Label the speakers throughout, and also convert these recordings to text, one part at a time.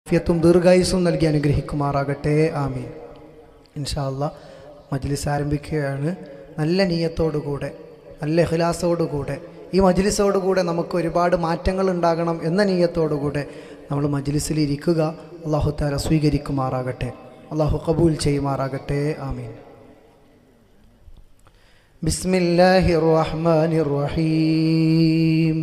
Speaker 1: ഫിയത്തും ദീർഘായുസും നൽകി അനുഗ്രഹിക്കുമാറാകട്ടെ ആമീൻ ഇൻഷാല്ല മജ്ലിസ് ആരംഭിക്കുകയാണ് നല്ല നീയത്തോടുകൂടെ നല്ല ഇഖ്ലാസോടുകൂടെ ഈ മജ്ലിസോടുകൂടെ നമുക്ക് ഒരുപാട് മാറ്റങ്ങൾ ഉണ്ടാകണം എന്ന നീയത്തോടുകൂടെ നമ്മൾ മജ്ലിസിൽ ഇരിക്കുക അള്ളാഹു താല സ്വീകരിക്കുമാറാകട്ടെ അള്ളാഹു കബൂൽ ചെയ്യുമാറാകട്ടെ ആമീൻ ബിസ്മില്ലാഹിർ റഹ്മാനിർ റഹീം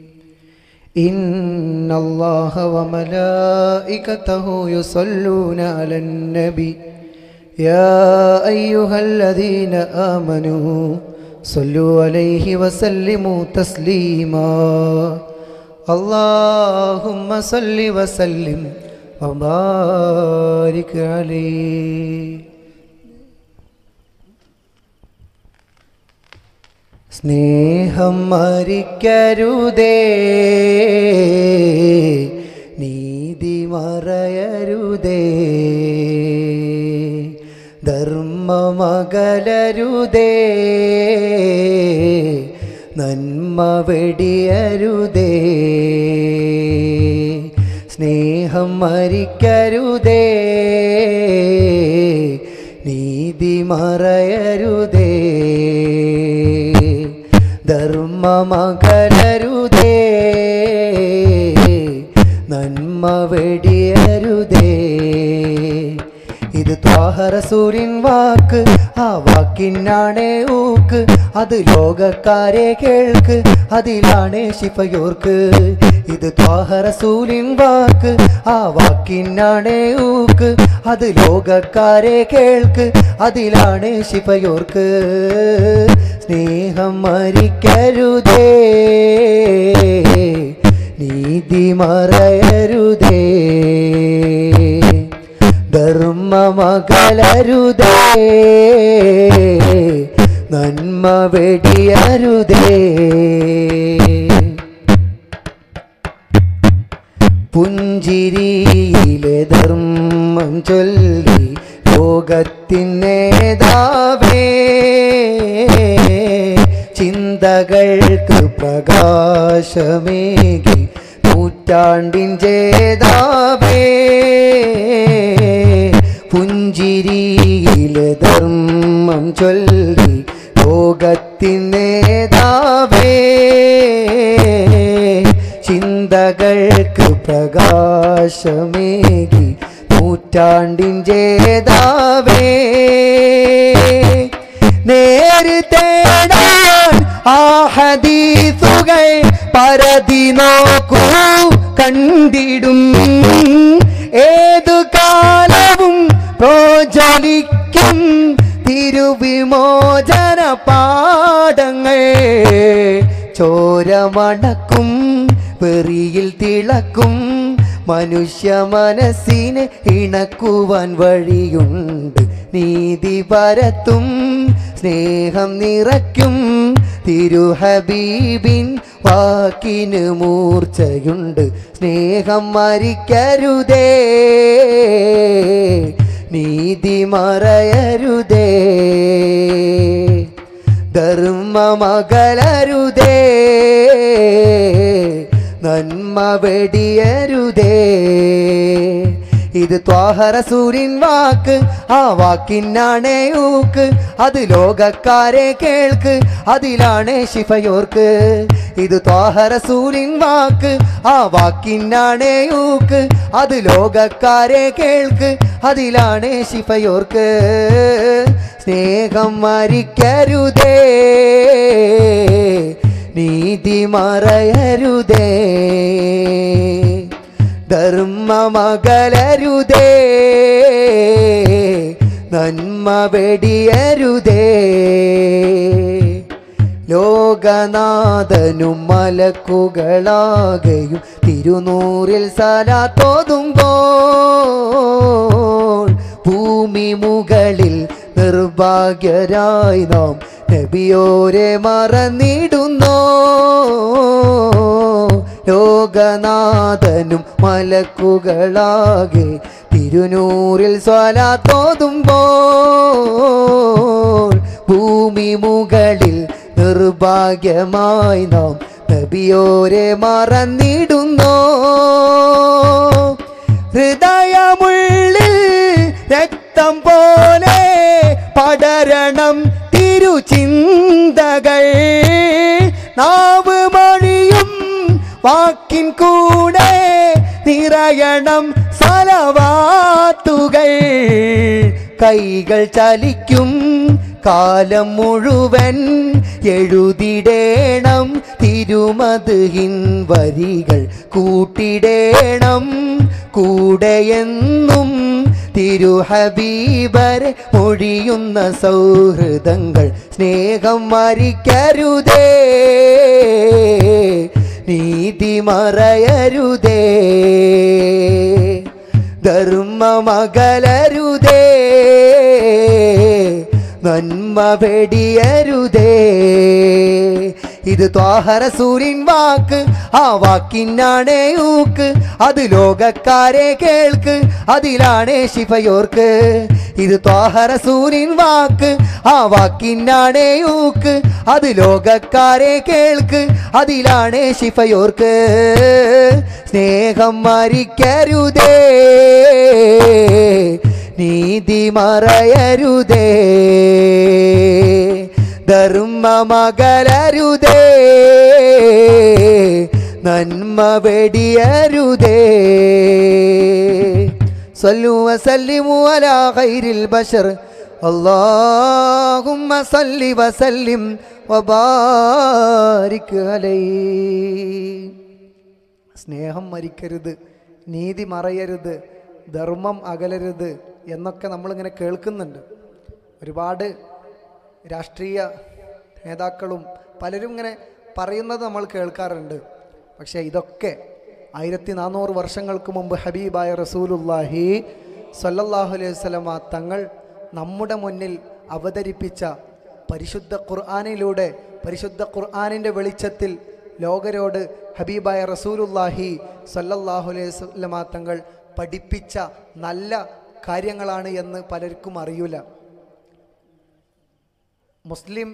Speaker 1: إن الله وملائكته يصلون على النبي يا أيها الذين آمنوا صلوا عليه وسلموا تسليما اللهم صل وسلم وبارك عليه സ്നേഹം മരിക്കരുതേ നീതി മറയരുതേ ധർമ്മമകലരുതേ നന്മ വെടിയരുതേ സ്നേഹം മരിക്കരുതേ നീതി മറയരുതേ ധർമ്മമകലരുതേ നന്മ വെടിയരുതേ ഇത് ത്വാഹറസൂരിൻ വാക്ക് ആ വാക്കിനാണേ ഊക്ക് അത് ലോകക്കാരെ കേൾക്ക് അതിലാണേ ശിഫയോർക്ക് ഇത് ത്വാഹറസൂലിൻ വാക്ക് ആ വാക്കിനാണേ ഊക്ക് അത് ലോകക്കാരെ കേൾക്ക് അതിലാണേ ശിഫയോർക്ക് സ്നേഹം മരിക്കരുതേ നീതി മറയരുതേ ധർമ്മമകലരുതേ നന്മ വെടിയരുതേ പുഞ്ചിരിയിലെ ധർമ്മം ചൊല്ലി ലോകത്തിനേതാവേ ചിന്തകൾക്ക് പ്രകാശമേകി നൂറ്റാണ്ടിൻ ജേതാവേ പുഞ്ചിരിയിലെ ധർമ്മം ചൊല്ലി ലോകത്തിനേതാവേ ചിന്തകൾക്ക് പ്രകാശമേകി നൂറ്റാണ്ടിൻ ജേതാവേ നേര് തേടാൻ ആ ഹദീസുകൾ പരതി നോക്കൂ കണ്ടിടും ഏതു കാലവും പ്രോജ്വലിക്കും തിരുവിമോചന പാടങ്ങൾ ചോരമണക്കും വെറിയിൽ തിളക്കും മനുഷ്യ മനസ്സിനെ ഇണക്കുവാൻ വഴിയുണ്ട് നീതി പരത്തും സ്നേഹം നിറയ്ക്കും തിരുഹബീബിൻ വാക്കിന് മൂർച്ചയുണ്ട് സ്നേഹം മരിക്കരുതേ നീതി മറയരുതേ ധർമ്മമകലരുതേ നന്മ വെടിയരുതേ ഇത് ത്വാഹറസൂരിൻ വാക്ക് ആ വാക്കിനാണേ ഊക്ക് അത് ലോകക്കാരെ കേൾക്ക് അതിലാണേ ശിഫയോർക്ക് ഇത് ത്വാഹറസൂരിൻ വാക്ക് ആ വാക്കിനാണേ ഊക്ക് അത് ലോകക്കാരെ കേൾക്ക് അതിലാണേ ശിഫയോർക്ക് സ്നേഹം മരിക്കരുതേ നീതി മറയരുതേ ധർമ്മമകലരുതേ നന്മ വെടിയരുതേ ലോകനാഥനും മലക്കുകളാകെയും തിരുനൂറിൽ സലാത്തോതുമ്പോൾ ഭൂമി മുകളിൽ നിർഭാഗ്യരായി നാം നബിയോരെ മറന്നിടുന്നോ ലോകനാഥനും മലക്കുകളാകെ തിരുനൂറിൽ സ്വലാത്തോതുമ്പോൾ ഭൂമി മുകളിൽ നിർഭാഗ്യമായി നാം നബിയോരെ മറന്നിടുന്നോ
Speaker 2: ഹൃദയമുള്ളിൽ രക്തം പോലെ പടരണം തിരുചിന്തകൾ നാവ് മൊഴിയും വാക്കിൻ കൂടെ നിറയണം സലവാത്തുകൾ കൈകൾ ചലിക്കും കാലം മുഴുവൻ എഴുതിടേണം തിരുമതുഹിൻ വരികൾ കൂട്ടിടേണം കൂടെയെന്നും തിരുഹബീബരെ മൊഴിയുന്ന സൗഹൃദങ്ങൾ സ്നേഹം മരിക്കരുതേ നീതി മറയരുതേ ധർമ്മമകലരുതേ നന്മ വെടിയരുതേ ഇത് ത്വാഹരസൂരിൻ വാക്ക് ആ വാക്കിനാണേ ഊക്ക് അത് ലോകക്കാരെ കേൾക്ക് അതിലാണേ ശിഫയോർക്ക് ഇത് ത്വാഹരസൂരിൻ വാക്ക് ആ വാക്കിനാണേ ഊക്ക് അത് ലോകക്കാരെ കേൾക്ക് അതിലാണേ ശിഫയോർക്ക് സ്നേഹം മരിക്കരുതേ നീതി മറയരുതേ ധർമ്മമകലരുതേ നന്മ വെടിയരുതേ صلوا وسلموا على خير البشر اللهم صل وسلم وبارك عليه
Speaker 1: സ്നേഹം മരിക്കരുത് നീതി മറയരുത് ധർമ്മം അകലരുത് എന്നൊക്കെ നമ്മളിങ്ങനെ കേൾക്കുന്നുണ്ട് ഒരുപാട് രാഷ്ട്രീയ നേതാക്കളും പലരും ഇങ്ങനെ പറയുന്നത് നമ്മൾ കേൾക്കാറുണ്ട് പക്ഷേ ഇതൊക്കെ ആയിരത്തി നാനൂറ് വർഷങ്ങൾക്ക് മുമ്പ് ഹബീബായ റസൂലുല്ലാഹി സല്ലല്ലാഹു അലൈഹി വസല്ലമ തങ്ങൾ നമ്മുടെ മുന്നിൽ അവതരിപ്പിച്ച പരിശുദ്ധ ഖുർആാനിലൂടെ പരിശുദ്ധ ഖുർആാനിൻ്റെ വെളിച്ചത്തിൽ ലോകരോട് ഹബീബായ റസൂലുല്ലാഹി സല്ലല്ലാഹു അലൈഹി വസല്ലമ തങ്ങൾ പഠിപ്പിച്ച നല്ല കാര്യങ്ങളാണ് എന്ന് പലർക്കും അറിയില്ല മുസ്ലിം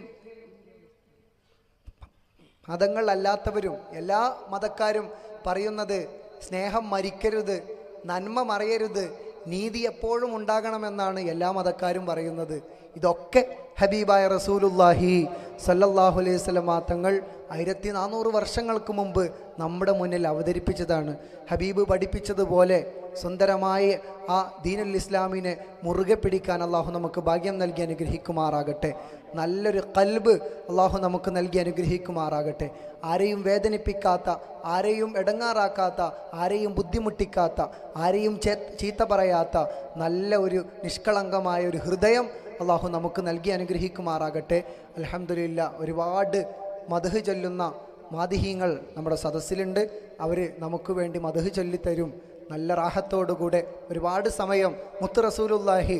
Speaker 1: മതങ്ങളല്ലാത്തവരും എല്ലാ മതക്കാരും പറയുന്നത് സ്നേഹം മരിക്കരുത് നന്മ മറയരുത് നീതി എപ്പോഴും ഉണ്ടാകണമെന്നാണ് എല്ലാ മതക്കാരും പറയുന്നത് ഇതൊക്കെ ഹബീബായ റസൂലുല്ലാഹി സല്ലല്ലാഹു അലൈഹി വസല്ലമ തങ്ങൾ ആയിരത്തി നാനൂറ് വർഷങ്ങൾക്ക് മുമ്പ് നമ്മുടെ മുന്നിൽ അവതരിപ്പിച്ചതാണ് ഹബീബ് പഠിപ്പിച്ചതുപോലെ സുന്ദരമായ ആ ദീനുൽ ഇസ്ലാമിനെ മുറുകെ പിടിക്കാൻ അള്ളാഹു നമുക്ക് ഭാഗ്യം നൽകി അനുഗ്രഹിക്കുമാറാകട്ടെ നല്ലൊരു കൽബ് അള്ളാഹു നമുക്ക് നൽകി അനുഗ്രഹിക്കുമാറാകട്ടെ ആരെയും വേദനിപ്പിക്കാത്ത ആരെയും ഇടങ്ങാറാക്കാത്ത ആരെയും ബുദ്ധിമുട്ടിക്കാത്ത ആരെയും ചേ ചീത്ത പറയാത്ത നല്ല ഒരു നിഷ്കളങ്കമായ ഒരു ഹൃദയം അള്ളാഹു നമുക്ക് നൽകി അനുഗ്രഹിക്കുമാറാകട്ടെ അലഹമില്ല ഒരുപാട് മധു ചൊല്ലുന്ന മാതിഹീങ്ങൾ നമ്മുടെ സദസ്സിലുണ്ട് അവർ നമുക്ക് വേണ്ടി മധു ചൊല്ലിത്തരും നല്ല റാഹത്തോടുകൂടെ ഒരുപാട് സമയം മുത്ത് റസൂലുല്ലാഹി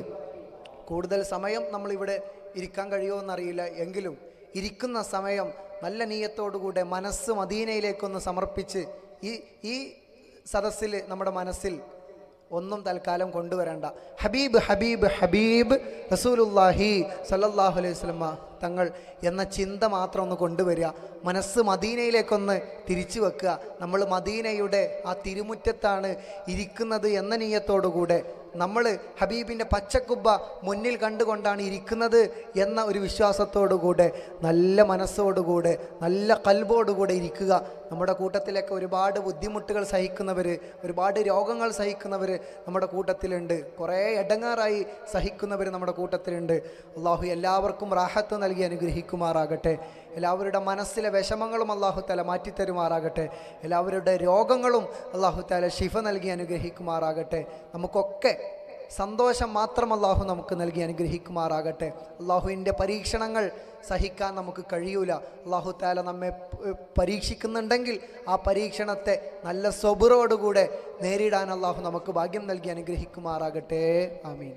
Speaker 1: കൂടുതൽ സമയം നമ്മളിവിടെ ഇരിക്കാൻ കഴിയുമോ എന്നറിയില്ല എങ്കിലും ഇരിക്കുന്ന സമയം നല്ല നീയത്തോടുകൂടെ മനസ്സ് മദീനയിലേക്കൊന്ന് സമർപ്പിച്ച് ഈ ഈ സദസ്സിൽ നമ്മുടെ മനസ്സിൽ ഒന്നും തൽക്കാലം കൊണ്ടുവരണ്ട ഹബീബ് ഹബീബ് ഹബീബ് റസൂലുല്ലാഹി സല്ലല്ലാഹു അലൈഹി വസല്ലമ തങ്ങൾ എന്ന ചിന്ത മാത്രം ഒന്ന് കൊണ്ടുവരിക മനസ്സ് മദീനയിലേക്കൊന്ന് തിരിച്ചു വെക്കുക നമ്മൾ മദീനയുടെ ആ തിരുമുറ്റത്താണ് ഇരിക്കുന്നത് എന്ന നീയത്തോടുകൂടെ നമ്മൾ ഹബീബിൻ്റെ പച്ചക്കുബ്ബ മുന്നിൽ കണ്ടുകൊണ്ടാണ് ഇരിക്കുന്നത് എന്ന ഒരു വിശ്വാസത്തോടുകൂടെ നല്ല മനസ്സോടുകൂടെ നല്ല കൽബോടുകൂടെ ഇരിക്കുക നമ്മുടെ കൂട്ടത്തിലൊക്കെ ഒരുപാട് ബുദ്ധിമുട്ടുകൾ സഹിക്കുന്നവർ ഒരുപാട് രോഗങ്ങൾ സഹിക്കുന്നവർ നമ്മുടെ കൂട്ടത്തിലുണ്ട് കുറേ ഇടങ്ങാറായി സഹിക്കുന്നവർ നമ്മുടെ കൂട്ടത്തിലുണ്ട് അള്ളാഹു എല്ലാവർക്കും റാഹത്ത് നൽകി അനുഗ്രഹിക്കുമാറാകട്ടെ എല്ലാവരുടെ മനസ്സിലെ വിഷമങ്ങളും അള്ളാഹു തല മാറ്റിത്തരുമാറാകട്ടെ എല്ലാവരുടെ രോഗങ്ങളും അള്ളാഹു തല ശിഫ നൽകി അനുഗ്രഹിക്കുമാറാകട്ടെ നമുക്കൊക്കെ സന്തോഷം മാത്രം അള്ളാഹു നമുക്ക് നൽകി അനുഗ്രഹിക്കുമാറാകട്ടെ അള്ളാഹുവിൻ്റെ പരീക്ഷണങ്ങൾ സഹിക്കാൻ നമുക്ക് കഴിയൂല അള്ളാഹു താല നമ്മെ പ- പരീക്ഷിക്കുന്നുണ്ടെങ്കിൽ ആ പരീക്ഷണത്തെ നല്ല സ്വബുറോടുകൂടെ നേരിടാൻ അള്ളാഹു നമുക്ക് ഭാഗ്യം നൽകി അനുഗ്രഹിക്കുമാറാകട്ടെ ആമീൻ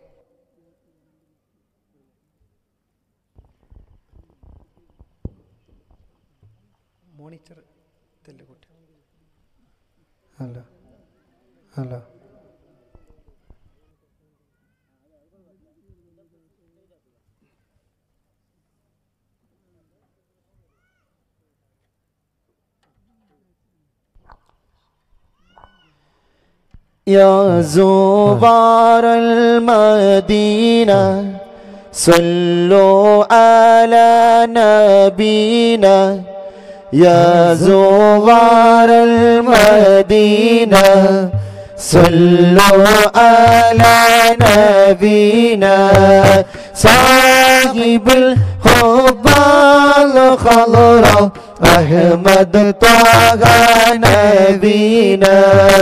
Speaker 1: മോണിറ്റർ തെല്ലുകൂട്ടി അല്ല അല്ല
Speaker 2: يا زوار المدينة صلوا على نبينا يا زوار المدينة صلوا على نبينا صاحب الحب الخضراء أحمد طه نبينا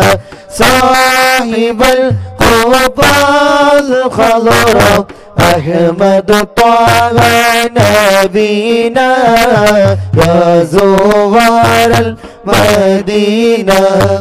Speaker 2: صاحب الحب الخضراء أحمد طه نبينا يا زوار المدينة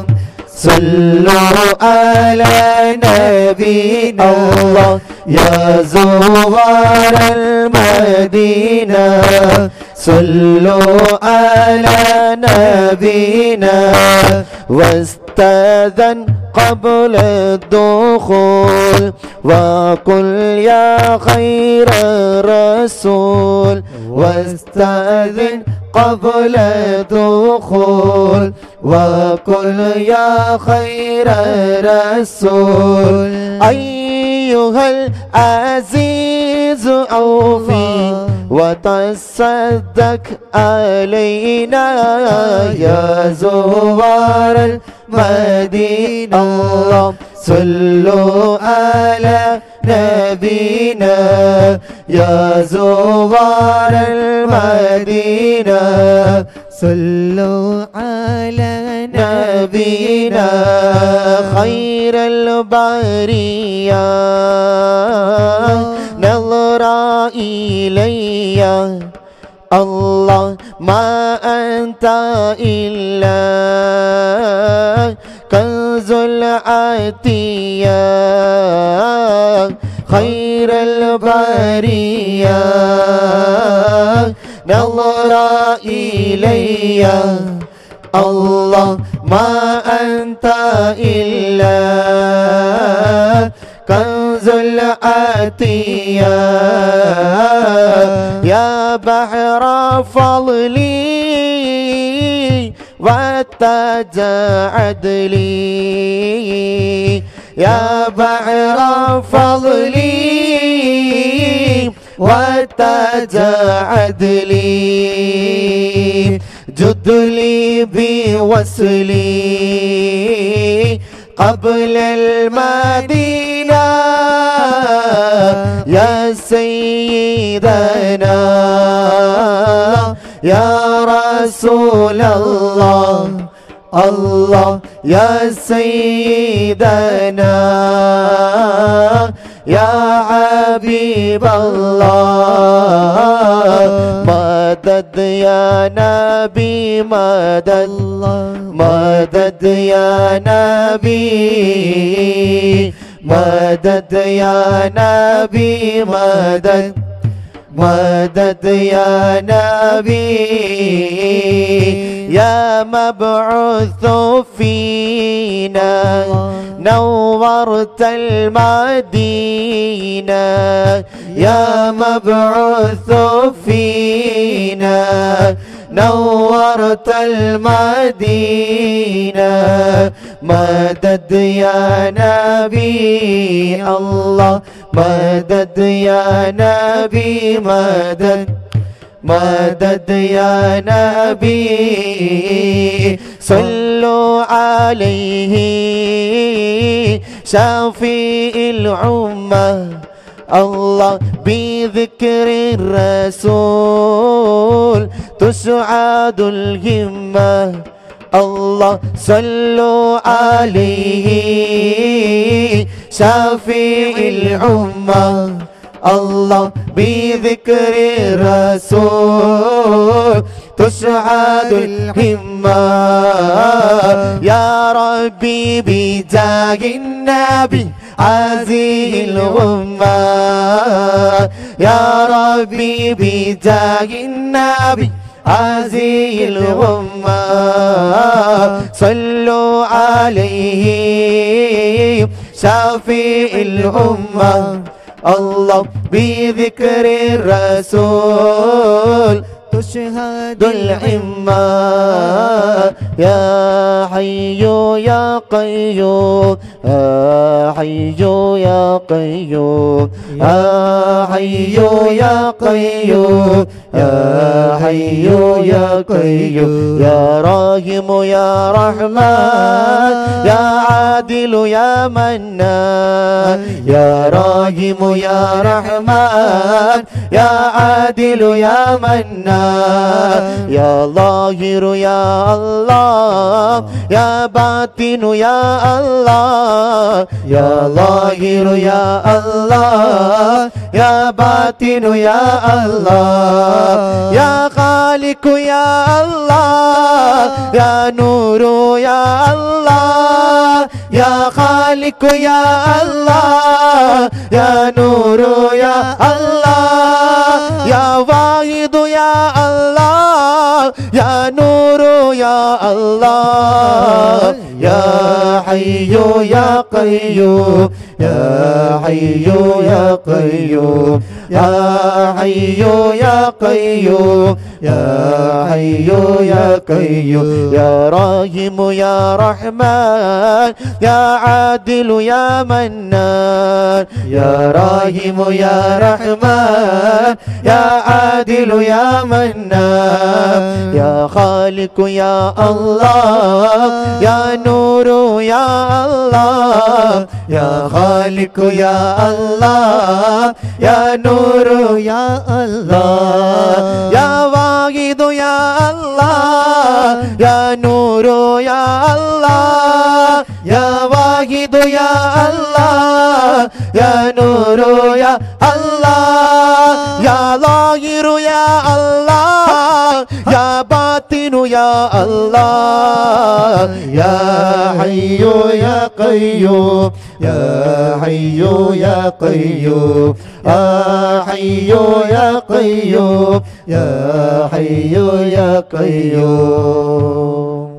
Speaker 2: صلوا على نبينا الله يا زوار المدينة صلوا على نبينا واستاذن قبل الدخول وقل يا خير الرسول واستاذن قبل الدخول وقل يا خير الرسول أيها العزيز أوفي وتصدق علينا يا زوار المدينة الله صلوا على نبينا يا زوار المدينة
Speaker 3: صلوا على
Speaker 2: نبينا خير البرية نظر إلي الله ما أنت إلا كنز العتية خير البرية نظر إلي الله ما أنت إلا كنز العتية يا بحر فضلي وتاج عدلي يا بحر فضلي وتاج عدلي جد لي بوصلي قبل المدينة يا سيدنا يا رسول الله الله يا سيدنا يا حبيب الله مدد يا نبي مدد مدد يا نبي مدد يا نبي مدد مدد يا نبي يا مبعوث فينا نورت المدينة يا مبعوث فينا نورت المدينة مدد يا نبي الله مدد يا نبي مدد مدد يا نبي صلوا عليه شافي الأمة الله بذكر الرسول تسعد الهمة الله صلوا عليه شافي الأمة الله بذكر الرسول تسعد الهمة يا ربي بجاه النبي هذه الأمة يا ربي بجاه النبي هذه الأمة صلوا عليه شافي الأمة الله بذكر الرسول تشهد العمة يا حي يا قيوم يا حي يا قيوم يا حي يا قيوم يا حي يا قيوم يا راحم يا رحمن يا عادل يا منان يا راحم يا رحمن يا عادل يا منان يا ظاهر يا الله يا باطن يا الله يا ظاهر يا الله يا باطن يا الله يا خالق يا الله يا نور يا الله يا خالق يا الله يا نور يا الله يا واحد يا الله يا نور يا الله يا حي يا قيوم يا حي يا قيوم يا حي يا قيوم يا حي يا قيوم يا راحم يا رحمن يا عادل يا منان يا راحم يا رحمن يا عادل يا منان يا خالق يا الله يا نور يا الله يا خالق يا الله يا نور يا الله يا واحد يا الله يا نور يا الله يا واحد يا الله يا نور يا الله يا ظاهر يا الله يا باطن يا الله يا حي يا قيوم يا حي يا قيوم يا حي يا قيوم يا حي يا قيوم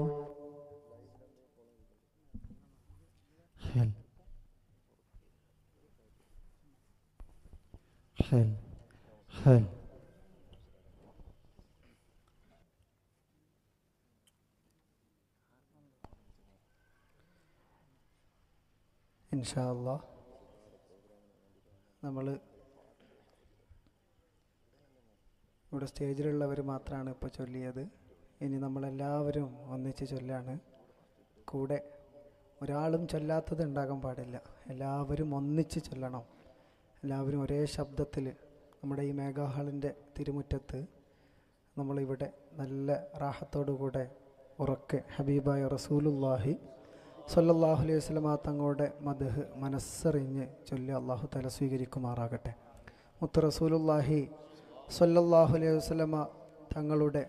Speaker 2: حل حل
Speaker 1: ഇൻഷാല്ല നമ്മൾ ഇവിടെ സ്റ്റേജിലുള്ളവർ മാത്രമാണ് ഇപ്പോൾ ചൊല്ലിയത് ഇനി നമ്മളെല്ലാവരും ഒന്നിച്ച് ചൊല്ലാണ് കൂടെ ഒരാളും ചൊല്ലാത്തത് ഉണ്ടാകാൻ പാടില്ല എല്ലാവരും ഒന്നിച്ച് ചൊല്ലണം എല്ലാവരും ഒരേ ശബ്ദത്തിൽ നമ്മുടെ ഈ മേഘാഹാളിൻ്റെ തിരുമുറ്റത്ത് നമ്മളിവിടെ നല്ല റാഹത്തോടുകൂടെ ഉറക്കെ ഹബീബായ റസൂലുല്ലാഹി സല്ലല്ലാഹു അലൈഹി വസല്ലമ തങ്ങളുടെ മദ്ഹ് മനസ്സറിഞ്ഞ് ചൊല്ലി അള്ളാഹു തല സ്വീകരിക്കുമാറാകട്ടെ മുത്ത് റസൂലുല്ലാഹി സല്ലല്ലാഹു അലൈഹി വസല്ലമ തങ്ങളുടെ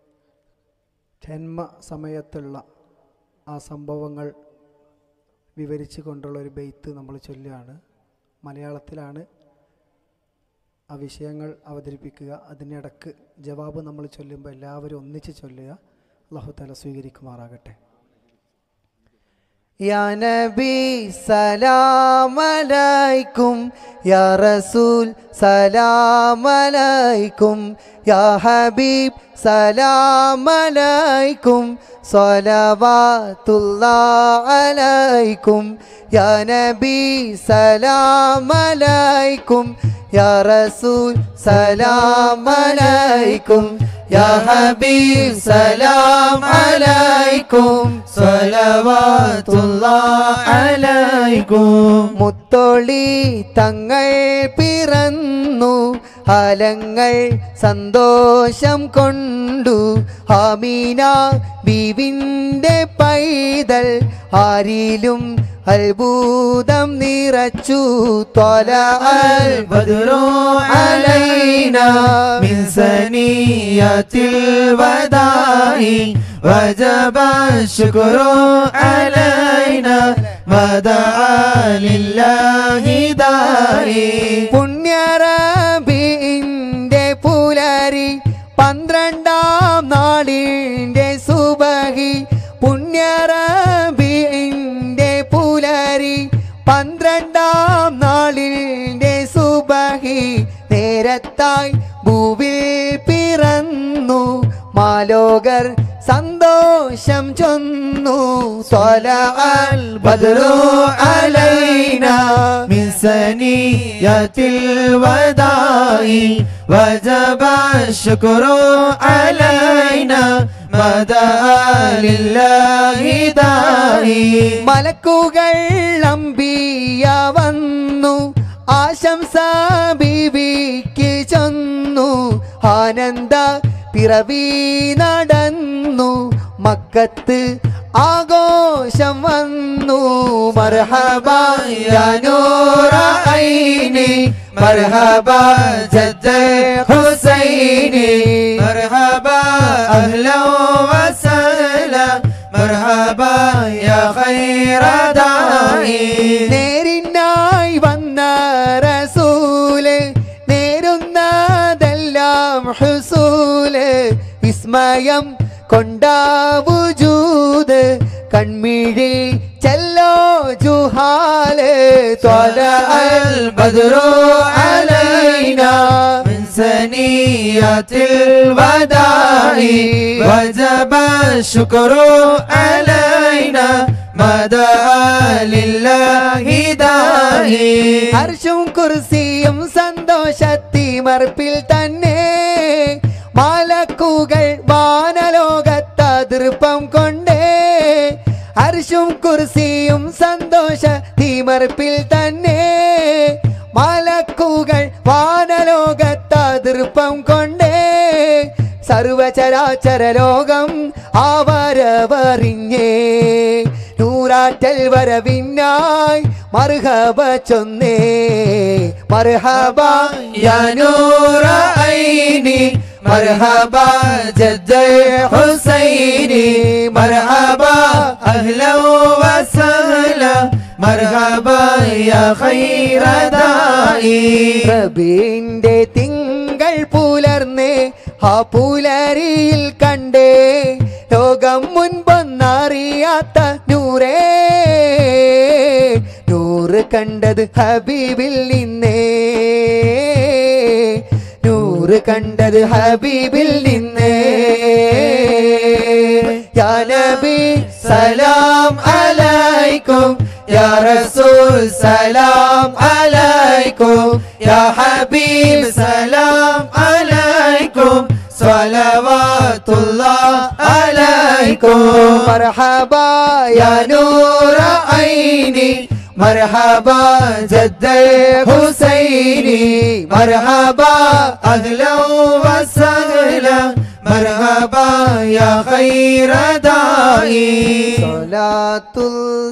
Speaker 1: ജന്മ സമയത്തുള്ള ആ സംഭവങ്ങൾ വിവരിച്ചു കൊണ്ടുള്ള ഒരു ബെയ്ത്ത് നമ്മൾ ചൊല്ലുകയാണ് മലയാളത്തിലാണ് ആ വിഷയങ്ങൾ അവതരിപ്പിക്കുക അതിനിടക്ക് ജവാബ് നമ്മൾ ചൊല്ലുമ്പോൾ എല്ലാവരും ഒന്നിച്ച് ചൊല്ലുക അള്ളാഹു തല സ്വീകരിക്കുമാറാകട്ടെ
Speaker 2: يا نبي سلام عليكم يا رسول سلام عليكم يا حبيب سلام عليكم صلوات الله عليكم يا نبي سلام عليكم يا رسول سلام عليكم يا حبيب سلام عليكم صلوات الله عليكم മുത്തൊളി തങ്ങൾ പിറന്നു അലങ്ങൾ സന്തോഷം കൊണ്ടു ആമീന ബീവിൻ്റെ പൈതൽ ആരിലും അത്ഭുതം നിറച്ചു ത്വല അൽ ബദ്രു അലൈന മിൻ സനിയത്തിൽ വദായി وجب الشكر علينا ودعا لله داعي പുണ്യറബിന്റെ പുലരി പന്ത്രണ്ടാം നാളിന്റെ സുബഹി പുണ്യറബിന്റെ പുലരി പന്ത്രണ്ടാം നാളിന്റെ സുബഹി നേരത്തായി ഭൂവിൽ പിറന്നു മാലോകർ സന്തോഷം ചൊന്നു സ്വലഅൽ ബദ്രു അലൈന
Speaker 3: من ثنيات الوداع وجب الشكر علينا مدى لله داعي
Speaker 2: മലക്കുകൾ അമ്പിയ വന്നു ആശംസ ബീവിക്ക് ചെന്നു ആനന്ദ പിറവി നടന്നു മക്കത്ത് ആഘോഷം വന്നു മർഹബ
Speaker 3: يا نور عيني مرحبا جد حسيني مرحبا أهلا وسهلا مرحبا يا خير داعي
Speaker 2: നേരിനായി വന്ന റസൂല് നേരുന്നതെല്ലാം ഹുസൂല് വിസ്മയം കൊണ്ടാവുജൂത് കൺമിഴി ചെല്ലോ ജുഹാല്
Speaker 3: طلع البدر علينا من ثنيات الوداع وجب الشكر علينا مدى لله داعي
Speaker 2: ഹർഷും കുർസിയും സന്തോഷത്തിമർപ്പിൽ തന്നെ മാലക്കുകൾ വാനലോകത്തതിർപ്പം കൊണ്ടേ ഹർഷും കുർസിയും സന്തോഷ തീമർപ്പിൽ തന്നെ മാലക്കുകൾ വാനലോകത്തതിർപ്പം കൊണ്ടേ സർവചരാചര ലോകം ആവരവറിഞ്ഞേ നൂറാറ്റൽ വരവിനായി മർഹബ ചൊന്നേ മർഹബ
Speaker 3: يا نور عيني مرحبا جد حسيني مرحبا أهلا وسهلا مرحبا يا خير داعي
Speaker 2: പ്രഭീന്റെ തിങ്കൾ പുലർന്ന് ആ പുലരിയിൽ കണ്ടേ ലോകം മുൻപൊന്നറിയാത്ത നൂറേ നൂറ് കണ്ടത് ഹബീബിൽ നിന്നേ നൂറ് കണ്ടത് ഹബീബിൽ നിന്നേ യാ നബി
Speaker 3: سلام عليكم يا رسول سلام عليكم يا حبيب سلام عليكم صلوات الله عليكم
Speaker 2: مرحبا
Speaker 3: يا نور عيني مرحبا جد حسيني مرحبا أهلا وسهلا مرحبا يا خير داعي
Speaker 2: സ്വലാത്തുള്ള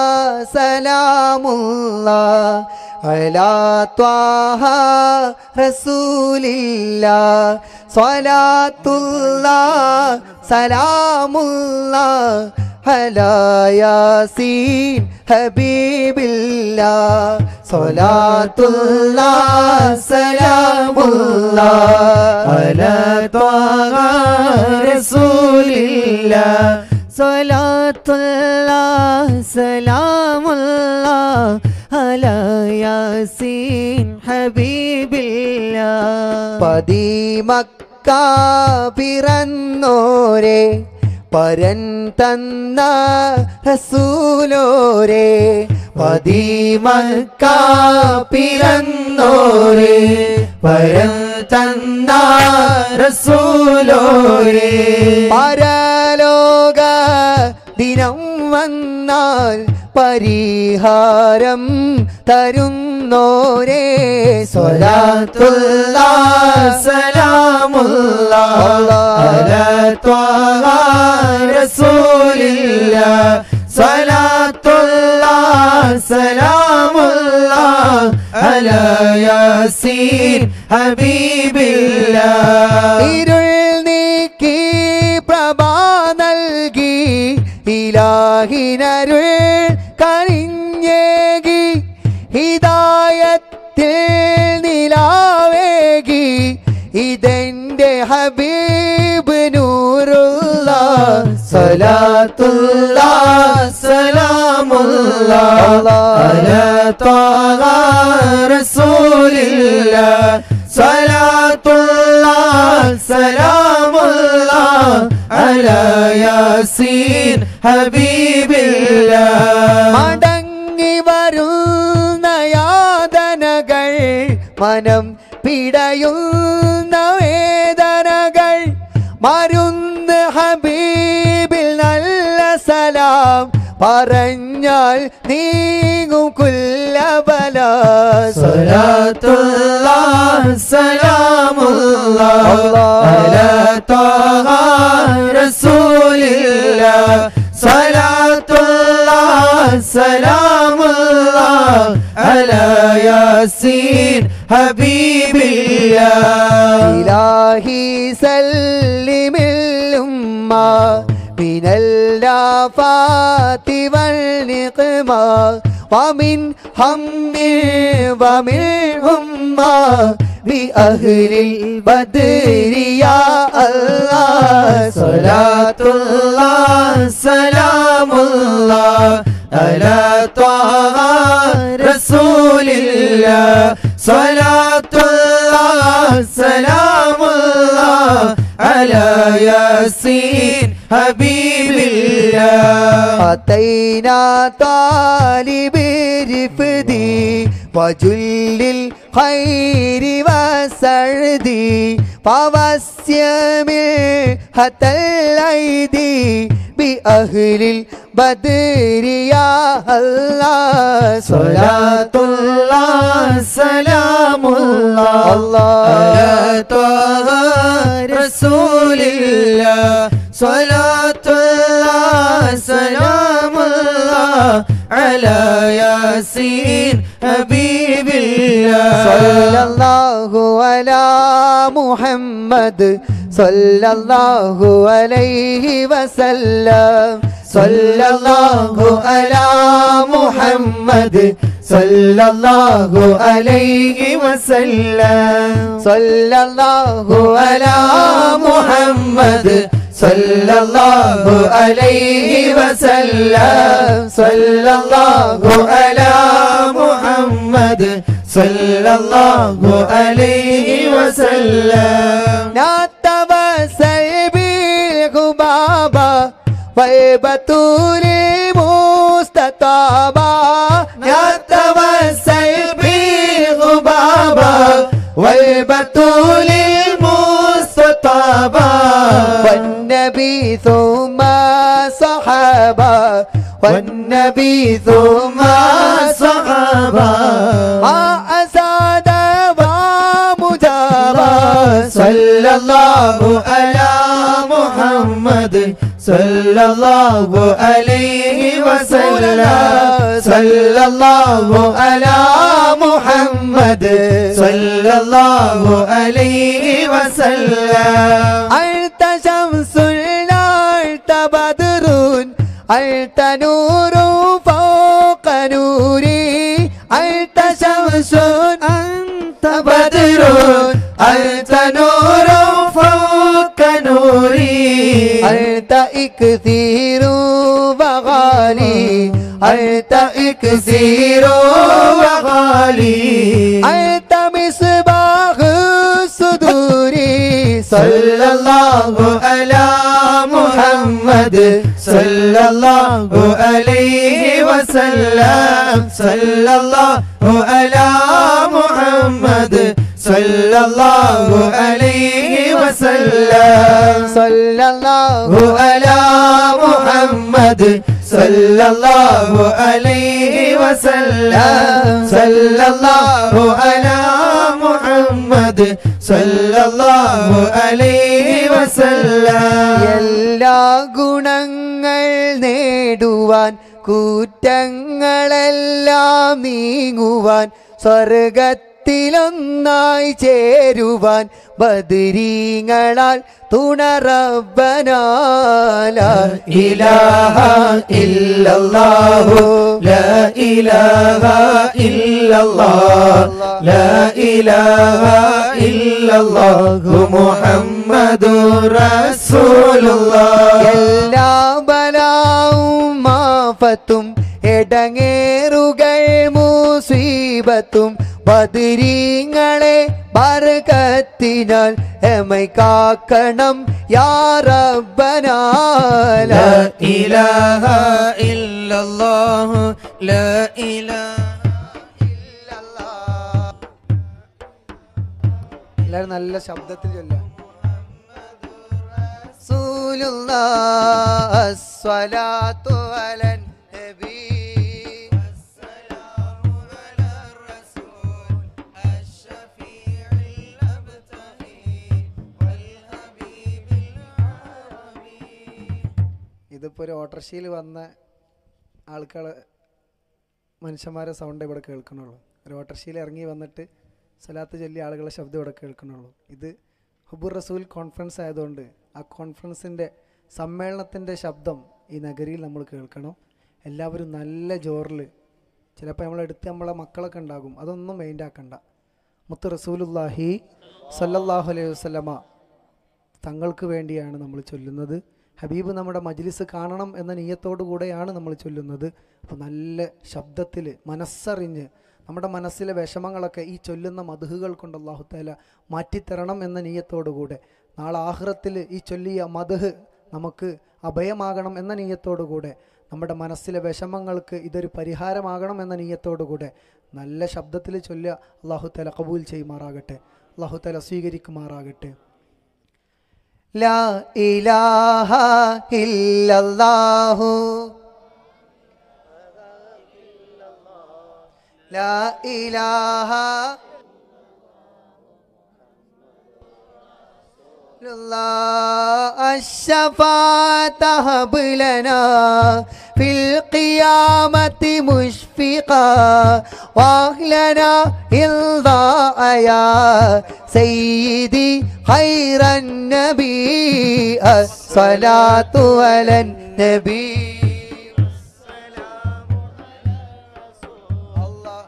Speaker 2: സലാമുള്ള അലാ ത്വാഹ റസൂലില്ല സ്വലാത്തുള്ള സലാമുള്ള അലാ യാസീൻ ഹബീബില്ല സ്വലാത്തുള്ള സലാമുള്ള
Speaker 3: على طه رسول الله
Speaker 2: സ്വലാത്തുള്ള സലാമുള്ള അലാ യാസീൻ ഹബീബില്ല പതിമക്ക പിറന്നോരെ പരൻ തന്ന റസൂലോരെ
Speaker 3: പതിമക്ക പിറന്നോരെ പരം തന്ന റസൂലോരെ
Speaker 2: പരലോക ദിനം വന്നാൽ പരിഹാരം തരുന്നോരേ
Speaker 3: സ്വലാത്തുള്ള സലാമുള്ള അലാ ത്വാഹ റസൂലില്ല സ്വലാത്തുള്ള സലാമുള്ള അലാ യാസീൻ ഹബീബില്ല
Speaker 2: ഇരുൾ നീക്കി പ്രഭ നൽകി ഇലാഹിനരുൾ കണിഞ്ഞേകി ഹിദായത്തിൽ നിലാവേകി ഇതെന്റെ ഹബീബ് നൂറുള്ള
Speaker 3: സ്വലാത്തുള്ള സലാമുള്ള അലാ ത്വാഹ റസൂലില്ല സ്വലാത്തുള്ള സലാമുള്ള على ياسين حبيب الله
Speaker 2: മടങ്ങി വരുന്ന യാതനകൾ മനം പിടയുന്ന വേദനകൾ മരുന്ന് ഹബീബിൽ നല്ല സലാം പറഞ്ഞാൽ നീങ്ങും കുല്ലബല
Speaker 3: صلاة الله سلام الله على طه رسول الله صلاة الله سلام الله على ياسين حبيب الله
Speaker 2: إلهي سلم الأمة من الآفات والنقمة ومن هم ومن همة بأهل البدر يا الله
Speaker 3: صلاة الله سلام الله على طه رسول الله صلاة الله سلام الله على ياسين حبيب الله
Speaker 2: أتينا طالب رفدي وجل الخير والسعد فوسيم حتى الأيدي بأهل البدر يا الله
Speaker 3: صلاة الله سلام الله
Speaker 2: الله
Speaker 3: على طه رسول الله صلاة الله سلام الله على ياسين حبيب الله
Speaker 2: صلى الله على محمد صلى الله عليه وسلم صلى الله على محمد صلى الله عليه وسلم صلى الله على محمد صلى الله عليه وسلم صلى الله على محمد صلى الله عليه وسلم نتوسل بالغبابة ويبتول مستطابة نتوسل بالغبابة ويبتول المستطابة والنبي ثم صحابة والنبي ثم صحابة ما أساد ومجابة
Speaker 3: صلى الله على محمد صلى الله عليه وسلم صلى الله على محمد صلى الله عليه وسلم
Speaker 2: أنت شمس أنت بدر أنت نور فوق نوري أنت شمس أنت بدر
Speaker 3: أنت نور فوق نوري
Speaker 2: أنت إكثير وغالي أنت إكثير
Speaker 3: وغالي
Speaker 2: أنت مصباح الصدور
Speaker 3: صلى الله على محمد صلى الله عليه وسلم صلى الله على محمد صلى الله عليه وسلم
Speaker 2: صلى الله
Speaker 3: على محمد صلى الله عليه وسلم صلى الله على محمد صلى الله عليه وسلم
Speaker 2: എല്ലാ ഗുണങ്ങൾ നേടുവാൻ കുറ്റങ്ങളെല്ലാം നീങ്ങുവാൻ സ്വർഗത്തിലൊന്നായി ചേരുവാൻ ബദരീങ്ങളാൽ തുണറബനാല
Speaker 3: إله إلا الله لا إله إلا الله لا إله إلا الله محمد رسول الله
Speaker 2: എല്ലാ ബലാവും മാഫത്തും എടങ്ങേറുകൾ മുസീബത്തും ബദരീങ്ങളെ ബർക്കത്തിനാൽ എമൈ കാക്കണം യാ റബ്ബനാല
Speaker 3: لا إله إلا الله لا إله
Speaker 1: എല്ലാവരും നല്ല ശബ്ദത്തിൽ ചൊല്ലാം
Speaker 2: റസൂലുള്ളാഹ് അസ്സലാത്തു അലൻ നബി
Speaker 1: ഇതിപ്പോൾ ഒരു ഓട്ടർഷയിൽ വന്ന ആൾക്കാർ മനുഷ്യന്മാരെ സൗണ്ട് ഇവിടെ കേൾക്കണുള്ളൂ ഒരു ഓട്ടർഷയിൽ ഇറങ്ങി വന്നിട്ട് സലാത്ത് ചൊല്ലി ആളുകളെ ശബ്ദം ഇവിടെ കേൾക്കണുള്ളൂ ഇത് ഹുബുർ റസൂൽ കോൺഫറൻസ് ആയതുകൊണ്ട് ആ കോൺഫറൻസിൻ്റെ സമ്മേളനത്തിൻ്റെ ശബ്ദം ഈ നഗരിയിൽ നമ്മൾ കേൾക്കണം എല്ലാവരും നല്ല ജോറിൽ ചിലപ്പോൾ നമ്മളെടുത്ത് നമ്മളെ മക്കളൊക്കെ ഉണ്ടാകും അതൊന്നും മൈൻഡ് ആക്കണ്ട മുത്ത് റസൂലുല്ലാഹി സല്ലല്ലാഹു അലൈഹി വസല്ലമ തങ്ങൾക്ക് വേണ്ടിയാണ് നമ്മൾ ചൊല്ലുന്നത് ഹബീബ് നമ്മുടെ മജ്ലിസ് കാണണം എന്ന നീയത്തോടു കൂടെയാണ് നമ്മൾ ചൊല്ലുന്നത് അപ്പോൾ നല്ല ശബ്ദത്തിൽ മനസ്സറിഞ്ഞ് നമ്മുടെ മനസ്സിലെ വിഷമങ്ങളൊക്കെ ഈ ചൊല്ലുന്ന മധുഹുകൾ കൊണ്ട് അള്ളാഹു താല മാറ്റിത്തരണം എന്ന നീയത്തോടു കൂടെ നാളെ ആഹ്റത്തിൽ ഈ ചൊല്ലിയ മധുഹ് നമുക്ക് അഭയമാകണം എന്ന നീയത്തോടു കൂടെ നമ്മുടെ മനസ്സിലെ വിഷമങ്ങൾക്ക് ഇതൊരു പരിഹാരമാകണം എന്ന നീയത്തോടു കൂടെ നല്ല ശബ്ദത്തിൽ ചൊല്ലുക അള്ളാഹു താല കബൂൽ ചെയ്യുമാറാകട്ടെ അള്ളാഹു താല സ്വീകരിക്കുമാറാകട്ടെ
Speaker 2: ലാ ഇലാഹ ഇല്ലല്ലാഹു ലാ ഇലാഹ الله الشفاعة هب لنا في القيامة مشفقا واهلنا إرضاء يا سيدي خير النبي الصلاة على النبي الله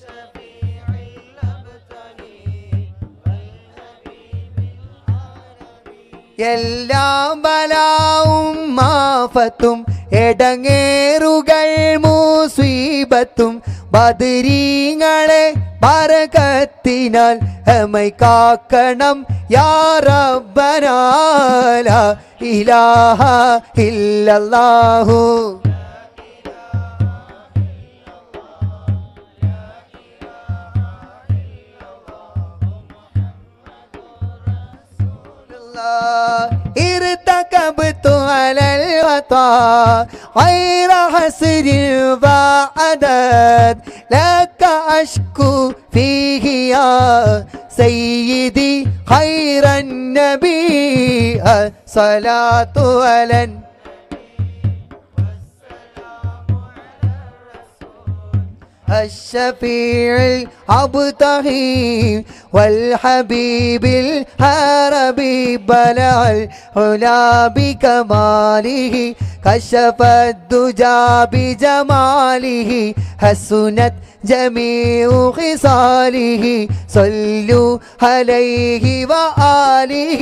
Speaker 2: എല്ലാം ബലാവും മാഫത്തും എടങ്ങേറുകൾ മൂസീബത്തും ബദരീങ്ങളെ ബരകത്തിനാൽ എമൈ കാക്കണം യാ റബ്ബനാല ഇലാഹ ഇല്ലല്ലാഹു ارتكبت على الخطا غير حسر وعدد لك أشكو فيه يا سيدي خير النبي الصلاة على النبي الشفيع الأبتغي والحبيب الهربي بلع العلا بكماله كشف الدجى بجماله حسنت جميع خصاله صلوا عليه وآله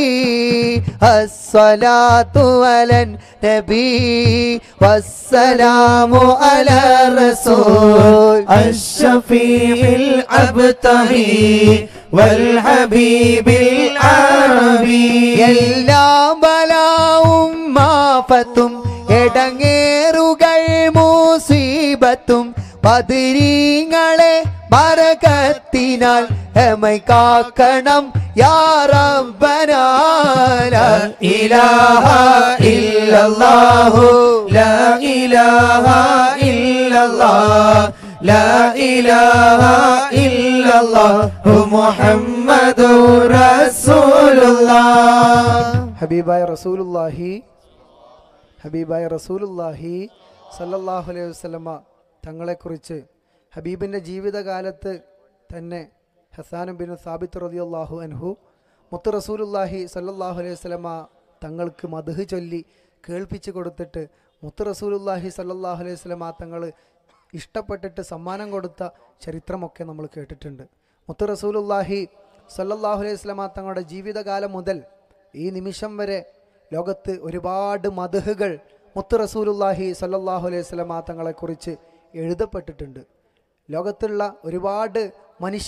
Speaker 2: الصلاة على النبي والسلام على الرسول
Speaker 3: الشفيع الأبتغي والحبيب العربي
Speaker 2: എല്ലാം ബലാവും മാഫത്തും എടങ്ങേറുകൾ മൂസീബത്തും പതിരീങ്ങളെ ബരകത്തിനാൽ എമൈ കാക്കണം യാ റബ്ബനാല
Speaker 3: لا إله إلا الله لا إله إلا الله لا إله إلا الله محمد رسول الله
Speaker 1: ഹബീബായ റസൂലുല്ലാഹി ഹബീബായ റസൂലുല്ലാഹി സല്ലല്ലാഹു അലൈഹി വസല്ലമ തങ്ങളെക്കുറിച്ച് ഹബീബിൻ്റെ ജീവിതകാലത്ത് തന്നെ ഹസാനും ബിൻ സാബിത്ത് റളിയല്ലാഹു അൻഹു മുത്ത് റസൂലുല്ലാഹി സല്ലല്ലാഹു അലൈഹി വസല്ലമ തങ്ങൾക്ക് മധുഹ് ചൊല്ലി കേൾപ്പിച്ചു കൊടുത്തിട്ട് മുത്ത് റസൂലുല്ലാഹി സല്ലല്ലാഹു അലൈഹി വസല്ലമ തങ്ങൾ ഇഷ്ടപ്പെട്ടിട്ട് സമ്മാനം കൊടുത്ത ചരിത്രമൊക്കെ നമ്മൾ കേട്ടിട്ടുണ്ട് മുത്ത് റസൂലുല്ലാഹി സല്ലല്ലാഹു അലൈഹി വസല്ലമ തങ്ങളുടെ ജീവിതകാലം മുതൽ ഈ നിമിഷം വരെ ലോകത്ത് ഒരുപാട് മധുഹുകൾ മുത്ത് റസൂലുല്ലാഹി സല്ലല്ലാഹു അലൈഹി വസല്ലമ തങ്ങളെക്കുറിച്ച് എഴുതപ്പെട്ടിട്ടുണ്ട് ലോകത്തുള്ള ഒരുപാട് മനുഷ്യർ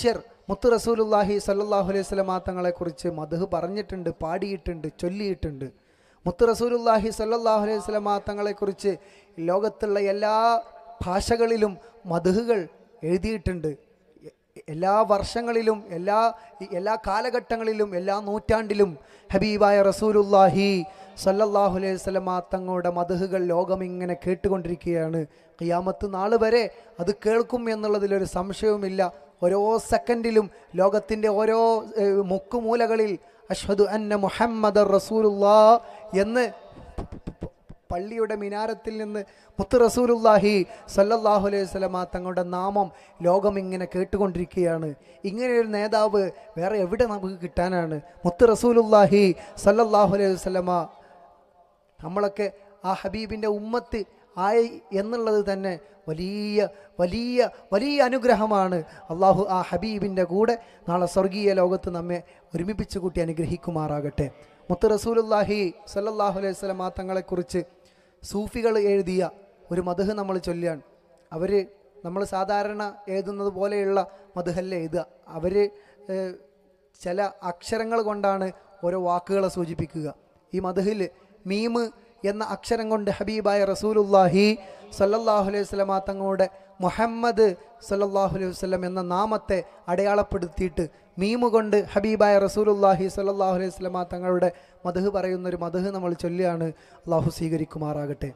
Speaker 1: മുത്ത് റസൂലുല്ലാഹി സല്ലാഹു അലൈഹി സ്വലമാ തങ്ങളെക്കുറിച്ച് മധു പറഞ്ഞിട്ടുണ്ട് പാടിയിട്ടുണ്ട് ചൊല്ലിയിട്ടുണ്ട് മുത്ത് റസൂലുല്ലാഹി സല്ലാഹു അലൈഹി സ്വലമാ തങ്ങളെക്കുറിച്ച് ലോകത്തുള്ള എല്ലാ ഭാഷകളിലും മധുകൾ എഴുതിയിട്ടുണ്ട് എ- എല്ലാ വർഷങ്ങളിലും എല്ലാ എല്ലാ കാലഘട്ടങ്ങളിലും എല്ലാ നൂറ്റാണ്ടിലും ഹബീബായ റസൂലുല്ലാഹി സല്ലല്ലാഹു അലൈഹി വസല്ലമ തങ്ങളുടെ മധുഹുകൾ ലോകം ഇങ്ങനെ കേട്ടുകൊണ്ടിരിക്കുകയാണ് ഖിയാമത്ത് നാൾ വരെ അത് കേൾക്കും എന്നുള്ളതിലൊരു സംശയവുമില്ല ഓരോ സെക്കൻഡിലും ലോകത്തിൻ്റെ ഓരോ ഏഹ്, മുക്കുമൂലകളിൽ അഷ്ഹദു അന്ന മുഹമ്മദ് റസൂലുല്ലാ എന്ന് പള്ളിയുടെ മിനാരത്തിൽ നിന്ന് മുത്ത് റസൂലുല്ലാഹി സല്ലല്ലാഹു അലൈഹി വസല്ലമ തങ്ങളുടെ നാമം ലോകം ഇങ്ങനെ കേട്ടുകൊണ്ടിരിക്കുകയാണ് ഇങ്ങനെ ഒരു നേതാവ് വേറെ എവിടെ നമുക്ക് കിട്ടാനാണ് മുത്ത് റസൂലുല്ലാഹി സല്ലല്ലാഹു അലൈഹി വസല്ലമ നമ്മളൊക്കെ ആ ഹബീബിൻ്റെ ഉമ്മത്ത് ആയി എന്നുള്ളത് തന്നെ വലിയ വലിയ വലിയ അനുഗ്രഹമാണ് അള്ളാഹു ആ ഹബീബിൻ്റെ കൂടെ നാളെ സ്വർഗീയ ലോകത്ത് നമ്മെ ഒരുമിപ്പിച്ച് കൂട്ടി അനുഗ്രഹിക്കുമാറാകട്ടെ മുത്ത് റസൂലുല്ലാഹി സല്ലല്ലാഹു അലൈഹി വസല്ലമ തങ്ങളെക്കുറിച്ച് സൂഫികൾ എഴുതിയ ഒരു മധുഹ് നമ്മൾ ചൊല്ലുകയാണ് അവർ നമ്മൾ സാധാരണ എഴുതുന്നത് പോലെയുള്ള മധുഹല്ല എഴുതുക അവർ ചില അക്ഷരങ്ങൾ കൊണ്ടാണ് ഓരോ വാക്കുകളെ സൂചിപ്പിക്കുക ഈ മധുഹിൽ മീമ് എന്ന അക്ഷരം കൊണ്ട് ഹബീബായ റസൂലുല്ലാഹി സല്ലല്ലാഹു അലൈഹി വസല്ലമ തങ്ങളുടെ മുഹമ്മദ് സല്ലല്ലാഹു അലൈഹി വസല്ലം എന്ന നാമത്തെ അടയാളപ്പെടുത്തിയിട്ട് മീമ് കൊണ്ട് ഹബീബായ റസൂലുല്ലാഹി സല്ലല്ലാഹു അലൈഹി വസല്ലമ തങ്ങളുടെ മധുഹ് പറയുന്ന ഒരു മധുഹ് നമ്മൾ ചൊല്ലിയാണ് അള്ളാഹു സ്വീകരിക്കുമാറാകട്ടെ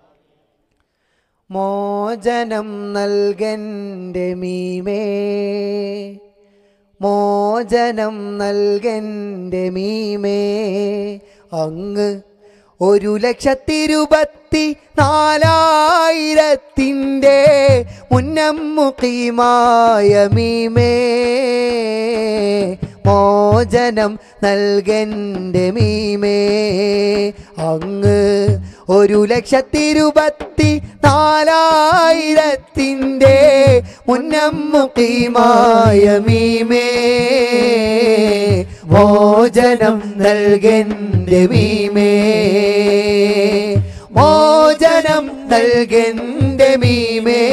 Speaker 1: മോചനം നൽകൻ്റെ മീമേ മോചനം നൽകൻ്റെ മീമേ അങ്ങ് ഒരു ലക്ഷത്തിരുപത്തി നാലായിരത്തിൻ്റെ മുന്നമ്മുഖീമായ മീമേ മോചനം നൽകൻ്റെ മീമേ അങ്ങ് ഒരു ലക്ഷത്തിരുപത്തി നാലായിരത്തിൻ്റെ മുന്നമ്മുഖീമായ മീമേ മോചനം നൽകൻ്റെ മീമേ മോചനം നൽകൻ്റെ മീമേ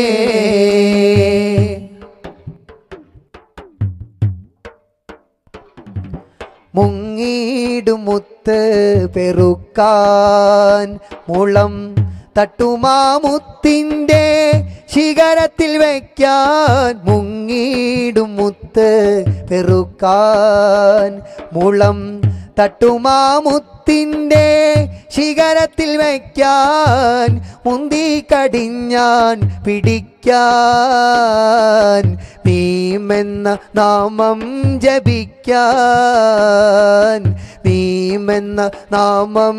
Speaker 1: മുങ്ങീടും മുത്ത് പെറുക്കാൻ മുളം തട്ടുമാമുത്തിൻ്റെ ശിഖരത്തിൽ വയ്ക്കാൻ മുങ്ങീടും മുത്ത് പെറുക്കാൻ മുളം തട്ടുമാമുത്തിൻ്റെ ശിഖരത്തിൽ വയ്ക്കാൻ മുന്തി കടിഞ്ഞാൻ പിടിക്കാൻ ഭീമെന്ന നാമം ജപിക്കാൻ ഭീമെന്ന നാമം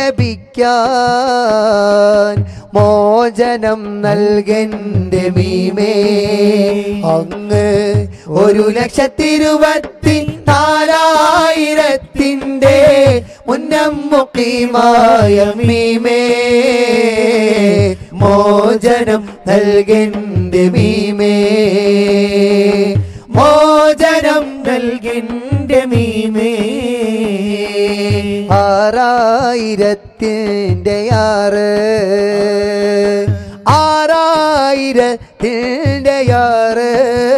Speaker 1: ജപിക്കാൻ മോചനം നൽകൻ്റെ ഭീമേ അങ്ങ് ഒരു ലക്ഷത്തിരുപത്തി നാലായിരത്തിൻ്റെ മുന്നമ്മുഖീമായ മീമേ മോചനം നൽകൻ്റെ മീമേ മോചനം നൽകൻ്റെ മീമേ ആറായിരത്തിൻ്റെ ആറ് ആറായിരത്തിൻ്റെ ആറ്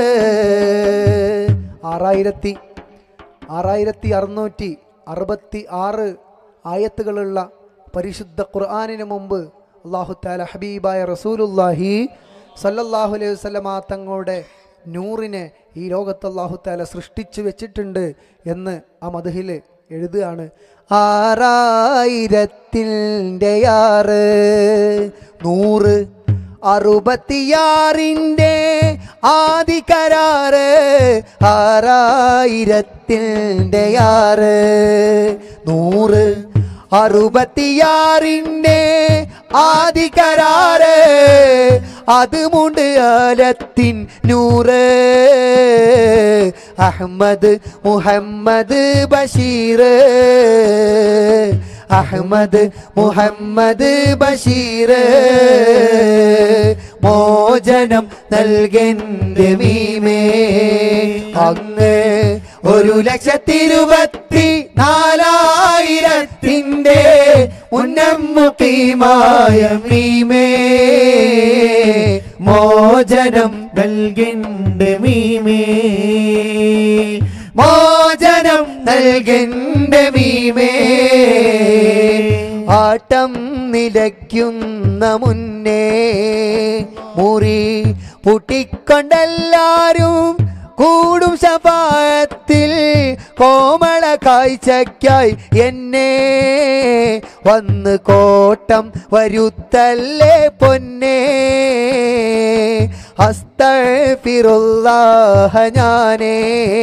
Speaker 1: ആറായിരത്തി ആറായിരത്തി അറുന്നൂറ്റി അറുപത്തി ആറ് ആയത്തുകളുള്ള പരിശുദ്ധ ഖുർആാനിന് മുമ്പ് അള്ളാഹു താല ഹബീബായ റസൂലുല്ലാഹി സല്ലല്ലാഹു അലൈഹി വസല്ലമ തങ്ങളുടെ നൂറിനെ ഈ ലോകത്ത് അള്ളാഹു താല സൃഷ്ടിച്ചു വെച്ചിട്ടുണ്ട് എന്ന് ആ മധുഹിൽ എഴുതുകയാണ് ആറായിരത്തിൻ്റെ ആറ് നൂറ് അറുപത്തിയാറിൻ്റെ ആദി കരാറ് ആറായിരത്തിൻ്റെ ആറ് നൂറ് അറുപത്തിയാറിൻ്റെ ആദി കരാറ് അതുമുണ്ട് ആലത്തിൻ നൂറ് അഹമ്മദ് മുഹമ്മദ് ബഷീർ അഹമ്മദ് മുഹമ്മദ് ബഷീർ മോചനം നൽകന്റെ മീമേ അങ്ങ് ഒരു ലക്ഷത്തിരുപത്തി നാലായിരത്തിൻ്റെ ഉന്നമ്മുഖീമായ മീമേ
Speaker 3: മോചനം നൽകണ്ട മീമേ മോചനം നൽകണ്ട മീമേ
Speaker 2: ആട്ടം നിലയ്ക്കുന്ന മുന്നേ മുറി പൂട്ടിക്കൊണ്ടെല്ലാരും കൂടും ശപാത്തിൽ കോമള കാഴ്ചയ്ക്കായി എന്നെ വന്ന് കോട്ടം വരുത്തല്ലേ പൊന്നേ അസ്തഫിറുല്ലാഹ ഞാനേ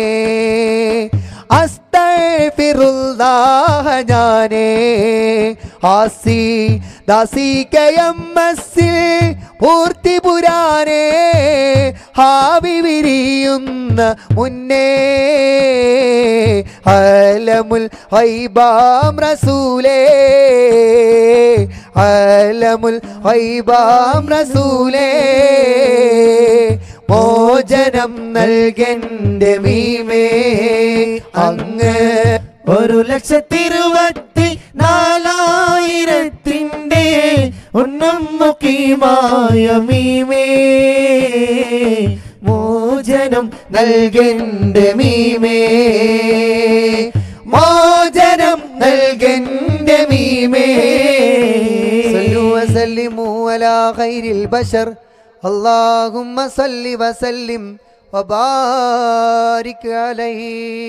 Speaker 2: അസ്തഫിറുല്ലാഹ ഞാനേ ആസി ദാസികയമ്മസ്സിൽ പൂർത്തി പുരാനേ ഹാവി വിരിയുന്ന മുന്നേ അലമുൽ ഹൈബാം റസൂലേ അലമുൽ ഹൈബാം റസൂലേ മോചനം നൽകന്റെ മീമേ അങ്ങ്
Speaker 3: ഒരു ലക്ഷത്തിരുപത്തി നാലായിരത്തിൻ്റെ ഉന്നം മുഖീമായ മീമേ മോചനം നൽകണ്ട മീമേ മോചനം നൽകണ്ട മീമേ
Speaker 2: صلوا وسلموا على خير البشر اللهم صل وسلم وبارك عليه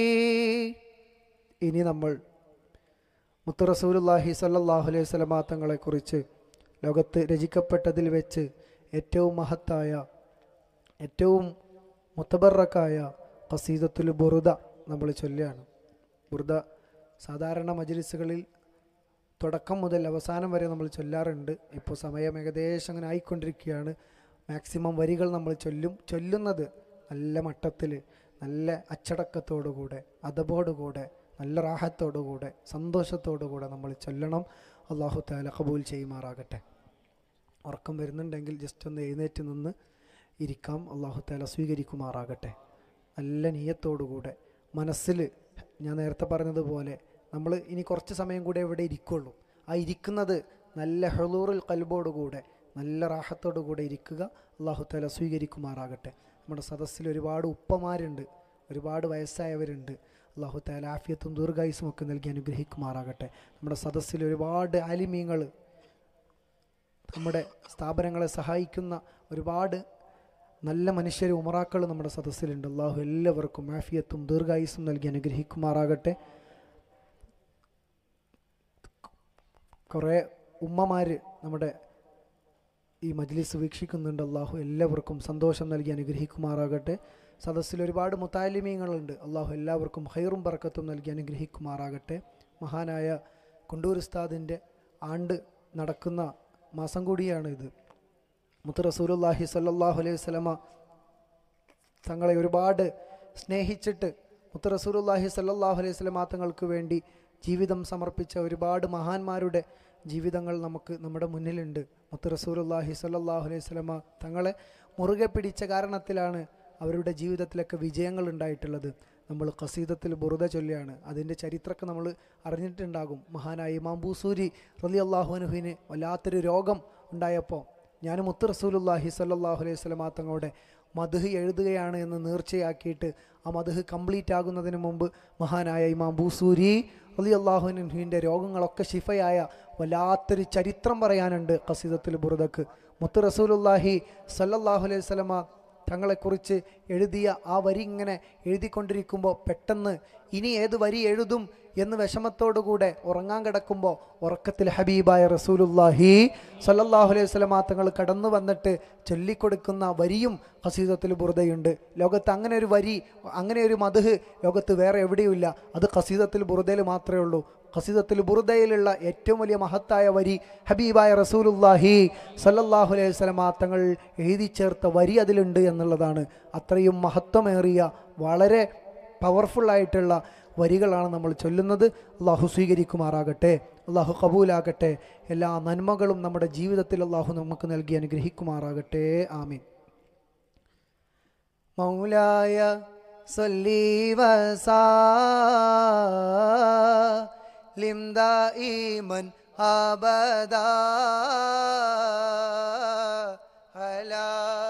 Speaker 1: ഇനി നമ്മൾ മുത്ത് റസൂലുല്ലാഹി സല്ലല്ലാഹു അലൈഹി വസല്ലമ തങ്ങളെക്കുറിച്ച് ലോകത്ത് രചിക്കപ്പെട്ടതിൽ വെച്ച് ഏറ്റവും മഹത്തായ ഏറ്റവും മുത്തബറക്കായ ഖസീദത്തുൽ ബുറുദ നമ്മൾ ചൊല്ലുകയാണ് ബുറുദ സാധാരണ മജ്ലിസുകളിൽ തുടക്കം മുതൽ അവസാനം വരെ നമ്മൾ ചൊല്ലാറുണ്ട് ഇപ്പോൾ സമയം ഏകദേശം അങ്ങനെ ആയിക്കൊണ്ടിരിക്കുകയാണ് മാക്സിമം വരികൾ നമ്മൾ ചൊല്ലും ചൊല്ലുന്നത് നല്ല മട്ടത്തിൽ നല്ല അച്ചടക്കത്തോടുകൂടെ അതബോടുകൂടെ നല്ല റാഹത്തോടുകൂടെ സന്തോഷത്തോടുകൂടെ നമ്മൾ ചൊല്ലണം അള്ളാഹു താല കബൂൽ ചെയ്യുമാറാകട്ടെ ഉറക്കം വരുന്നുണ്ടെങ്കിൽ ജസ്റ്റ് ഒന്ന് എഴുന്നേറ്റ് നിന്ന് ഇരിക്കാം അള്ളാഹു താല സ്വീകരിക്കുമാറാകട്ടെ നല്ല നീയത്തോടുകൂടെ മനസ്സിൽ ഞാൻ നേരത്തെ പറഞ്ഞതുപോലെ നമ്മൾ ഇനി കുറച്ച് സമയം കൂടെ ഇവിടെ ഇരിക്കുള്ളൂ ആ ഇരിക്കുന്നത് നല്ല ഹെളൂറിൽ കൽബോടുകൂടെ നല്ല റാഹത്തോടുകൂടെ ഇരിക്കുക അള്ളാഹു താല സ്വീകരിക്കുമാറാകട്ടെ നമ്മുടെ സദസ്സിൽ ഒരുപാട് ഉപ്പമാരുണ്ട് ഒരുപാട് വയസ്സായവരുണ്ട് അള്ളാഹു താല ആഫിയത്തും ദീർഘായുസും ഒക്കെ നൽകി അനുഗ്രഹിക്കുമാറാകട്ടെ നമ്മുടെ സദസ്സിൽ ഒരുപാട് ആലിമീങ്ങൾ നമ്മുടെ സ്ഥാപനങ്ങളെ സഹായിക്കുന്ന ഒരുപാട് നല്ല മനുഷ്യരും ഉമറാക്കൾ നമ്മുടെ സദസ്സിലുണ്ട് അള്ളാഹു എല്ലാവർക്കും ആഫിയത്തും ദീർഘായുസും നൽകി അനുഗ്രഹിക്കുമാറാകട്ടെ കുറേ ഉമ്മമാർ നമ്മുടെ ഈ മജ്ലിസ് വീക്ഷിക്കുന്നുണ്ട് അള്ളാഹു എല്ലാവർക്കും സന്തോഷം നൽകി അനുഗ്രഹിക്കുമാറാകട്ടെ സദസ്സിൽ ഒരുപാട് മുത്താലിമീങ്ങളുണ്ട് അള്ളാഹു എല്ലാവർക്കും ഹൈറും ബർക്കത്തും നൽകി അനുഗ്രഹിക്കുമാറാകട്ടെ മഹാനായ കുണ്ടൂർ ഉസ്താദിൻ്റെ ആണ്ട് നടക്കുന്ന മാസം കൂടിയാണ് ഇത് മുത്ത് റസൂലുല്ലാഹി സല്ലാഹു അലൈഹി വസല്ലമ തങ്ങളെ ഒരുപാട് സ്നേഹിച്ചിട്ട് മുത്ത് റസൂലുല്ലാഹി സല്ലാഹു അലൈഹി വസല്ലമ തങ്ങൾക്ക് വേണ്ടി ജീവിതം സമർപ്പിച്ച ഒരുപാട് മഹാന്മാരുടെ ജീവിതങ്ങൾ നമുക്ക് നമ്മുടെ മുന്നിലുണ്ട് മുത്ത് റസൂലുല്ലാഹി സല്ലാഹു അലൈഹി വസല്ലമ തങ്ങളെ മുറുകെ പിടിച്ച കാരണത്തിലാണ് അവരുടെ ജീവിതത്തിലൊക്കെ വിജയങ്ങൾ ഉണ്ടായിട്ടുള്ളത് നമ്മൾ ഖസീദത്തിൽ ബുറുദ ചൊല്ലിയാണ് അതിൻ്റെ ചരിത്രമൊക്കെ നമ്മൾ അറിഞ്ഞിട്ടുണ്ടാകും മഹാനായ ഇമാം ബൂസൂരി റലി അള്ളാഹുനുഹിന് വല്ലാത്തൊരു രോഗം ഉണ്ടായപ്പോൾ ഞാൻ മുത്ത് റസൂലുല്ലാഹി സല്ലാഹു അലൈഹി സ്വലമാ തങ്ങളുടെ മധുഹ് എഴുതുകയാണ് എന്ന് നേർച്ചയാക്കിയിട്ട് ആ മധുഹ് കംപ്ലീറ്റ് ആകുന്നതിന് മുമ്പ് മഹാനായ ഇമാം ബൂസൂരി അലി അള്ളാഹുനുഹിൻ്റെ രോഗങ്ങളൊക്കെ ശിഫയായ വല്ലാത്തൊരു ചരിത്രം പറയാനുണ്ട് ഖസീദത്തുൽ ബുറുദക്ക് മുത്ത് റസൂലുല്ലാഹി സല്ലല്ലാഹു അലൈഹി സ്വലമ തങ്ങളെക്കുറിച്ച് എഴുതിയ ആ വരി ഇങ്ങനെ എഴുതിക്കൊണ്ടിരിക്കുമ്പോൾ പെട്ടെന്ന് ഇനി ഏത് വരി എഴുതും എന്ന് വിഷമത്തോടുകൂടെ ഉറങ്ങാൻ കിടക്കുമ്പോൾ ഉറക്കത്തിൽ ഹബീബായ റസൂലുല്ലാഹി സല്ലല്ലാഹു അലൈഹി വസല്ലമ തങ്ങൾ കടന്നു വന്നിട്ട് ചൊല്ലിക്കൊടുക്കുന്ന വരിയും ഖസീദത്തിൽ ബുറുദയുണ്ട് ലോകത്ത് അങ്ങനെ ഒരു വരി അങ്ങനെ ഒരു മധുഹ് ലോകത്ത് വേറെ എവിടെയുമില്ല അത് ഖസീദത്തിൽ ബുറുദയിൽ മാത്രമേ ഉള്ളൂ ഖസീദത്തിൽ ബുറുദയിലുള്ള ഏറ്റവും വലിയ മഹത്തായ വരി ഹബീബായ റസൂലുല്ലാഹി സല്ലല്ലാഹു അലൈഹി വസല്ലമ തങ്ങൾ എഴുതി ചേർത്ത വരി അതിലുണ്ട് എന്നുള്ളതാണ് അത്രയും മഹത്വമേറിയ വളരെ പവർഫുള്ളായിട്ടുള്ള വരികളാണ് നമ്മൾ ചൊല്ലുന്നത് അള്ളാഹു സ്വീകരിക്കുമാറാകട്ടെ അള്ളാഹു കബൂലാകട്ടെ എല്ലാ നന്മകളും നമ്മുടെ ജീവിതത്തിൽ അള്ളാഹു നമുക്ക് നൽകി അനുഗ്രഹിക്കുമാറാകട്ടെ ആമീൻ മൗലായ സല്ലി വസാലിം ദായിമൻ അബദാ അലാ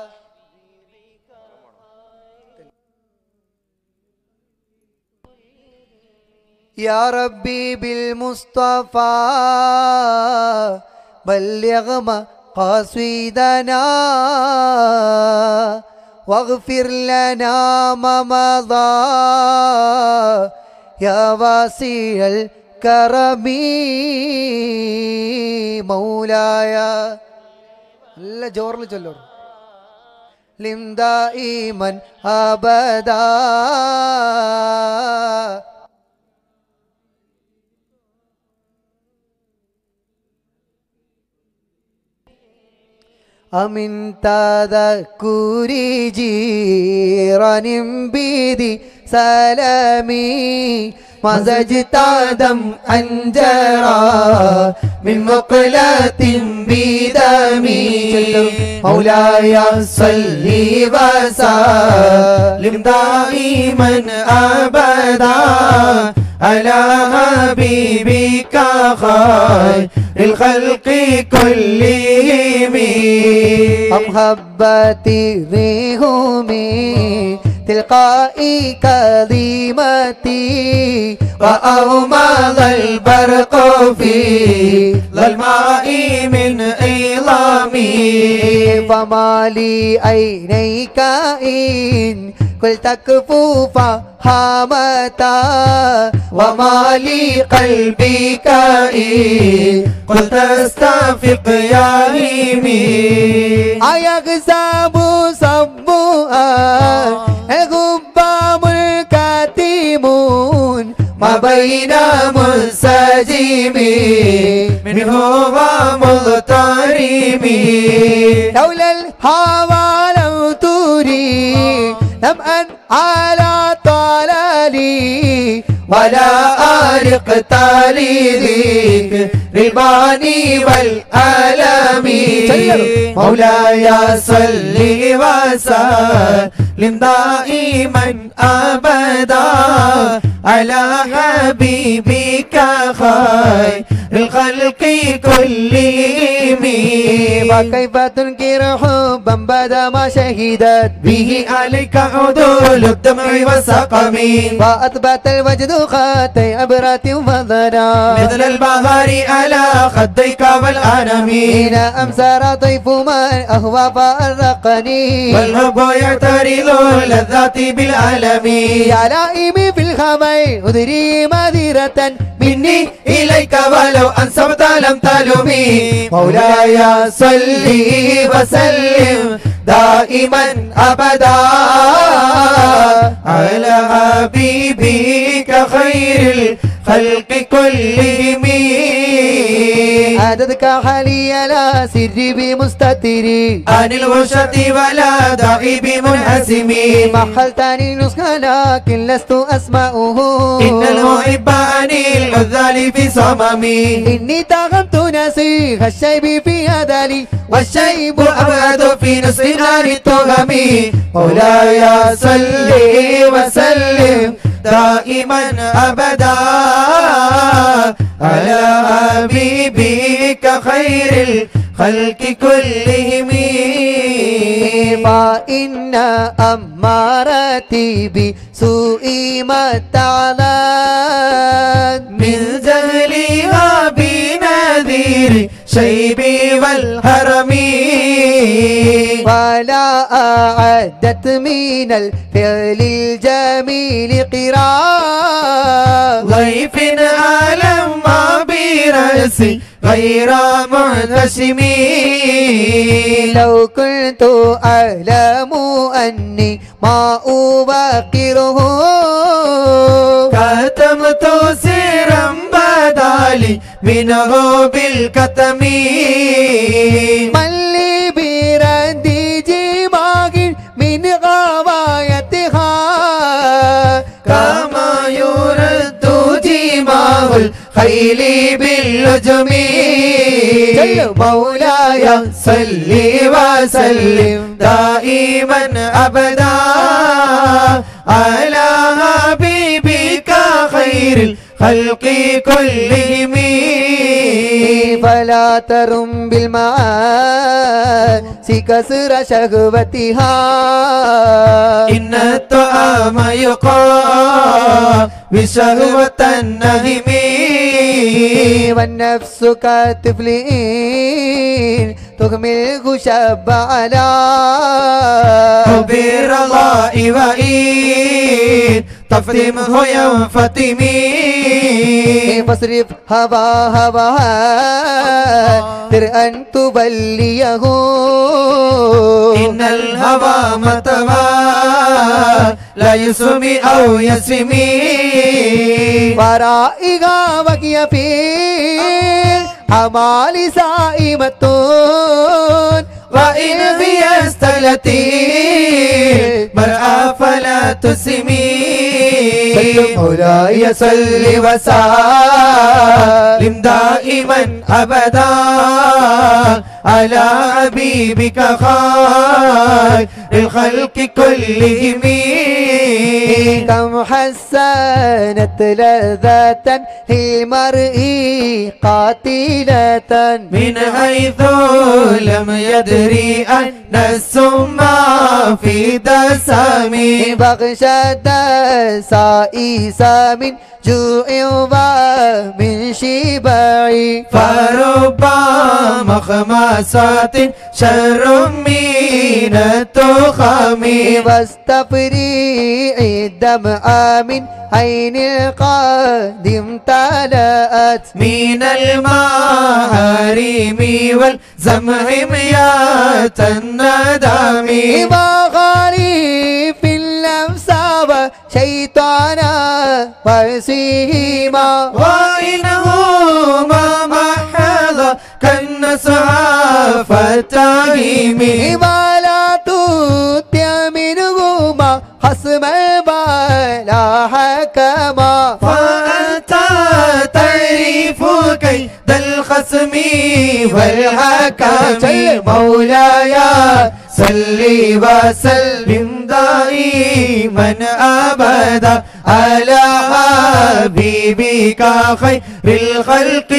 Speaker 2: يا ربي بالمصطفى بلغ مقاصدنا واغفر لنا ما مضى يا واسع الكرم مولاي നല്ല ജോറിൽ ചൊല്ലു لم دائما أبدا أمن تذكر جيران بيدي سلامي مزجت دم أنجرا من مقلة بدمي مولاي صل وسلم
Speaker 3: دائما أبدا على حبيبك خير الخلق كلهم
Speaker 2: أم هبتي ريهمي تلقائي كلمتي
Speaker 3: وأومض البرق في ظلماء من إظامي
Speaker 2: فما لي عينيك إن قلت كفوا فهامتا
Speaker 3: وما لي قلبك إن قلت استفق يا هيمي
Speaker 2: أيغزاب صبوها غبام الكاتمون
Speaker 3: ما بين منسجم منه ومضطرم
Speaker 2: لولا الهوى لو تري لم أن على طلالي
Speaker 3: ولا أرق تاليك رباني والألم مولاي صل وسلم دائما أبدا على حبيبك خير الخلق كلهم
Speaker 2: وكيف تنكر حبا بدا ما شهدت
Speaker 3: به عليك عدول الدمع والسقم
Speaker 2: وأثبت الوجد خاتي أبرات وضنا
Speaker 3: مثل البهار على خديك والأنم
Speaker 2: حين أمسى طيف ما أهوى فأرقني
Speaker 3: والحب يعترض اللذات بالألم
Speaker 2: يا لائمي في الخمي أدري مذرة
Speaker 3: مني إليك ولو أنصبت لم تلمي مولاي صل وسلم دائما أبدا على حبيبك خير الخلق كلهم
Speaker 2: عددك حالي لا سر بمستتري
Speaker 3: عن الوشة ولا داعي بمنحسم
Speaker 2: محلتني نسخة لكن لست أسمعه
Speaker 3: إن المحب عن العذال في صممي
Speaker 2: إني تغمت نسيخ الشيب في هذلي
Speaker 3: والشيب أبعد في نصر نار التهم مولاي صل وسلم دائما أبدا على حبيبك خير الخلق كلهم
Speaker 2: فإن أمارتي بسوء ما تعلن
Speaker 3: من جهلها بنذير شيبي والهرم
Speaker 2: ولا أعدت من الفعل الجميل قراء
Speaker 3: ضيف عالم ما برأسي غير منهشم
Speaker 2: لو كنت أعلم أني ما أبكره
Speaker 3: كتمت سيرا بدالي منه بالكتم
Speaker 2: من لي برد جماغ من غوايتها
Speaker 3: كما يرد جماه الخيل باللجم
Speaker 2: جل
Speaker 3: مولاي صل وسلم دائما ابدا على حبيبك خير الخلق كلهم
Speaker 2: فلا ترم بالمعاصي كسر شهوتها
Speaker 3: إن الطعام يقام بشهوة النهم
Speaker 2: والنفس كطفل تهمله شب على
Speaker 3: حب الرضاء وإن تفطمه ينفطمي
Speaker 2: فاصرف هوا هواها تر أن تبليه
Speaker 3: إن الهوى متوى لا يسمي أو يسمي
Speaker 2: فرائها وهي في أعمال سائمة
Speaker 3: وإن في استلتي مرأى فلا تسمي مولاي صل وسلم دائما أبدا على حبيبك خير الخلق كلهم
Speaker 2: كم حسنت لذة للمرء قاتلة
Speaker 3: من حيث لم يدري أن السم في دسمي
Speaker 2: بغشة سائس من جوع ومن شبع
Speaker 3: فرب مخمسات شر من التخم
Speaker 2: واستفريع الدمع من عين القادم تلأت
Speaker 3: من المحارم والزمهم يا الندم
Speaker 2: وغريب اللمس وشيطانا وسيما
Speaker 3: وإنهما محض كالنسعى فتاهم
Speaker 2: ولا تطع منهما خصم البلا حكما
Speaker 3: فأنت تعرف كيد الخصم والحكم مولاي صل وسلم دائما أبدا على حبيبك خير الخلق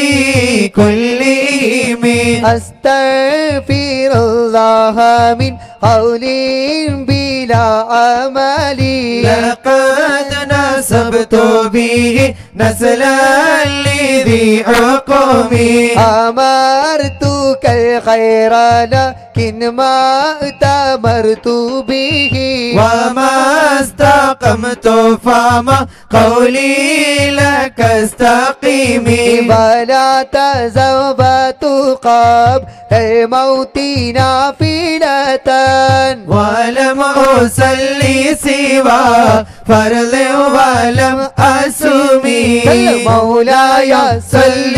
Speaker 3: كلهم
Speaker 2: أستغفر الله من قول بلا عمل
Speaker 3: لقد نسبت به نسلا لذي عقمي
Speaker 2: أمرتك الخير لكن ما أتمرت به
Speaker 3: وما استقمت فما قولي لك استقيمي
Speaker 2: ولا تزوبت قبل الموت نافلة
Speaker 3: ولم أصلي سوى فرض ولم أسمي
Speaker 2: مولاي
Speaker 3: صل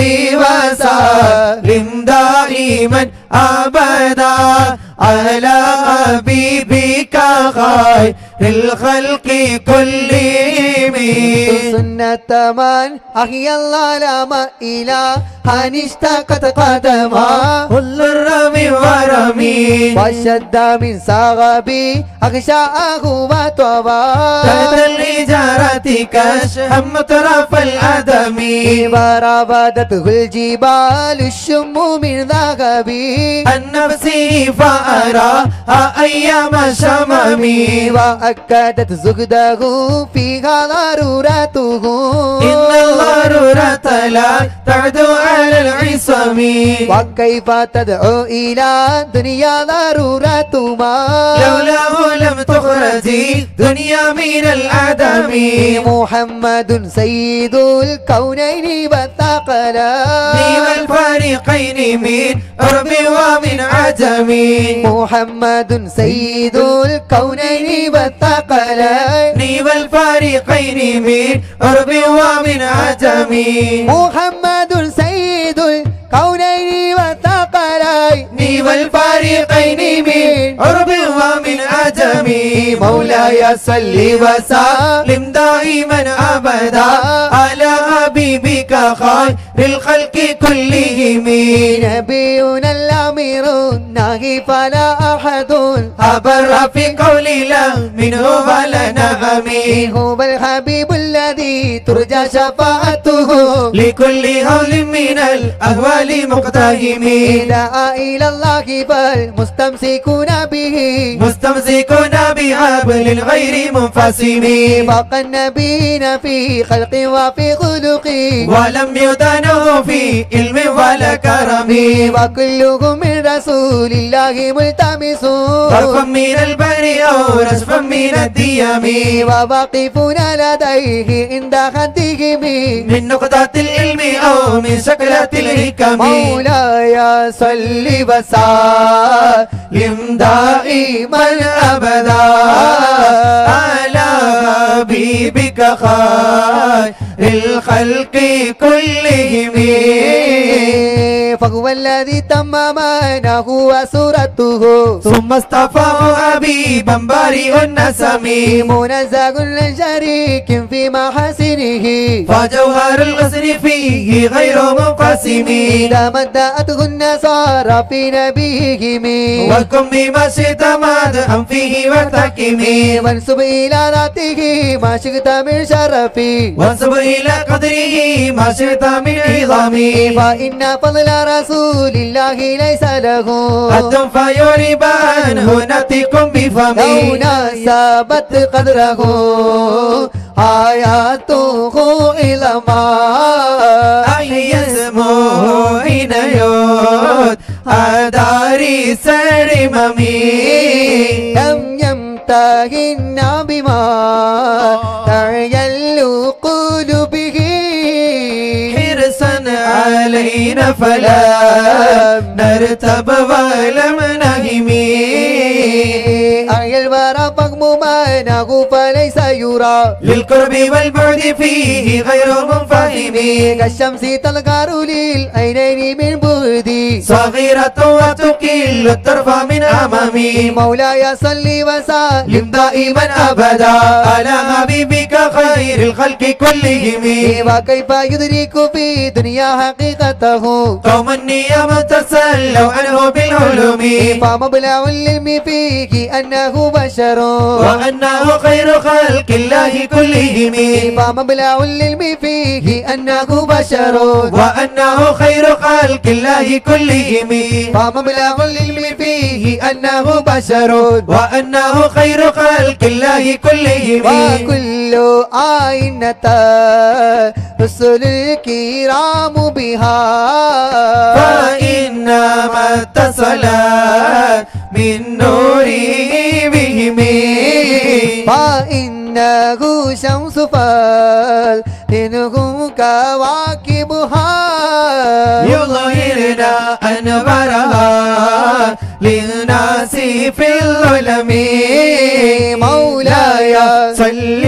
Speaker 3: وسلم دائما أبدا على حبيبك خير الخلق كلهم
Speaker 2: سنة من أحيا الظلام إلى أن اشتقت قدما
Speaker 3: كل الرمي ورمي
Speaker 2: وشد من صغبي أغشاءه وطوى
Speaker 3: تحت الإجارة كشهم طرف الأدم
Speaker 2: وراودته الجبال الشم من ذهب
Speaker 3: النفس فأرى أيام شممي
Speaker 2: وأكدت زهده فيها ضرورته
Speaker 3: إن الضرورة لا تعدو على العصم
Speaker 2: وكيف تدعو إلى دنيا ضرورة ما
Speaker 3: لولاه لم تخرجي دنيا من العدم
Speaker 2: محمد سيد الكونين والثقلين
Speaker 3: والفريقين من عرب ومن عجم
Speaker 2: محمد سيد الكونين والثقلين
Speaker 3: والفريقين من عرب ومن عجم
Speaker 2: محمد سيد الكونين والثقلين
Speaker 3: والفريقين من عرب ومن عجم الآدم مولاي صل وسلم دائما أبدا على حبيبك خير الخلق كلهم
Speaker 2: نبينا الأمير الناهي فلا أحد
Speaker 3: أبر في قول لا منه ولا نغم
Speaker 2: هو الحبيب الذي ترجى شفاعته
Speaker 3: لكل هول من الأهوال مقتهم
Speaker 2: دعا إلى الله فالمستمسكون به
Speaker 3: مستمسكون بحبل غير منفسم
Speaker 2: فوق النبيين في خلق وفي خلق
Speaker 3: ولم يدانوا في علم ولا كرم
Speaker 2: وكلهم من رسول الله ملتمس
Speaker 3: طرفا من البر أو رشفا من الديم
Speaker 2: وواقفون لديه عند خدهم
Speaker 3: من نقطة العلم أو من شكلة الحكم
Speaker 2: مولاي صل وسلم
Speaker 3: دائما أبدا على حبيبك خير الخلق كلهم
Speaker 2: فهو الذي تم معناه وسورته
Speaker 3: ثم اصطفاه حبيبا بارئ النسم
Speaker 2: منزه لشريك في محاسنه
Speaker 3: فجوهر الغسل فيه غير منقسم
Speaker 2: إذا مدأته النصارى في نبيهم
Speaker 3: وكن بما شئت مدحا فيه وارتكم
Speaker 2: وانسب إلى ذاته ما شئت من شرف
Speaker 3: وانسب إلى قدره ما شئت من عظام
Speaker 2: فإن فضل رسول الله ليس له
Speaker 3: حد فيريب عنه نتكم
Speaker 2: لو
Speaker 3: بفمي
Speaker 2: نسبت قدره آياته إلى ما
Speaker 3: أحيا اسمه حين يود أداري سرممي
Speaker 2: لم يمتهن بما ترجل قلوبه
Speaker 3: حرصا علينا فلا نرتب ولم نهمي
Speaker 2: أي الورى فهم مانه فليس يرى
Speaker 3: للقرب والبعد فيه غير منفهم
Speaker 2: كالشمس تلقار للعينين من بعد
Speaker 3: صغيرة وتقل الطرف من أمامي
Speaker 2: مولاي صل وسلم
Speaker 3: لم دائما أبدا على حبيبك خير الخلق كلهم
Speaker 2: وكيف يدرك في دنيا حقيقته
Speaker 3: قوم النيام تسلوا عنه بالعلوم
Speaker 2: فمبلغ العلم فيه أنه بشر
Speaker 3: وأنه خير خلق الله كلهم
Speaker 2: فمبلغ العلم فيه أنه بشر
Speaker 3: وأنه خير خلق الله كلهم
Speaker 2: فمبلغ العلم فيه أنه بشر
Speaker 3: وأنه خير خلق الله كلهم
Speaker 2: وكل آينة رسل الكرام بها
Speaker 3: فإنما اتصلت من نوره بهم
Speaker 2: فإنه شمس فال إنهم كواكبها
Speaker 3: يظهرنا أنبارها للناس في الظلم مولاي صل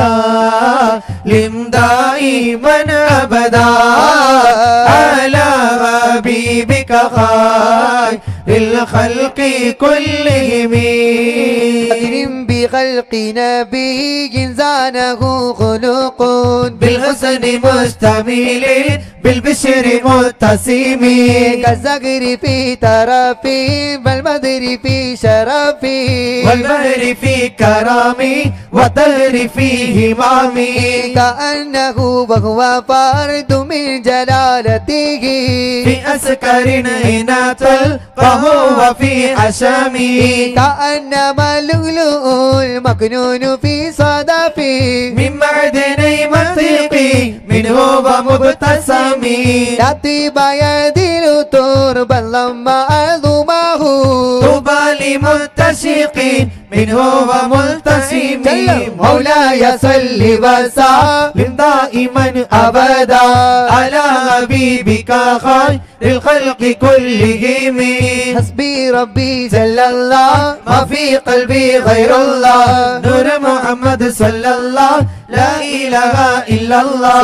Speaker 3: وسلم دائما أبدا على حبيبك خير الخلق كلهم
Speaker 2: أكرم بخلق نبي زانه خلق
Speaker 3: بالحسن مستميل بالبشر متسم
Speaker 2: كالزغر في ترفي والبدر في شرفي
Speaker 3: والبهر في كرامي والدهر في همامي
Speaker 2: كأنه وهو فرد من جلالته
Speaker 3: في أسكر حين تلقاه وفي أشامي
Speaker 2: كأنما اللؤلؤ المكنون في صدفي
Speaker 3: من معدني منطقي منه ومبتسمي
Speaker 2: لا طيب يدل تربا لما أظمه
Speaker 3: طوبى لمتشق منه وملتسم
Speaker 2: جل مولاي صل وسلم
Speaker 3: دائما أبدا على حبيبك خير الخلق كلهم
Speaker 2: حسبي ربي جل الله
Speaker 3: ما في قلبي غير الله نور محمد صلى الله لا إله إلا الله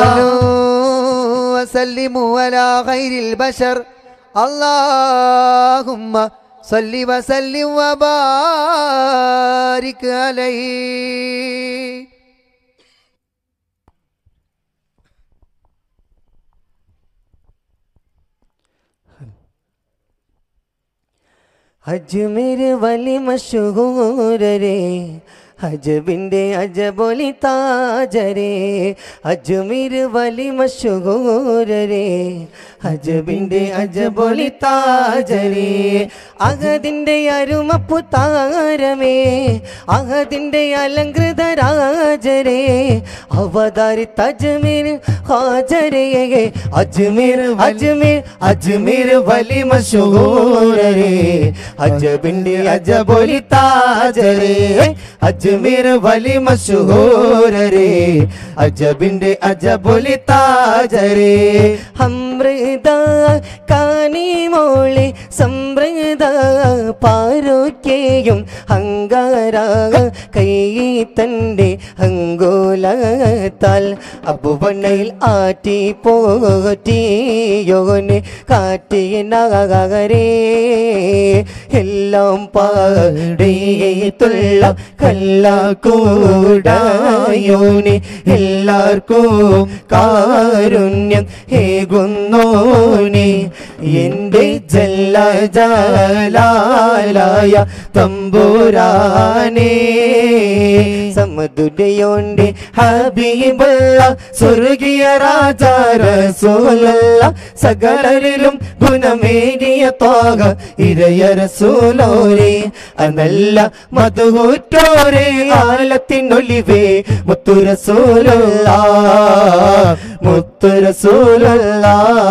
Speaker 2: صلوا وسلموا على خير البشر اللهم صل وسلم وبارك عليه
Speaker 4: അജ്മീർ വലി മഷൂരരെ അജബിൻ്റെ അജബൊലി താജരെ അജ്മീർ വലി മഷൂരരെ അജബിന്റെ അജബൊലി താജരെ അഹദിന്റെ അരുമപ്പു താരമേ അഹദിന്റെ അലങ്കൃത രാജരെ അവതാരി തജ്മീർ ഹാജരെ അജ്മീർ അജ്മീർ
Speaker 3: അജ്മീർ വലി മഷൂരരെ അജബിന്റെ അജബൊലി താജരെ അജ്മീർ വലി മഷൂരരെ അജബിന്റെ അജബൊലി താജരെ
Speaker 4: അമൃത കാനി മോളെ സമൃത പാരോക്കെയും അങ്കാര കൈ തൻ്റെ അങ്കോലത്താൽ അബുവണ്ണയിൽ ആറ്റി പോറ്റിയോനെ കാറ്റിയനാകരേ എല്ലാം പാടിയുള്ള കല്ലാക്കൂടായോനെ എല്ലാവർക്കും കാരുണ്യം ഹേകുന്നോനെ എൻ്റെ ജല്ല ജലാലായ തമ്പുരാനേ സമതുരയോണ്ട് ഹബീബല്ല സ്വർഗീയ രാജാരസൂലല്ല സകലരിലും ഗുണമേറിയ തോക ഇരയ റസൂലോരെ അനല്ല മധുഹൂറ്റോരെ ആലത്തിനൊലിവേ മുത്തുരസൂലുള്ള മുത്തുരസൂലുള്ള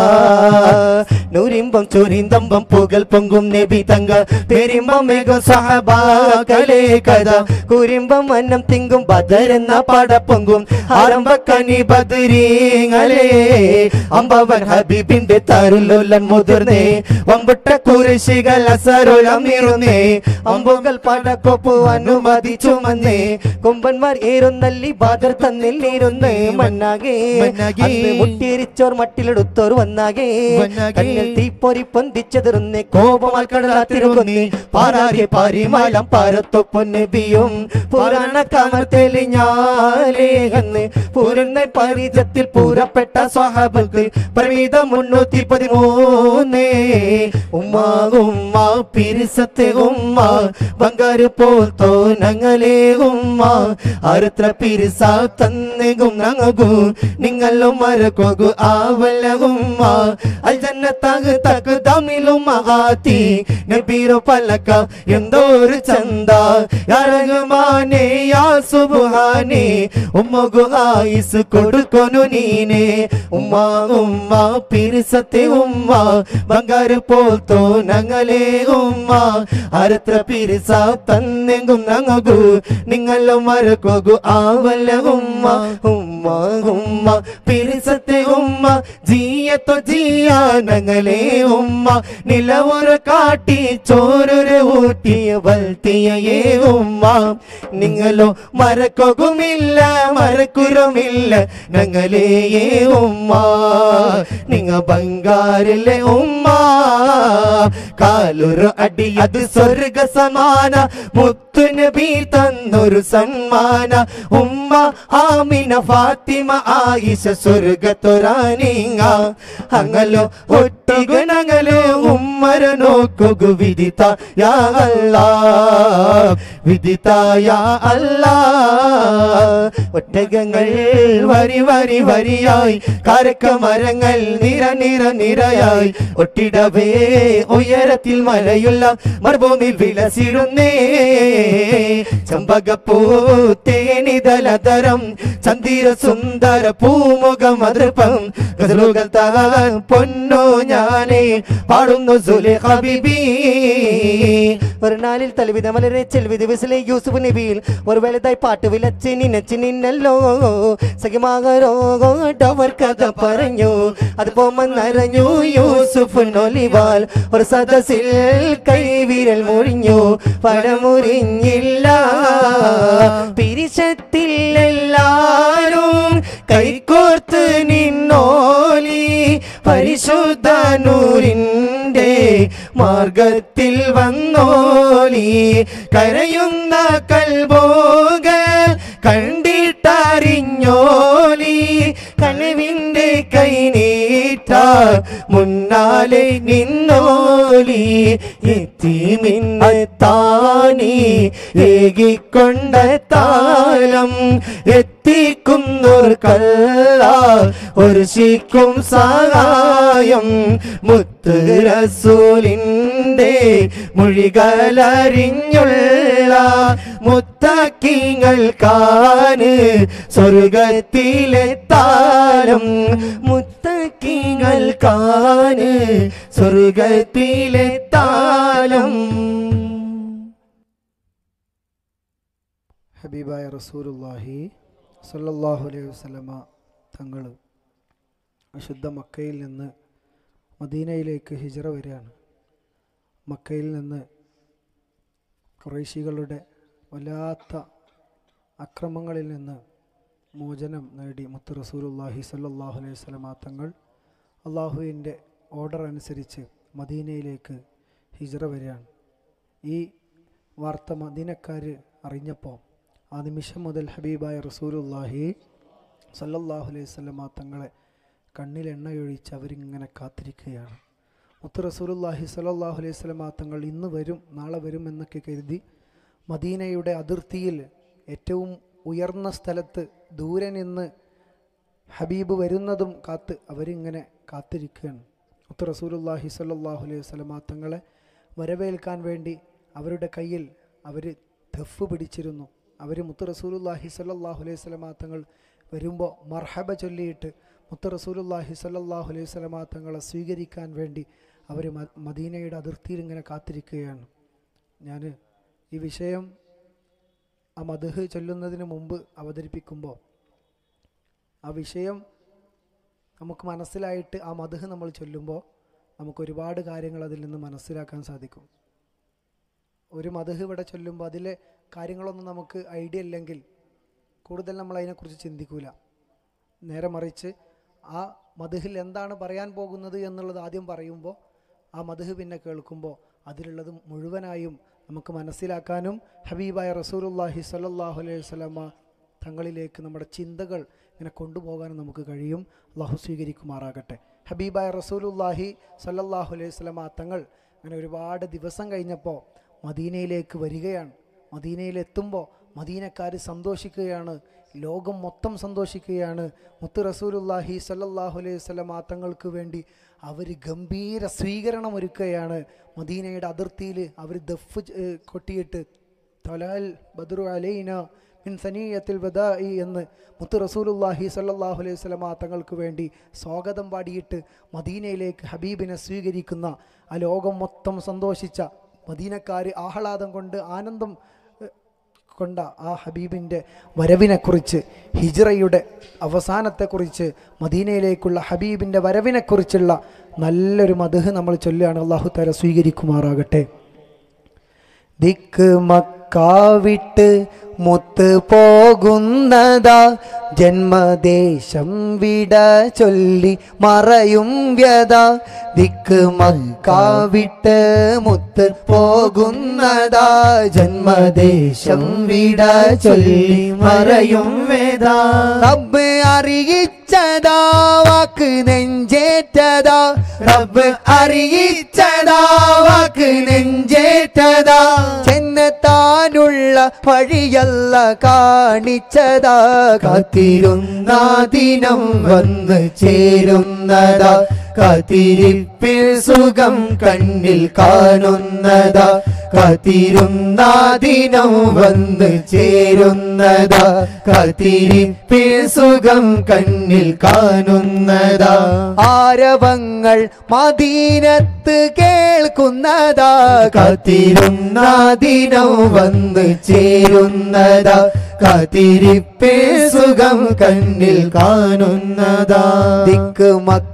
Speaker 4: നൂരിമ്പം ചൊരിന്തമ്പം പുകൽ പൊങ്കും നബി തങ്ക പെരിമ്പം മേഘം സഹബാക്കളെ കഥ കുരിമ്പം അന്നം തിങ്കും ബദരെന്ന പട പൊങ്കും ആരംഭക്കനി ബദരീങ്ങളെ അമ്പവൻ ഹബീബിന്റെ തരുലോലൻ മുതിർന്നേ വമ്പുട്ട കുരിശികൾ അസരുളമിറുന്നേ അമ്പുകൾ പടക്കൊപ്പു അനുമതിച്ചു വന്നേ കൊമ്പന്മാർ ഏറുന്നല്ലി ബാദർ തന്നില്ലിരുന്ന് മണ്ണാകെ
Speaker 3: മണ്ണാകെ.
Speaker 4: അന്ന് മുട്ടിരിച്ചോർ മട്ടിലെടുത്തോർ വന്നാകെ
Speaker 3: വന്നാകെ.
Speaker 4: കണ്ണിൽ തീപ്പൊരി പൊന്തിച്ചെതിർന്ന് കോപമാൽ കടലാത്തിരുകുന്നി പാരാരി പാരിമാലം പാരത്തൊപ്പൊന്നബിയും പുരാണ കമർ തെളിഞ്ഞാലേ അന്ന് പൂരണ്ണ പരിചത്തിൽ പൂരപ്പെട്ട സ്വഹാബത്ത് പരിമിത മുന്നൂറ്റി പതിമൂന്ന് ഉമ്മ ഉമ്മ പിരിസത്തെ ഉമ്മ ബംഗാര് പോൽ തോന്നങ്ങളെ ഉമ്മ അരുത്ര പിരിസ തന്നെകും നങ്ങകും നിങ്ങളും മരക്കൊകു ആവല ഉമ്മ അൽ ജന്നത്താക് തക് തമിലും ആത്തി നബീറോ പലക്ക എന്തോ ഒരു ചന്ത യാരകുമാനെ യാ സുബ്ഹാനെ ഉമ്മഗു ആയിസ് കൊടുക്കൊനു നീനെ ഉമ്മ ഉമ്മ പിരിസത്തെ ഉമ്മ ബംഗാര് പോൽ തോന്നങ്ങളെ ഉമ്മ അരത്ര പിരിസ തന്നെങ്കും നങ്ങകു നിങ്ങളും മരക്കൊകു ആവല്ല ഉമ്മ ഉമ്മ ഉമ്മ പിരിസത്തെ ഉമ്മ ജീയത്തോ ജീയാ ഞങ്ങളെ ഉമ്മ നിലവൊരു കാട്ടി ചോരൊരു ഊട്ടിയ വൽത്തിയേ ഉമ്മ നിങ്ങളോ മരക്കൊകുമില്ല മരക്കുരമില്ല ഞങ്ങളേ ഉമ്മ നിങ്ങ ബംഗാരിലെ ഉമ്മ കാലൊരു അടി അത് സ്വർഗ സമാന മുത്തുനബി തന്നൊരു സമ്മാന ഉമ്മ ആമിന ഫാത്തിമ ആയിഷ സ്വർഗത്തൊരാനിങ്ങ അങ്ങലോ ഒട്ടിഗണങ്ങളെ ഉമ്മര നോക്കുകു വിദിത യാ അല്ലാ വിദിത യാ അല്ലാ ഒട്ടകങ്ങൾ വരി വരി വരിയായി കാരക്കമരങ്ങൾ നിര നിര നിരയായി ഒട്ടിടവേ ഉയരത്തിൽ മലയുള്ള മരുഭൂമിയിൽ വിലസിടുന്നേ ചമ്പകപ്പൂ തേനിതലതരം ചന്ദിര സുന്ദര പൂമുഖം അതൃപ്പം ഗസലുകൾ താൻ പൊന്നോ ഞാനേ പാടുന്നു സുലേ ഹബീബി ഒരു നാളിൽ തലവിധ മലരെ ചെൽവി ദിവസിലെ യൂസുഫ് നബിയിൽ ഒരു വലുതായി പാട്ട് വിലച്ച് നിനച്ച് നിന്നല്ലോ സഖിമാകരോടവർ കഥ പറഞ്ഞു അത് പോമന്നരഞ്ഞു യൂസുഫ് നൊലിവാൽ ഒരു സദസ്സിൽ കൈവിരൽ മുറിഞ്ഞു പടമുറിഞ്ഞില്ല പിരിശത്തിൽ എല്ലാരും കൈകോർത്ത് നിന്നോലി പരിശുദ്ധ നൂരിൻ്റെ മാർഗത്തിൽ വന്നോലി കരയുന്ന കൽബോകൾ കണ്ടിട്ടറിഞ്ഞോലി കനവിന്റെ കൈനീട്ട മുന്നാലെ നിന്നോലി എത്തിമിന്ന് താനി ഏകിക്കൊണ്ട താലം എത്തിക്കുന്നോർക്കല്ല ഒരു ശിക്കും സഹായം മുത്ത് റസൂലിൻ്റെ മൊഴികളറിഞ്ഞുള്ള മുത്തക്കിങ്ങൾക്കാന് സ്വർഗത്തിലെ താരം മുത്തക്കിങ്ങൾക്കാന് സ്വർഗത്തിലെ താലം
Speaker 1: ഹബീബായ റസൂലുല്ലാഹി സല്ലല്ലാഹു അലൈഹി വസല്ലമ തങ്ങൾ വിശുദ്ധ മക്കയിൽ നിന്ന് മദീനയിലേക്ക് ഹിജറ വരികയാണ് മക്കയിൽ നിന്ന് കുറേശികളുടെ വല്ലാത്ത അക്രമങ്ങളിൽ നിന്ന് മോചനം നേടി മുത്ത് റസൂലുല്ലാഹി സല്ലല്ലാഹു അലൈഹി വസല്ലമ തങ്ങൾ അള്ളാഹുവിൻ്റെ ഓർഡർ അനുസരിച്ച് മദീനയിലേക്ക് ഹിജറ വരികയാണ് ഈ വാർത്ത മദീനക്കാർ അറിഞ്ഞപ്പോൾ ആ നിമിഷം മുതൽ ഹബീബായ റസൂലുല്ലാഹി സല്ലല്ലാഹു അലൈഹി വസല്ലമ തങ്ങളെ കണ്ണിൽ എണ്ണയൊഴിച്ച് അവരിങ്ങനെ കാത്തിരിക്കുകയാണ് മുത്ത് റസൂലുല്ലാഹി സല്ലല്ലാഹു അലൈഹി വസല്ലമ തങ്ങൾ ഇന്ന് വരും നാളെ വരും എന്നൊക്കെ കരുതി മദീനയുടെ അതിർത്തിയിൽ ഏറ്റവും ഉയർന്ന സ്ഥലത്ത് ദൂരെ നിന്ന് ഹബീബ് വരുന്നതും കാത്ത് അവരിങ്ങനെ കാത്തിരിക്കുകയാണ് മുത്ത് റസൂലുല്ലാഹി സല്ലല്ലാഹു അലൈഹി വസല്ലമ തങ്ങളെ വരവേൽക്കാൻ വേണ്ടി അവരുടെ കയ്യിൽ അവർ ദഫ് പിടിച്ചിരുന്നു അവർ മുത്ത് റസൂലുല്ലാഹി സല്ലല്ലാഹു അലൈഹി വസല്ലമ തങ്ങൾ വരുമ്പോൾ മർഹബ ചൊല്ലിയിട്ട് മുത്ത് റസൂലുല്ലാഹി സല്ലല്ലാഹു അലൈഹി വസല്ലമ തങ്ങളെ സ്വീകരിക്കാൻ വേണ്ടി അവർ മദീനയുടെ അതിർത്തിയിൽ ഇങ്ങനെ കാത്തിരിക്കുകയാണ് ഞാൻ ഈ വിഷയം ആ മധുഹ് ചൊല്ലുന്നതിന് മുമ്പ് അവതരിപ്പിക്കുമ്പോൾ ആ വിഷയം നമുക്ക് മനസ്സിലായിട്ട് ആ മധുഹ് നമ്മൾ ചൊല്ലുമ്പോൾ നമുക്ക് ഒരുപാട് കാര്യങ്ങൾ അതിൽ നിന്ന് മനസ്സിലാക്കാൻ സാധിക്കും ഒരു മധുഹ് ഇവിടെ ചൊല്ലുമ്പോൾ അതിലെ കാര്യങ്ങളൊന്നും നമുക്ക് ഐഡിയ ഇല്ലെങ്കിൽ കൂടുതൽ നമ്മൾ അതിനെക്കുറിച്ച് ചിന്തിക്കൂല നേരെ മറിച്ച് ആ മധുഹിൽ എന്താണ് പറയാൻ പോകുന്നത് എന്നുള്ളത് ആദ്യം പറയുമ്പോൾ ആ മധുഹ് പിന്നെ കേൾക്കുമ്പോൾ അതിലുള്ളത് മുഴുവനായും നമുക്ക് മനസ്സിലാക്കാനും ഹബീബായ റസൂലുല്ലാഹി സ്വല്ലല്ലാഹു അലൈഹി വസല്ലമ തങ്ങളിലേക്ക് നമ്മുടെ ചിന്തകൾ ഇങ്ങനെ കൊണ്ടുപോകാനും നമുക്ക് കഴിയും അള്ളാഹു സ്വീകരിക്കുമാറാകട്ടെ ഹബീബായ റസൂലുല്ലാഹി സ്വല്ലല്ലാഹു അലൈഹി വസല്ലമ തങ്ങൾ അങ്ങനെ ഒരുപാട് ദിവസം കഴിഞ്ഞപ്പോൾ മദീനയിലേക്ക് വരികയാണ് മദീനയിലെത്തുമ്പോൾ മദീനക്കാർ സന്തോഷിക്കുകയാണ് ലോകം മൊത്തം സന്തോഷിക്കുകയാണ് മുത്ത് റസൂലുല്ലാഹി സല്ലല്ലാഹു അലൈഹി വസല്ലം ആ തങ്ങൾക്ക് വേണ്ടി അവർ ഗംഭീര സ്വീകരണം ഒരുക്കുകയാണ് മദീനയുടെ അതിർത്തിയിൽ അവർ ദഫ് ച- ഏ, കൊട്ടിയിട്ട് തൊലാൽ ബദ്രു അലൈന മിൻ സനീയത്തിൽ വദാഇ എന്ന് മുത്ത് റസൂലുല്ലാഹി സല്ലല്ലാഹു അലൈഹി വസല്ലം ആ തങ്ങൾക്ക് വേണ്ടി സ്വാഗതം പാടിയിട്ട് മദീനയിലേക്ക് ഹബീബിനെ സ്വീകരിക്കുന്ന ആ ലോകം മൊത്തം സന്തോഷിച്ച മദീനക്കാർ ആഹ്ലാദം കൊണ്ട് ആനന്ദം ഏ, കൊണ്ട ആ ഹബീബിൻ്റെ വരവിനെക്കുറിച്ച് ഹിജ്റയുടെ അവസാനത്തെക്കുറിച്ച് മദീനയിലേക്കുള്ള ഹബീബിൻ്റെ വരവിനെക്കുറിച്ചുള്ള നല്ലൊരു മധുഹ് നമ്മൾ ചൊല്ലുകയാണ് അള്ളാഹു തല സ്വീകരിക്കുമാറാകട്ടെ ദിക്ക് മക്കാവിട്ട് മുത്ത് പോകുന്നതാ ജന്മദേശം വിട ചൊല്ലി മറയും വ്യത ദിക്ക് മക്കാവിട്ട് മുത്ത് പോകുന്നതാ ജന്മദേശം വിട ചൊല്ലി മറയും വേദ റബ്ബ് അറിയിച്ചതാ വാക്ക് നെഞ്ചേറ്റതാ റബ്ബ് അറിയിച്ചതാ വാക്ക് നെഞ്ചേറ്റതാ ചെന്നെത്താനുള്ള വഴിയല്ല കാണിച്ചതാ കാത്തിരുന്ന ദിനം വന്ന് ചേരുന്നതാ കാത്തിരിപ്പിൽ സുഖം കണ്ണിൽ കാണുന്നതാ കാത്തിരുന്ന ദിനം വന്ന് ചേരുന്നതാ കാത്തിരിപ്പിൽ സുഖം കണ്ണിൽ കാണുന്നതാ ആരവങ്ങൾ മദീനത്ത് കേൾക്കുന്നതാ കാത്തിരുന്ന ദിനം വന്ന് ചേരുന്നതാ കാത്തിരിപ്പിൽ സുഖം കണ്ണിൽ കാണുന്നതാ ദിക്ക് മക്ക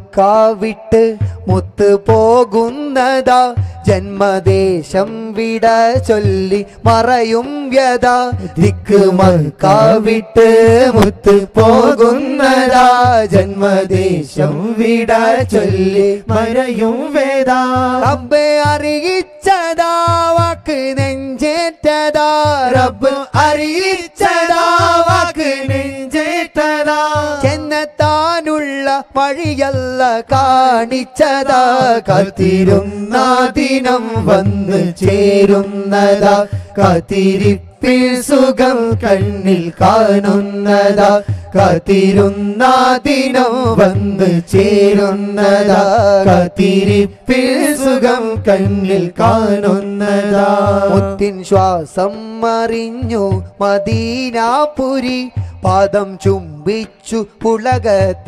Speaker 2: മക്കാവിട്ട് മുത്ത് പോകുന്നതാ ജന്മദേശം വിട ചൊല്ലി മറയും വ്യത ദിക്ക് മക്കാവിട്ട് മുത്ത് പോകുന്നതാ ജന്മദേശം വിട ചൊല്ലി
Speaker 4: മരയും വേദ
Speaker 2: റബ്ബ് അറിയിച്ചതാ വാക്ക് നെഞ്ചേറ്റതാ റബ്ബ് അറിയിച്ചതാ വാക്ക്
Speaker 4: നെഞ്ചേറ്റതാ
Speaker 2: ചെന്നെത്താനുള്ള വഴിയല്ല കാണിച്ചതാ കാത്തിരുന്ന ദിനം വന്ന് ചേരുന്നതാ കാത്തിരിപ്പിൽ സുഖം കണ്ണിൽ കാണുന്നതാ കാത്തിരുന്ന ദിനം വന്ന് ചേരുന്നതാ കാത്തിരിപ്പിൽ സുഖം കണ്ണിൽ കാണുന്നതാ മുത്തിൻ ശ്വാസം മറിഞ്ഞു മദീനാപുരി പാദം ചുംബിച്ചു പുളക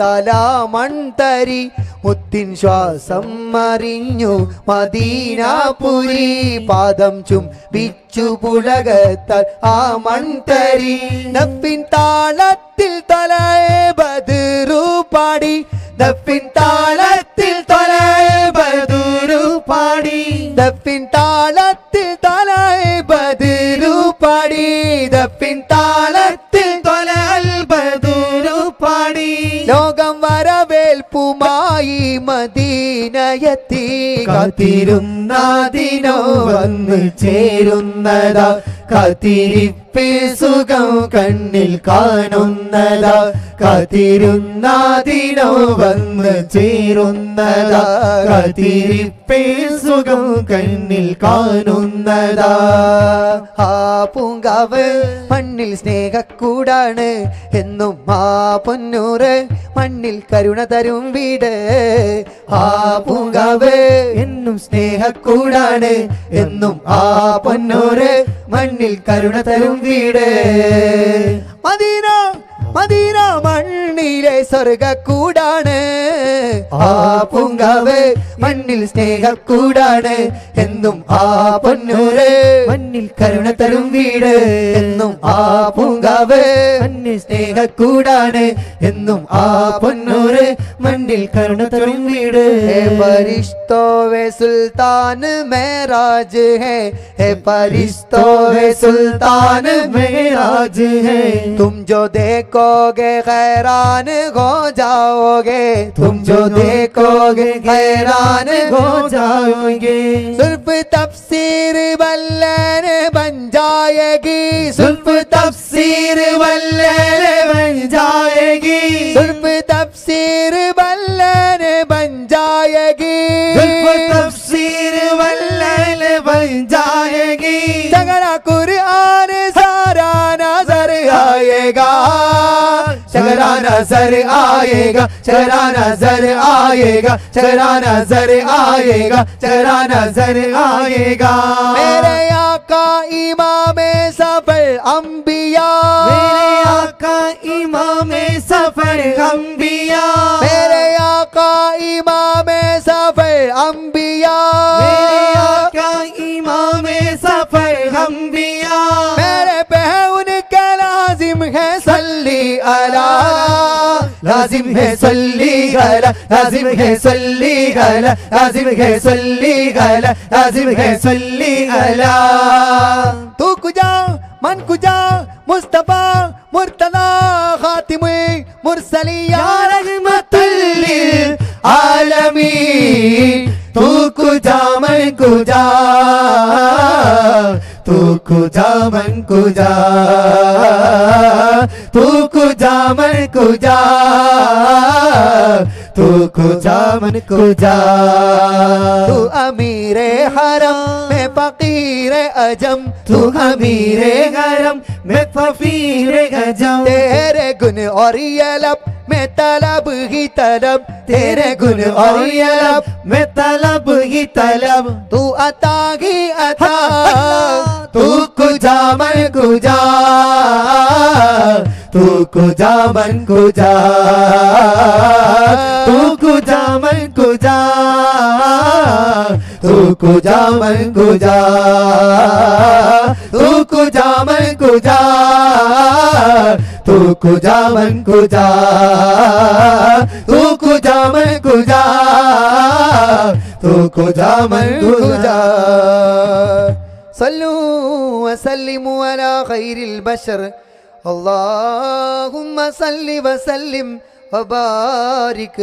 Speaker 2: തലാമൺതരി മുത്തിൻ ശ്വാസം മറിഞ്ഞു മദീനാപുരി പാദം ചുംബിച്ചു പുളകത്താൽ ആ മൺതരി നപ്പിൻ താളത്തിൽ തലയെ ബദറു പാടി നപ്പിൻ താളത്തിൽ തലയെ ബദറു പാടി ദപ്പിൻ താളത്തിൽ തലയെ ബദറു പാടി ദപ്പിൻ താളത്തിൽ
Speaker 4: തൊലൽ ബദുരു പാടി
Speaker 2: ലോകം വരവേൽപ്പുമായി മദീനയെത്തി കാത്തിരുന്ന ദിനോ വന്ന് ചേരുന്നതാ കാത്തിരിപ്പിൽ സുഖം കണ്ണിൽ കാണുന്നതാ കാത്തിരുന്ന ദിനോ വന്ന് ചേരുന്നതാ കാത്തിരിപ്പിൽ സുഖം കണ്ണിൽ കാണുന്നതാ ആ പൂങ്കാവ് മണ്ണിൽ സ്നേഹക്കൂടാണ് എന്നും ആ പൊന്നൂറ് മണ്ണിൽ കരുണ തരും വീട് ആ പൂങ്കാവ് എന്നും സ്നേഹക്കൂടാണ് എന്നും ആ പൊന്നൂറ് മണ്ണിൽ കരുണ തരും വീട് മദീന മദീന മണ്ണിലെ സ്വർഗക്കൂടാണ് ആ പൂങ്കാവ് മണ്ണിൽ സ്നേഹക്കൂടാണ് എന്നും ആ പൊന്നൂര് മണ്ണിൽ കരുണ തരും വീട് എന്നും ആ പൂങ്കാവ് മണ്ണിൽ സ്നേഹക്കൂടാണ് എന്നും ആ പൊന്നൂര് മണ്ണിൽ കരുണ തരും വീട് പരിഷ്തോ വേ സുൽത്താൻ മേരാജ് ഹേ ഹേ പരിഷ്തോ വേ സുൽത്താൻ മേരാജ് ഹേ तुम जो देखोगे हैरान हो जाओगे तुम जो देखोगे हैरान हो जाओगे सुल्फ तफसीर बल्लन बन जाएगी सुल्फ तफसीर बल्लन बन जाएगी सुल्फ तफसीर बल्लन बन जाएगी
Speaker 4: तफसीर वल्लल बन जाएगी
Speaker 2: सगरा कुरआन सारा नजर आएगा सगरा नजर आएगा सगरा नजर आएगा सगरा नजर आएगा सगरा नजर आएगा मेरे आका इमाम सफर अंबिया
Speaker 4: मेरे आका इमाम सफर अंबिया
Speaker 2: मेरे आका इमाम सफर अंबिया
Speaker 4: मेरे आका इमाम सफर अंबिया
Speaker 2: मेरे पे उनका लाजिम है सल्ली अला लाजिम है सल्ली अला लाजिम है सल्ली अला लाजिम है सल्ली अला लाजिम है सल्ली अला तू कुजा मन कुजा मुस्तफा मुर्तला खातिम मुरसलिया
Speaker 4: या रहमतुल लिल
Speaker 2: आलमीन तू कुजा मन कुजा तू कुजा मन कुजा तू कुजा मन कुजा तू कुजा मन कुजा तू अमीरे हरम मैं फकीर अजम तू अमीरे हरम
Speaker 4: मैं फकीर गजम
Speaker 2: तेरे गुन और ये लब मैं तलब ही तलब तेरे गुन और ये लब
Speaker 4: मैं तलब ही तलब
Speaker 2: तू अता ही अता तू कुजा मन कुजा
Speaker 4: तू कुजा मन कुजा तू कुजा मन कुजा तू कुजा मन कुजा तू कुजा मन कुजा तू कुजा मन कुजा तू कुजा मन कुजा तू कुजा मन कुजा
Speaker 1: صلوا وسلموا على خير البشر اللهم صل وسلم وبارك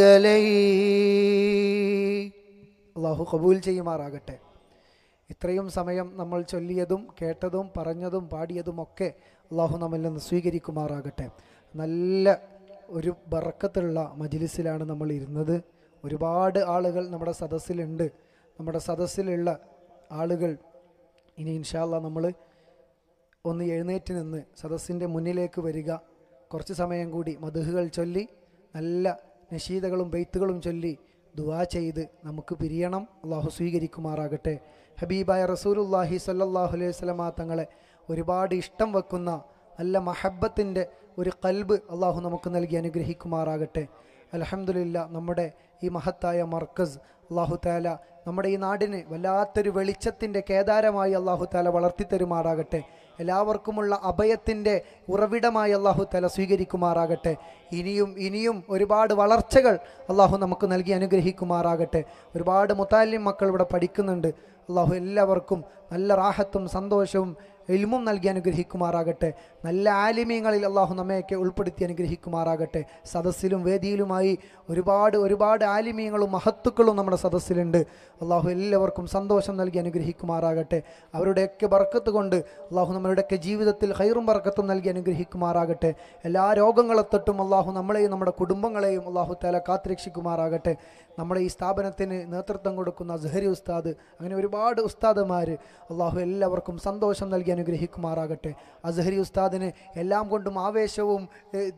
Speaker 1: عليه അള്ളാഹു കബൂൽ ചെയ്യുമാറാകട്ടെ ഇത്രയും സമയം നമ്മൾ ചൊല്ലിയതും കേട്ടതും പറഞ്ഞതും പാടിയതും ഒക്കെ അള്ളാഹു നമ്മിൽ നിന്ന് സ്വീകരിക്കുമാറാകട്ടെ നല്ല ഒരു ബറക്കത്തുള്ള മജിലിസിലാണ് നമ്മൾ ഇരുന്നത് ഒരുപാട് ആളുകൾ നമ്മുടെ സദസ്സിലുണ്ട് നമ്മുടെ സദസ്സിലുള്ള ആളുകൾ ഇനി ഇൻഷാല്ല നമ്മൾ ഒന്ന് എഴുന്നേറ്റ് നിന്ന് സദസ്സിൻ്റെ മുന്നിലേക്ക് വരിക കുറച്ച് സമയം കൂടി മധുഹുകൾ ചൊല്ലി നല്ല നഷീദകളും ബെയ്ത്തുകളും ചൊല്ലി ദുവാ ചെയ്ത് നമുക്ക് പിരിയണം അള്ളാഹു സ്വീകരിക്കുമാറാകട്ടെ ഹബീബായ റസൂലുല്ലാഹി സല്ലല്ലാഹു അലൈഹി വസല്ലമ തങ്ങളെ ഒരുപാട് ഇഷ്ടം വെക്കുന്ന നല്ല മഹബത്തിൻ്റെ ഒരു കൽബ് അള്ളാഹു നമുക്ക് നൽകി അനുഗ്രഹിക്കുമാറാകട്ടെ അലഹമുല്ല നമ്മുടെ ഈ മഹത്തായ മർക്കസ് അള്ളാഹു താല നമ്മുടെ ഈ നാടിന് വല്ലാത്തൊരു വെളിച്ചത്തിൻ്റെ കേദാരമായി അള്ളാഹു താല വളർത്തിത്തരുമാറാകട്ടെ എല്ലാവർക്കുമുള്ള അഭയത്തിൻ്റെ ഉറവിടമായി അള്ളാഹു താല സ്വീകരിക്കുമാറാകട്ടെ ഇനിയും ഇനിയും ഒരുപാട് വളർച്ചകൾ അള്ളാഹു നമുക്ക് നൽകി അനുഗ്രഹിക്കുമാറാകട്ടെ ഒരുപാട് മുത്താലിം മക്കൾ ഇവിടെ പഠിക്കുന്നുണ്ട് അള്ളാഹു എല്ലാവർക്കും നല്ല റാഹത്തും സന്തോഷവും ഇൽമും നൽകി അനുഗ്രഹിക്കുമാറാകട്ടെ നല്ല ആലിമ്യങ്ങളിൽ അള്ളാഹു നമ്മയൊക്കെ ഉൾപ്പെടുത്തി അനുഗ്രഹിക്കുമാറാകട്ടെ സദസ്സിലും വേദിയിലുമായി ഒരുപാട് ഒരുപാട് ആലിമ്യങ്ങളും മഹത്തുക്കളും നമ്മുടെ സദസ്സിലുണ്ട് അള്ളാഹു എല്ലാവർക്കും സന്തോഷം നൽകി അനുഗ്രഹിക്കുമാറാകട്ടെ അവരുടെയൊക്കെ ബർക്കത്ത് കൊണ്ട് അള്ളാഹു നമ്മളുടെയൊക്കെ ജീവിതത്തിൽ ഹൈറും ബർക്കത്തും നൽകി അനുഗ്രഹിക്കുമാറാകട്ടെ എല്ലാ രോഗങ്ങളെ തൊട്ടും അള്ളാഹു നമ്മളെയും നമ്മുടെ കുടുംബങ്ങളെയും അള്ളാഹു താല കാത്തുരക്ഷിക്കുമാറാകട്ടെ നമ്മുടെ ഈ സ്ഥാപനത്തിന് നേതൃത്വം കൊടുക്കുന്ന സഹരി ഉസ്താദ് അങ്ങനെ ഒരുപാട് ഉസ്താദുമാർ അള്ളാഹു എല്ലാവർക്കും സന്തോഷം നൽകി അനുഗ്രഹിക്കുമാറാകട്ടെ അസഹരി ഉസ്താദിന് എല്ലാം കൊണ്ടും ആവേശവും ഏഹ്,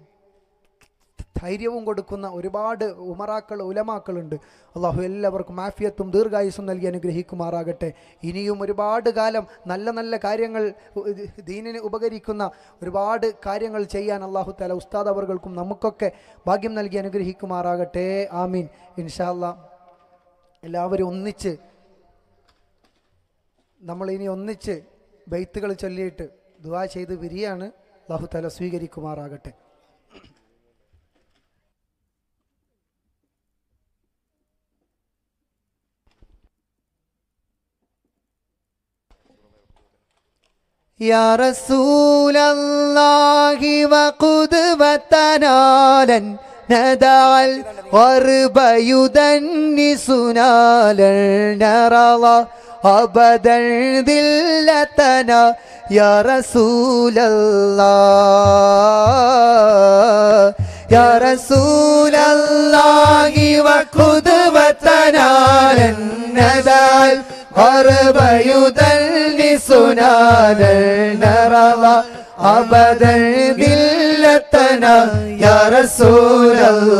Speaker 1: ധൈര്യവും കൊടുക്കുന്ന ഒരുപാട് ഉമറാക്കൾ ഉലമാക്കളുണ്ട് അള്ളാഹു എല്ലാവർക്കും മാഫിയത്തും ദീർഘായുസും നൽകി അനുഗ്രഹിക്കുമാറാകട്ടെ ഇനിയും ഒരുപാട് കാലം നല്ല നല്ല കാര്യങ്ങൾ ഉ- ഇത് ദീനിന് ഉപകരിക്കുന്ന ഒരുപാട് കാര്യങ്ങൾ ചെയ്യാൻ അള്ളാഹു താല ഉസ്താദ് അവർകൾക്കും നമുക്കൊക്കെ ഭാഗ്യം നൽകി അനുഗ്രഹിക്കുമാറാകട്ടെ ആമീൻ ഇൻഷാല്ല എല്ലാവരും ഒന്നിച്ച് നമ്മൾ ഇനി ഒന്നിച്ച് ബെയ്ത്തുകൾ ചൊല്ലിയിട്ട് ദുവാ ചെയ്ത് വിരിയാണ് അള്ളാഹു താല സ്വീകരിക്കുമാറാകട്ടെ
Speaker 2: يا رسول الله وقدوتنا لن ندع الغرب يدنسنا لن نرى أبدا ذلتنا يا رسول الله يا رسول الله وقدوتنا لن ندع الغرب يدلسنا لن نرى أبدا ذلتنا يا رسول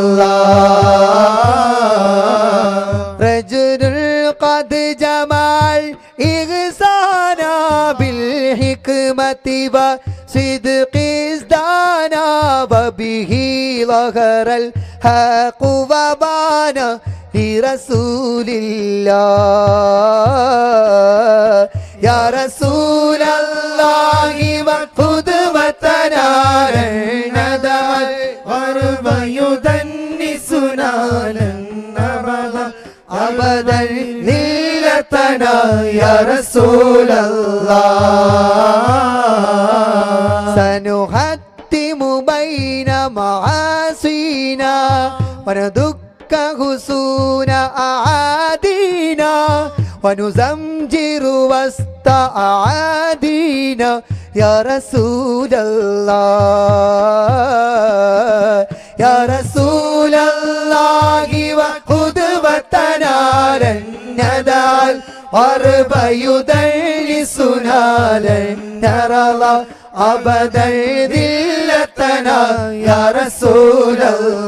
Speaker 2: الله رجل قد جمع الإحسان بالحكمة وصدق ازدانا وبه ظهر الحق وبان لرسول الله يا رسول الله وقدوتنا ندم الغرب يدنسنا لن نرى أبدا ليلتنا يا رسول الله سنحتم بين معاصينا وندك حسون أعادينا ونزمجر وسط أعادينا يا رسول الله يا رسول الله وقدوتنا لن ندع الغرب يدلسنا لن نرى أبدا ذلتنا يا رسول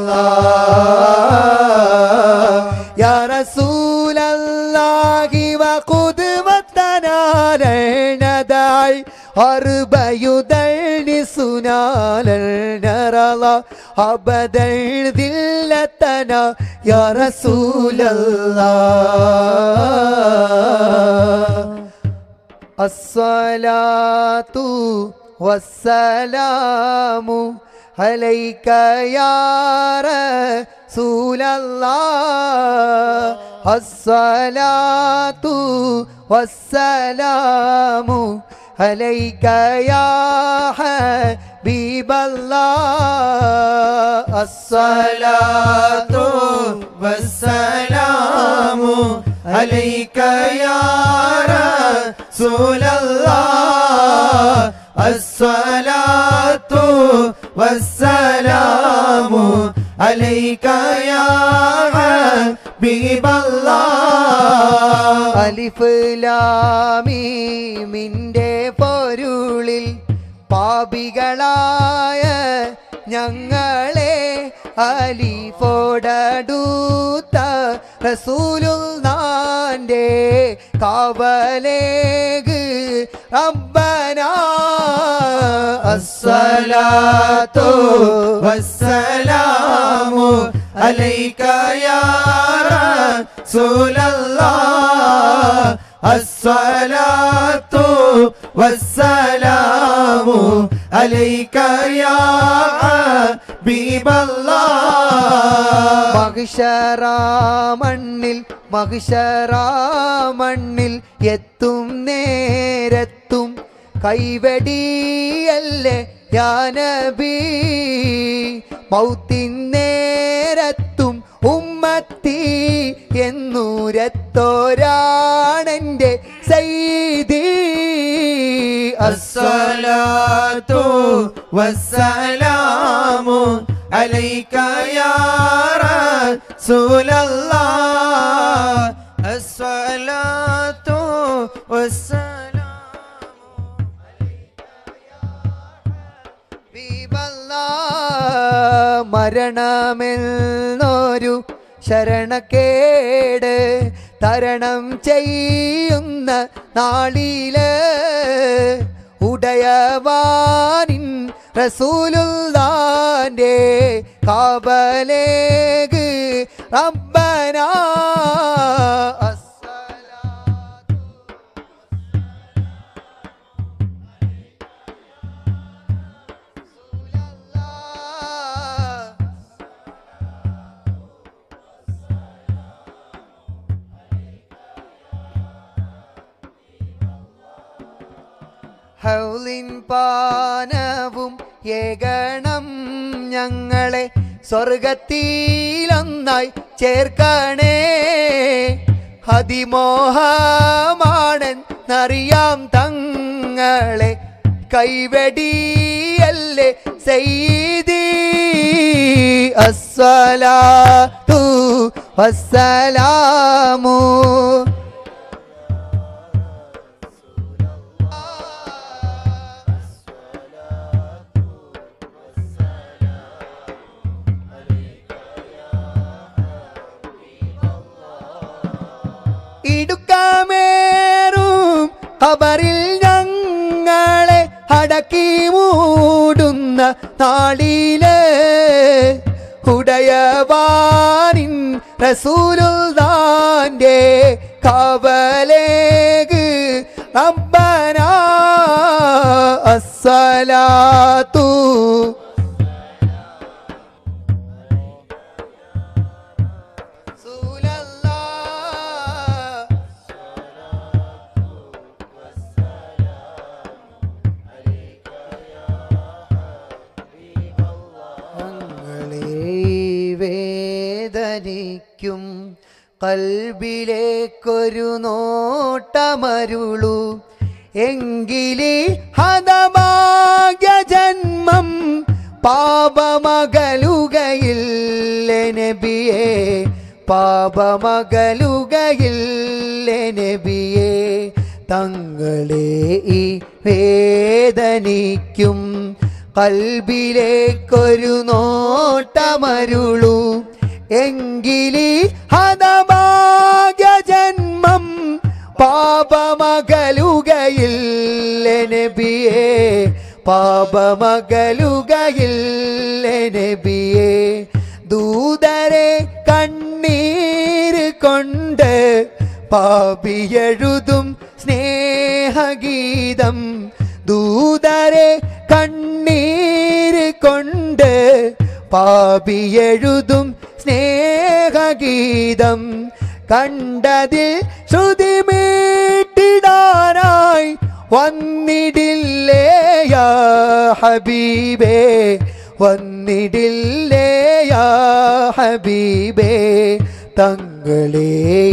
Speaker 2: الله يا رسول الله وقدوتنا لن ندع الغرب يدلسنا يسونا لن نرى أبدا ذلتنا يا رسول الله الصلاة والسلام عليك يا رسول الله الصلاة والسلام عليك يا حبيب الله الصلاة
Speaker 3: والسلام عليك يا رسول الله الصلاة والسلام عليك يا حبيب الله
Speaker 2: അലിഫ് ലാമീമിൻ്റെ പൊരുളിൽ പാപികളായ ഞങ്ങളെ അലിഫോടൂത്ത റസൂലുന്നാൻ്റെ കാവലേഗ് റബ്ബന
Speaker 3: الصلاة والسلام عليك يا رسول الله الصلاة والسلام عليك يا حبيب الله
Speaker 2: മഹിഷറാമണ്ണിൽ മഹിഷറാമണ്ണിൽ എത്തും നേരത്തും കൈവടിയല്ലേ യാനബി മൗത്തിൻ നേരത്തും ഉമ്മത്തി എന്നൂരത്തോരാണെൻ്റെ സൈദി
Speaker 3: الصلاة والسلام عليك يا رسول الله الصلاة والسلام
Speaker 2: ഹബീബല്ലാ, മരണമെന്നൊരു ശരണക്കേട് തരണം ചെയ്യുന്ന നാളില് ഉടയവാനിൻ റസൂലുള്ളാന്റെ കാബലേഗ് റബ്ബന അസ്സലാത്തു റസൂലല്ലാ. ഹൗലിൻ പാനവും ഏകണം ഞങ്ങളെ സ്വർഗത്തിലൊന്നായി ചേർക്കണേ അതിമോഹമാണെന്നറിയാം തങ്ങളെ കൈവടിയല്ലേ സെയ്തി അസ്സലാത്തു വസ്സലാമു ഇടുക്കാമേറും ഖബറിൽ ഞങ്ങളെ അടക്കി മൂടുന്ന നാളില് ഉടയവാനിൻ റസൂലുള്ളാന്റെ കവലേഗ് റബ്ബന അസ്സലാത്തു റസൂലല്ലാ ഞങ്ങളെ വേദനിക്കും കൽബിലേക്കൊരു നോട്ടമരുളു എങ്കിലേ ഹതഭാഗ്യ ജന്മം പാപമകലുകയില്ല നബിയേ പാപമകലുകയില്ല നബിയേ തങ്ങളെ ഈ വേദനിക്കും കൽബിലേക്കൊരു നോട്ടമരുളു എങ്കിലി ഹതഭാഗ്യ ജന്മം പാപമകലുകയില്ല നബിയേ പാപമകലുകയിൽ നബിയെ ദൂതരെ കണ്ണീര് കൊണ്ട് പാപിയെഴുതും സ്നേഹഗീതം ദൂതരെ കണ്ണീര് കൊണ്ട് പാപിയെഴുതും സ്നേഹഗീതം കണ്ടതിൽ ശ്രുതി മീട്ടിടാനായി വന്നിടില്ലേ യാ ഹബീബേ വന്നിടില്ലേ യാ ഹബീബേ തങ്ങളെ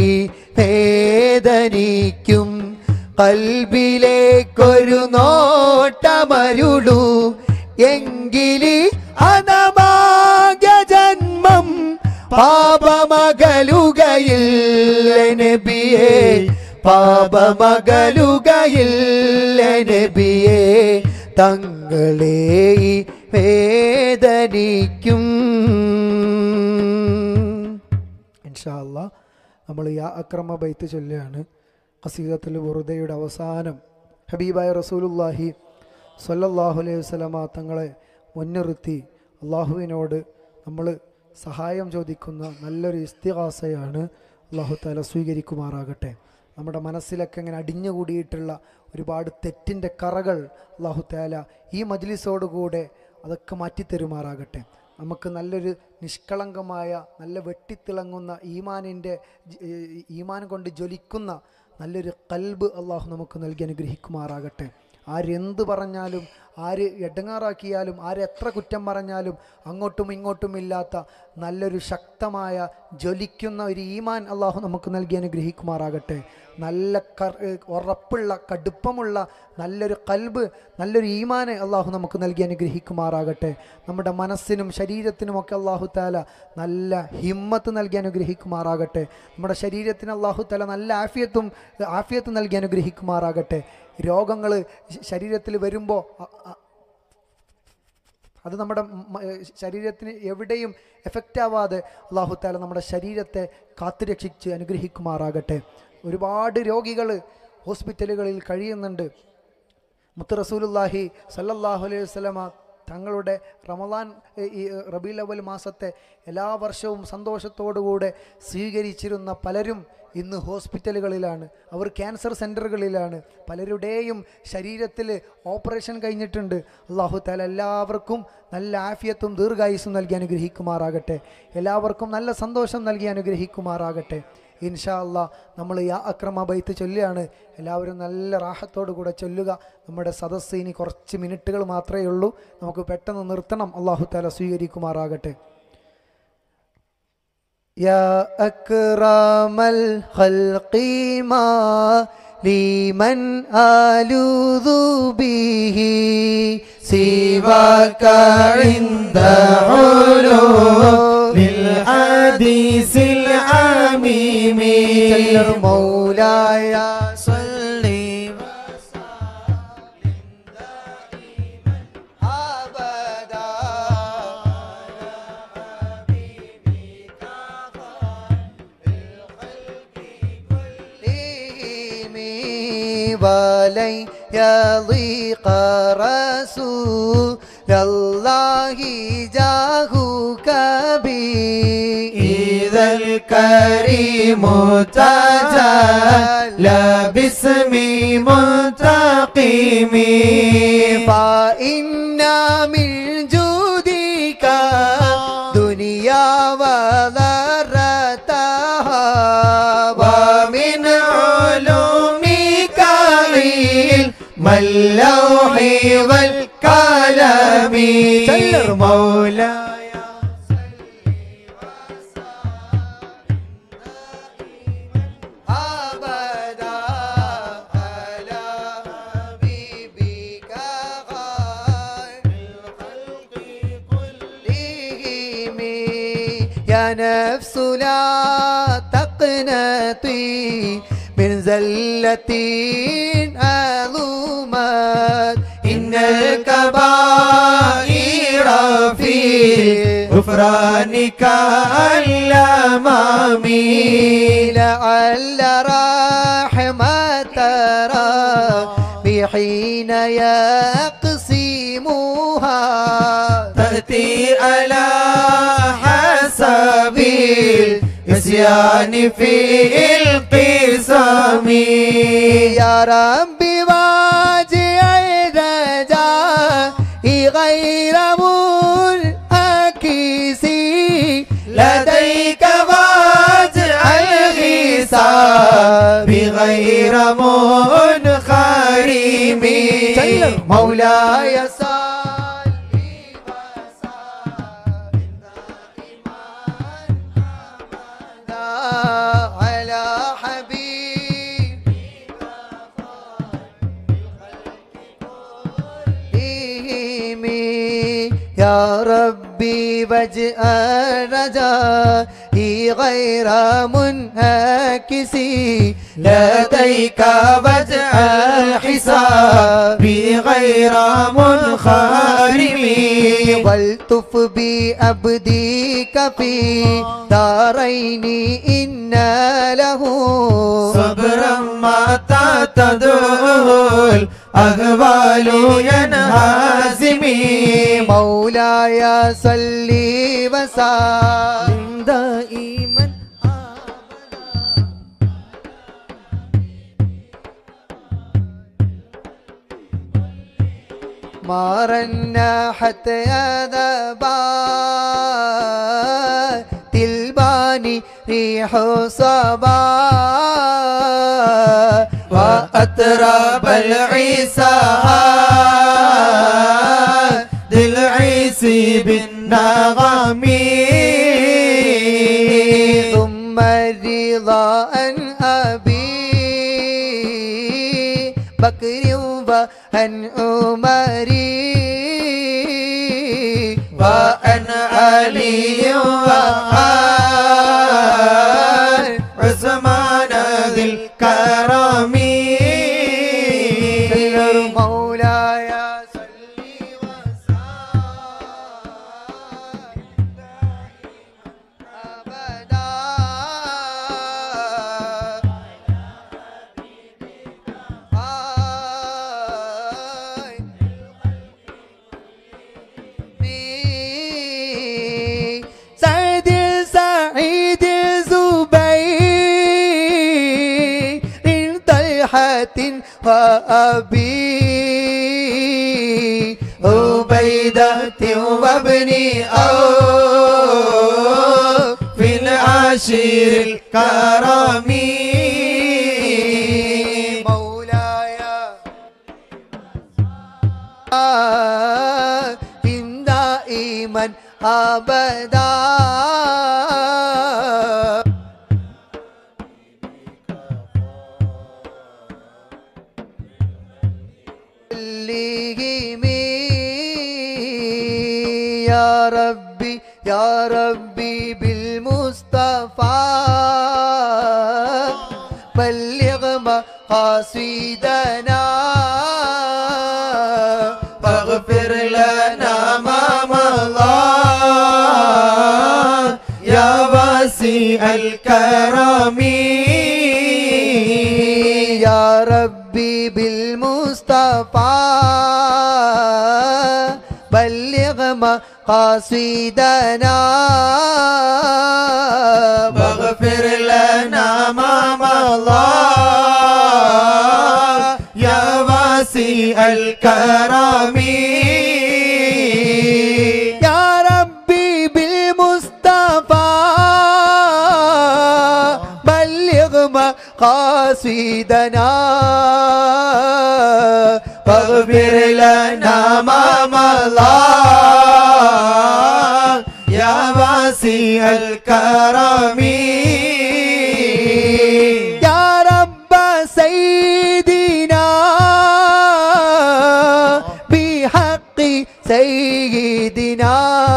Speaker 2: വേദനിക്കും കൽബിലേക്കൊരു നോട്ടമരുളൂ എങ്കിലി അനഭാഗ്യ ജന്മം പാപമകലുകയിൽ നബിയേ പാപമകലുകയിൽ നബിയേ തങ്ങളെ വേദനിക്കും
Speaker 1: ഇൻഷാല്ല നമ്മൾ യാ അക്രമ ബൈത്ത് ചൊല്ലുകയാണ് ഖസീദത്തുൽ വെറുതയുടെ അവസാനം ഹബീബായ റസൂലുല്ലാഹി സ്വല്ലല്ലാഹു അലൈഹി വസല്ലമ തങ്ങളെ മുൻനിർത്തി അള്ളാഹുവിനോട് നമ്മൾ സഹായം ചോദിക്കുന്ന നല്ലൊരു ഇസ്തിഹാസയാണ് അള്ളാഹു താല സ്വീകരിക്കുമാറാകട്ടെ നമ്മുടെ മനസ്സിലൊക്കെ ഇങ്ങനെ അടിഞ്ഞുകൂടിയിട്ടുള്ള ഒരുപാട് തെറ്റിൻ്റെ കറകൾ അള്ളാഹു താല ഈ മജ്ലിസോടുകൂടെ അതൊക്കെ മാറ്റിത്തരുമാറാകട്ടെ നമുക്ക് നല്ലൊരു നിഷ്കളങ്കമായ നല്ല വെട്ടിത്തിളങ്ങുന്ന ഈമാനിൻ്റെ ജ- ഏ- ഈമാൻ കൊണ്ട് ജ്വലിക്കുന്ന നല്ലൊരു കൽബ് അള്ളാഹു നമുക്ക് നൽകി അനുഗ്രഹിക്കുമാറാകട്ടെ ആരെന്ത് പറഞ്ഞാലും ആര് എടങ്ങാറാക്കിയാലും ആര് എത്ര കുറ്റം പറഞ്ഞാലും അങ്ങോട്ടും ഇങ്ങോട്ടും ഇല്ലാത്ത നല്ലൊരു ശക്തമായ ജ്വലിക്കുന്ന ഒരു ഈമാൻ അള്ളാഹു നമുക്ക് നൽകി അനുഗ്രഹിക്കുമാറാകട്ടെ നല്ല കർ ഏ, ഉറപ്പുള്ള കടുപ്പമുള്ള നല്ലൊരു കൽബ് നല്ലൊരു ഈമാനെ അള്ളാഹു നമുക്ക് നൽകി അനുഗ്രഹിക്കുമാറാകട്ടെ നമ്മുടെ മനസ്സിനും ശരീരത്തിനുമൊക്കെ അള്ളാഹു താല നല്ല ഹിമ്മത്ത് നൽകി അനുഗ്രഹിക്കുമാറാകട്ടെ നമ്മുടെ ശരീരത്തിന് അള്ളാഹു താല നല്ല ആഫിയത്തും ആഫിയത്ത് നൽകി അനുഗ്രഹിക്കുമാറാകട്ടെ രോഗങ്ങൾ ശരീരത്തിൽ വരുമ്പോൾ അത് നമ്മുടെ മ- ഏ, ശരീരത്തിന് എവിടെയും എഫക്റ്റ് ആവാതെ അള്ളാഹു താല നമ്മുടെ ശരീരത്തെ കാത്തുരക്ഷിച്ച് അനുഗ്രഹിക്കുമാറാകട്ടെ ഒരുപാട് രോഗികൾ ഹോസ്പിറ്റലുകളിൽ കഴിയുന്നുണ്ട് മുത്ത് റസൂലുല്ലാഹി സല്ലല്ലാഹു അലൈഹി വസല്ലമ തങ്ങളുടെ റമദാൻ ഏ, ഈ റബീൽ അവൽ മാസത്തെ എല്ലാ വർഷവും സന്തോഷത്തോടുകൂടെ സ്വീകരിച്ചിരുന്ന പലരും ഇന്ന് ഹോസ്പിറ്റലുകളിലാണ് അവർ ക്യാൻസർ സെൻ്ററുകളിലാണ് പലരുടെയും ശരീരത്തിൽ ഓപ്പറേഷൻ കഴിഞ്ഞിട്ടുണ്ട് അള്ളാഹു താല എല്ലാവർക്കും നല്ല ആഫിയത്തും ദീർഘായുസും നൽകി അനുഗ്രഹിക്കുമാറാകട്ടെ എല്ലാവർക്കും നല്ല സന്തോഷം നൽകി അനുഗ്രഹിക്കുമാറാകട്ടെ ഇൻഷാ അല്ലാ നമ്മൾ യാ അക്രമ ബൈത്ത് ചൊല്ലുകയാണ് എല്ലാവരും നല്ല റാഹത്തോടു കൂടെ ചൊല്ലുക നമ്മുടെ സദസ്സ് ഇനി കുറച്ച് മിനിറ്റുകൾ മാത്രമേ ഉള്ളൂ നമുക്ക് പെട്ടെന്ന് നിർത്തണം അള്ളാഹു താല സ്വീകരിക്കുമാറാകട്ടെ
Speaker 2: يا أكرم الخلق ما لمن آلوذ به سواك عند حلول
Speaker 3: للحديث العميم
Speaker 2: سلر مولاي
Speaker 3: صلي
Speaker 2: أبدا ولن يضيق رسول الله جاهك بي
Speaker 3: إذا الكريم تجلى باسم منتقم
Speaker 2: فإن من جودك دنيا وذرتها
Speaker 3: ومن علومك علم اللوح والكلام
Speaker 2: سلر
Speaker 3: مولاي
Speaker 2: أبدا على حبيبك خير كلهم يا نفس لا تقنطي من زلة عظمت
Speaker 3: إن الكبائر في غفرانك الأمام
Speaker 2: لعل رحمة ربي حين يقصي
Speaker 3: الإسيان في القسم
Speaker 2: يا ربي واجع الرجاء غير منعكسي
Speaker 3: لديك واجع الحساب غير منخرم
Speaker 2: مولاي صل على حبيبي يا ربي وجه رجائي غير منهكسي
Speaker 3: لديك وجع الحساب غير منخرم
Speaker 2: والتف بأبديك في دارين إن له
Speaker 3: صبرا متى تدول أهوال ينهزمي
Speaker 2: مولاي صلي وسلم دائما مارنا حتى يذبا تلباني ريح صبا
Speaker 3: وأتراب العيسى للعيسى بالنغم
Speaker 2: ثم الرضا عن أبي بكر وعن عمر
Speaker 3: وأن علي وعن عثمان ذي الكرم
Speaker 2: مولاي صلي وسلم أبدا آي بي سعد سعيد زبير طلحة وأبي
Speaker 3: عبيدة وابني أو في العشير الكرم
Speaker 2: مولاي آه دائما أبدا لهم يا ربي يا ربي بالمصطفى بلغ مقاصدنا
Speaker 3: فاغفر لنا ما مضى يا واسع الكرم
Speaker 2: يا ربي بالمصطفى بلغ مقاصدنا
Speaker 3: فاغفر لنا ما مضى يا واسع الكرم
Speaker 2: يا ربي بالمصطفى بلغ مقاصدنا
Speaker 3: فاغفر لنا ما مضى يا واسع الكرم
Speaker 2: يا رب سيدنا بحق سيدنا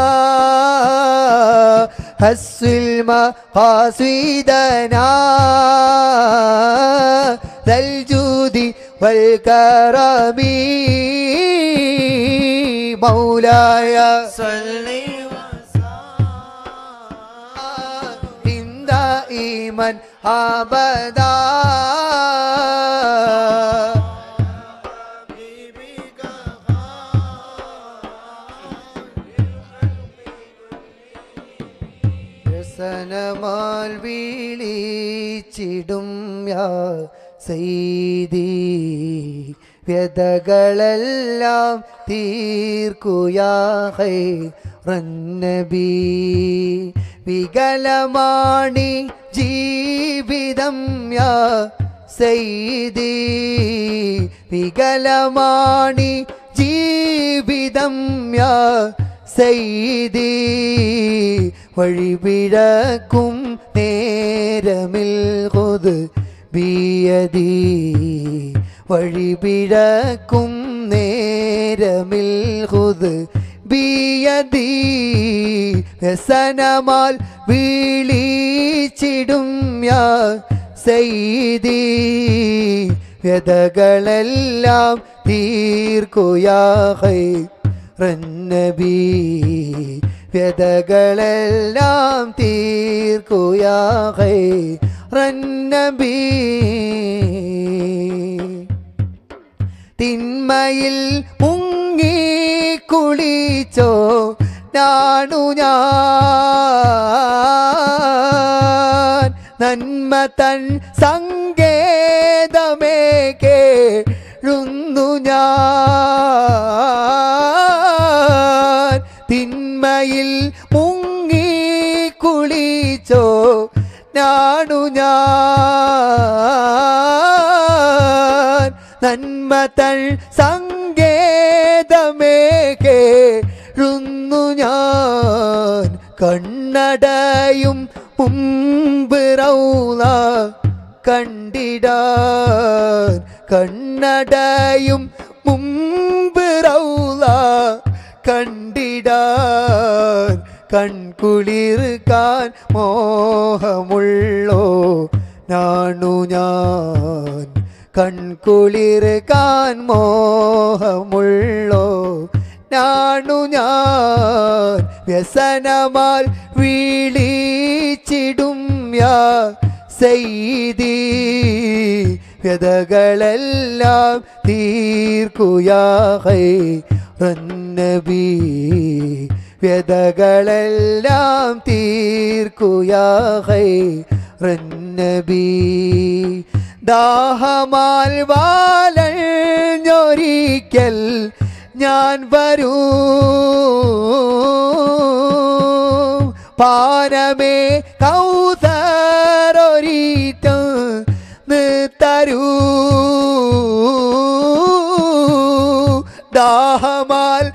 Speaker 2: حسن مقاصدنا ذا الجود والكرم مولاي
Speaker 3: صلي
Speaker 2: وسلم دائما أبدا വ്യസനമാൽ വീളിച്ചിടും യാ സൈദി വ്യതകളെല്ലാം തീർക്കുയാ റന്നബി വികലമാണി ജീവിതം യാ സൈദി വികലമാണി ജീവിതം യാ സൈദി വഴിപിഴക്കും നേരമിൽ കൊത് ബിയതി വഴിപിഴക്കും നേരമിൽ കൊത് ബിയതി വ്യസനമാൽ വീളിച്ചിടും യാ സൈദി വ്യതകളെല്ലാം തീർക്കുയാ റന്നബി വ്യതകളെല്ലാം തീർക്കുയാ റന്നബി തിന്മയിൽ മുങ്ങി കുളിച്ചോ നാണു ഞാൻ നന്മ തൻ സങ്കേതമേ കേഴുന്നു ഞാൻ തിന്മയിൽ മുങ്ങി കുളിച്ചോ നാണു ഞാൻ നന്മ തൻ സങ്കേതമേ കേഴുന്നു ഞാൻ കണ്ണടയും മുമ്പ് റൗള കണ്ടിടാൻ കണ്ണടയും മുമ്പ് റൗള കണ്ടിടാൻ കൺകുളിർക്കാൻ മോഹമുള്ളോ നാണു ഞാൻ കൺകുളിർക്കാൻ മോഹമുള്ളോ നാണു ഞാൻ വ്യസനമാൽ വീളിച്ചിടും യാ സൈദി വ്യതകളെല്ലാം തീർക്കുയാ റന്നബി വ്യതകളെല്ലാം തീർക്കുയാ റന്നബി ദാഹമാൽ വാലഞ്ഞൊരിക്കൽ ഞാൻ വരൂ പാനമേ കൗതരൊരീറ്റ തരൂ ദാഹമാൽ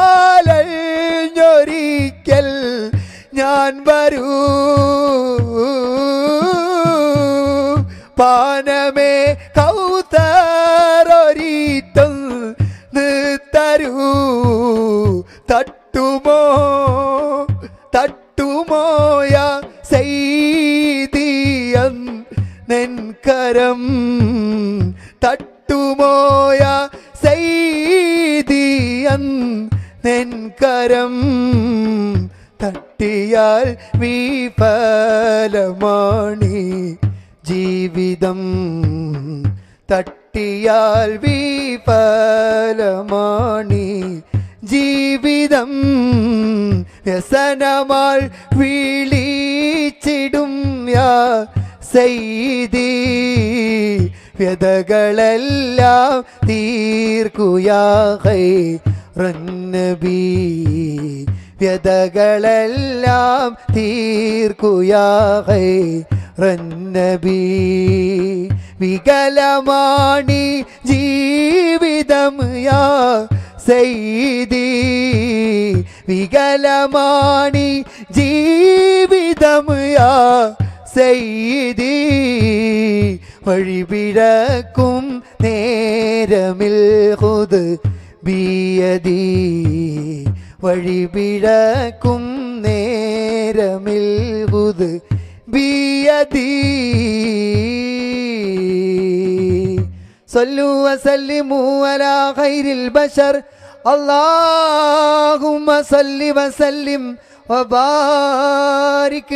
Speaker 2: വാലഞ്ഞൊരിക്കൽ ഞാൻ വരൂ പാനമേ കൗതരൊരീറ്റം തരൂ തട്ടുമോ തട്ടുമോയ സൈതിയൻ നെൻകരം തട്ടുമോയ സൈതിയൻ നെൻകരം തട്ടിയാൽ വിഫലമാണി ജീവിതം തട്ടിയാൽ വിഫലമാണി ജീവിതം വ്യസനമാൾ വീളിച്ചിടും യാ സൈദി വ്യതകളെല്ലാം തീർക്കുയാ റന്നബി വ്യതകളെല്ലാം തീർക്കുയാ റന്നബി വികലമാണി ജീവിതം യാ സൈദി വികലമാണി ജീവിതം യാ സൈദി വഴിപിഴക്കും നേരമിൽ ഹുദ് ബിയതി വഴിപിഴക്കും നേരമിൽ ഹുദ് ബിയതി صلوا وسلموا على خير البشر اللهم صل وسلم وبارك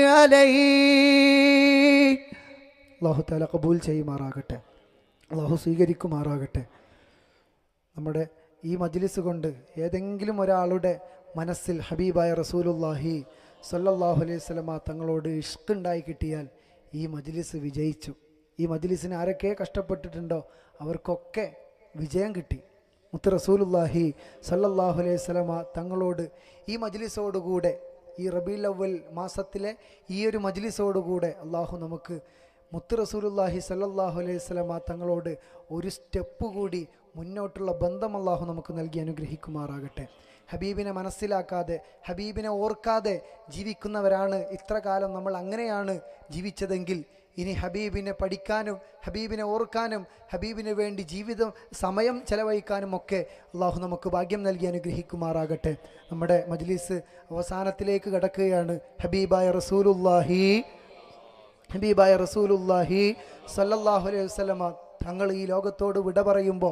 Speaker 2: عليه
Speaker 1: അള്ളാഹു താല കബൂൽ ചെയ്യുമാറാകട്ടെ അള്ളാഹു സ്വീകരിക്കുമാറാകട്ടെ നമ്മുടെ ഈ മജ്ലിസ് കൊണ്ട് ഏതെങ്കിലും ഒരാളുടെ മനസ്സിൽ ഹബീബായ റസൂലുല്ലാഹി സല്ലല്ലാഹു അലൈഹി സ്വലമ തങ്ങളോട് ഇഷ്കുണ്ടായി കിട്ടിയാൽ ഈ മജ്ലിസ് വിജയിച്ചു ഈ മജ്ലിസിന് ആരൊക്കെ കഷ്ടപ്പെട്ടിട്ടുണ്ടോ അവർക്കൊക്കെ വിജയം കിട്ടി മുത്ത് റസൂലുല്ലാഹി സല്ലല്ലാഹു അലൈഹി സ്വലമ തങ്ങളോട് ഈ മജ്ലിസോടുകൂടെ ഈ റബീൽ അവൽ മാസത്തിലെ ഈ ഒരു മജ്ലിസോടുകൂടെ അള്ളാഹു നമുക്ക് മുത്ത് റസൂലുല്ലാഹി സല്ലല്ലാഹു അലൈഹി സ്വലമ തങ്ങളോട് ഒരു സ്റ്റെപ്പ് കൂടി മുന്നോട്ടുള്ള ബന്ധം അള്ളാഹു നമുക്ക് നൽകി അനുഗ്രഹിക്കുമാറാകട്ടെ ഹബീബിനെ മനസ്സിലാക്കാതെ ഹബീബിനെ ഓർക്കാതെ ജീവിക്കുന്നവരാണ് ഇത്ര കാലം നമ്മൾ അങ്ങനെയാണ് ജീവിച്ചതെങ്കിൽ ഇനി ഹബീബിനെ പഠിക്കാനും ഹബീബിനെ ഓർക്കാനും ഹബീബിന് വേണ്ടി ജീവിതം സമയം ചെലവഴിക്കാനും ഒക്കെ അള്ളാഹു നമുക്ക് ഭാഗ്യം നൽകി അനുഗ്രഹിക്കുമാറാകട്ടെ നമ്മുടെ മജ്ലിസ് അവസാനത്തിലേക്ക് കടക്കുകയാണ് ഹബീബായ റസൂലുല്ലാഹി ഹബീബായ റസൂലുല്ലാഹി സല്ലല്ലാഹു അലൈഹി വസല്ലമ തങ്ങൾ ഈ ലോകത്തോട് വിട പറയുമ്പോൾ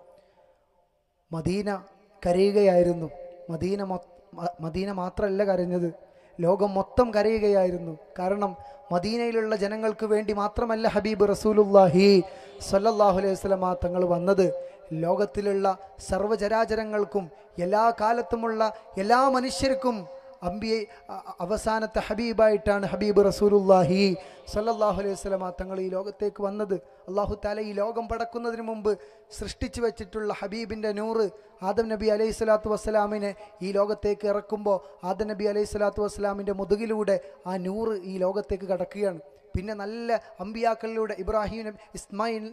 Speaker 1: മദീന കരയുകയായിരുന്നു മദീന മൊ- മ- മദീന മാത്രമല്ല കരഞ്ഞത് ലോകം മൊത്തം കരയുകയായിരുന്നു കാരണം മദീനയിലുള്ള ജനങ്ങൾക്ക് വേണ്ടി മാത്രമല്ല ഹബീബ് റസൂലുല്ലാഹി സല്ലല്ലാഹു അലൈഹി വസല്ലമ തങ്ങൾ വന്നത് ലോകത്തിലുള്ള സർവ്വചരാചരങ്ങൾക്കും എല്ലാ കാലത്തുമുള്ള എല്ലാ മനുഷ്യർക്കും അമ്പിയെ അ- അ- അവസാനത്തെ ഹബീബായിട്ടാണ് ഹബീബ് റസൂലുല്ലാഹി സല്ലല്ലാഹു അലൈഹി വസല്ലമ തങ്ങൾ ഈ ലോകത്തേക്ക് വന്നത് അള്ളാഹു താല ഈ ലോകം പടക്കുന്നതിന് മുമ്പ് സൃഷ്ടിച്ചു വെച്ചിട്ടുള്ള ഹബീബിൻ്റെ നൂറ് ആദം നബി അലൈഹി സ്വലാത്തു വസ്സലാമിനെ ഈ ലോകത്തേക്ക് ഇറക്കുമ്പോൾ ആദം നബി അലൈഹി സ്വലാത്തു വസ്സലാമിൻ്റെ മുതുകിലൂടെ ആ നൂറ് ഈ ലോകത്തേക്ക് കടക്കുകയാണ് പിന്നെ നല്ല അമ്പിയാക്കളിലൂടെ ഇബ്രാഹിം നബി ഇസ്മായിൽ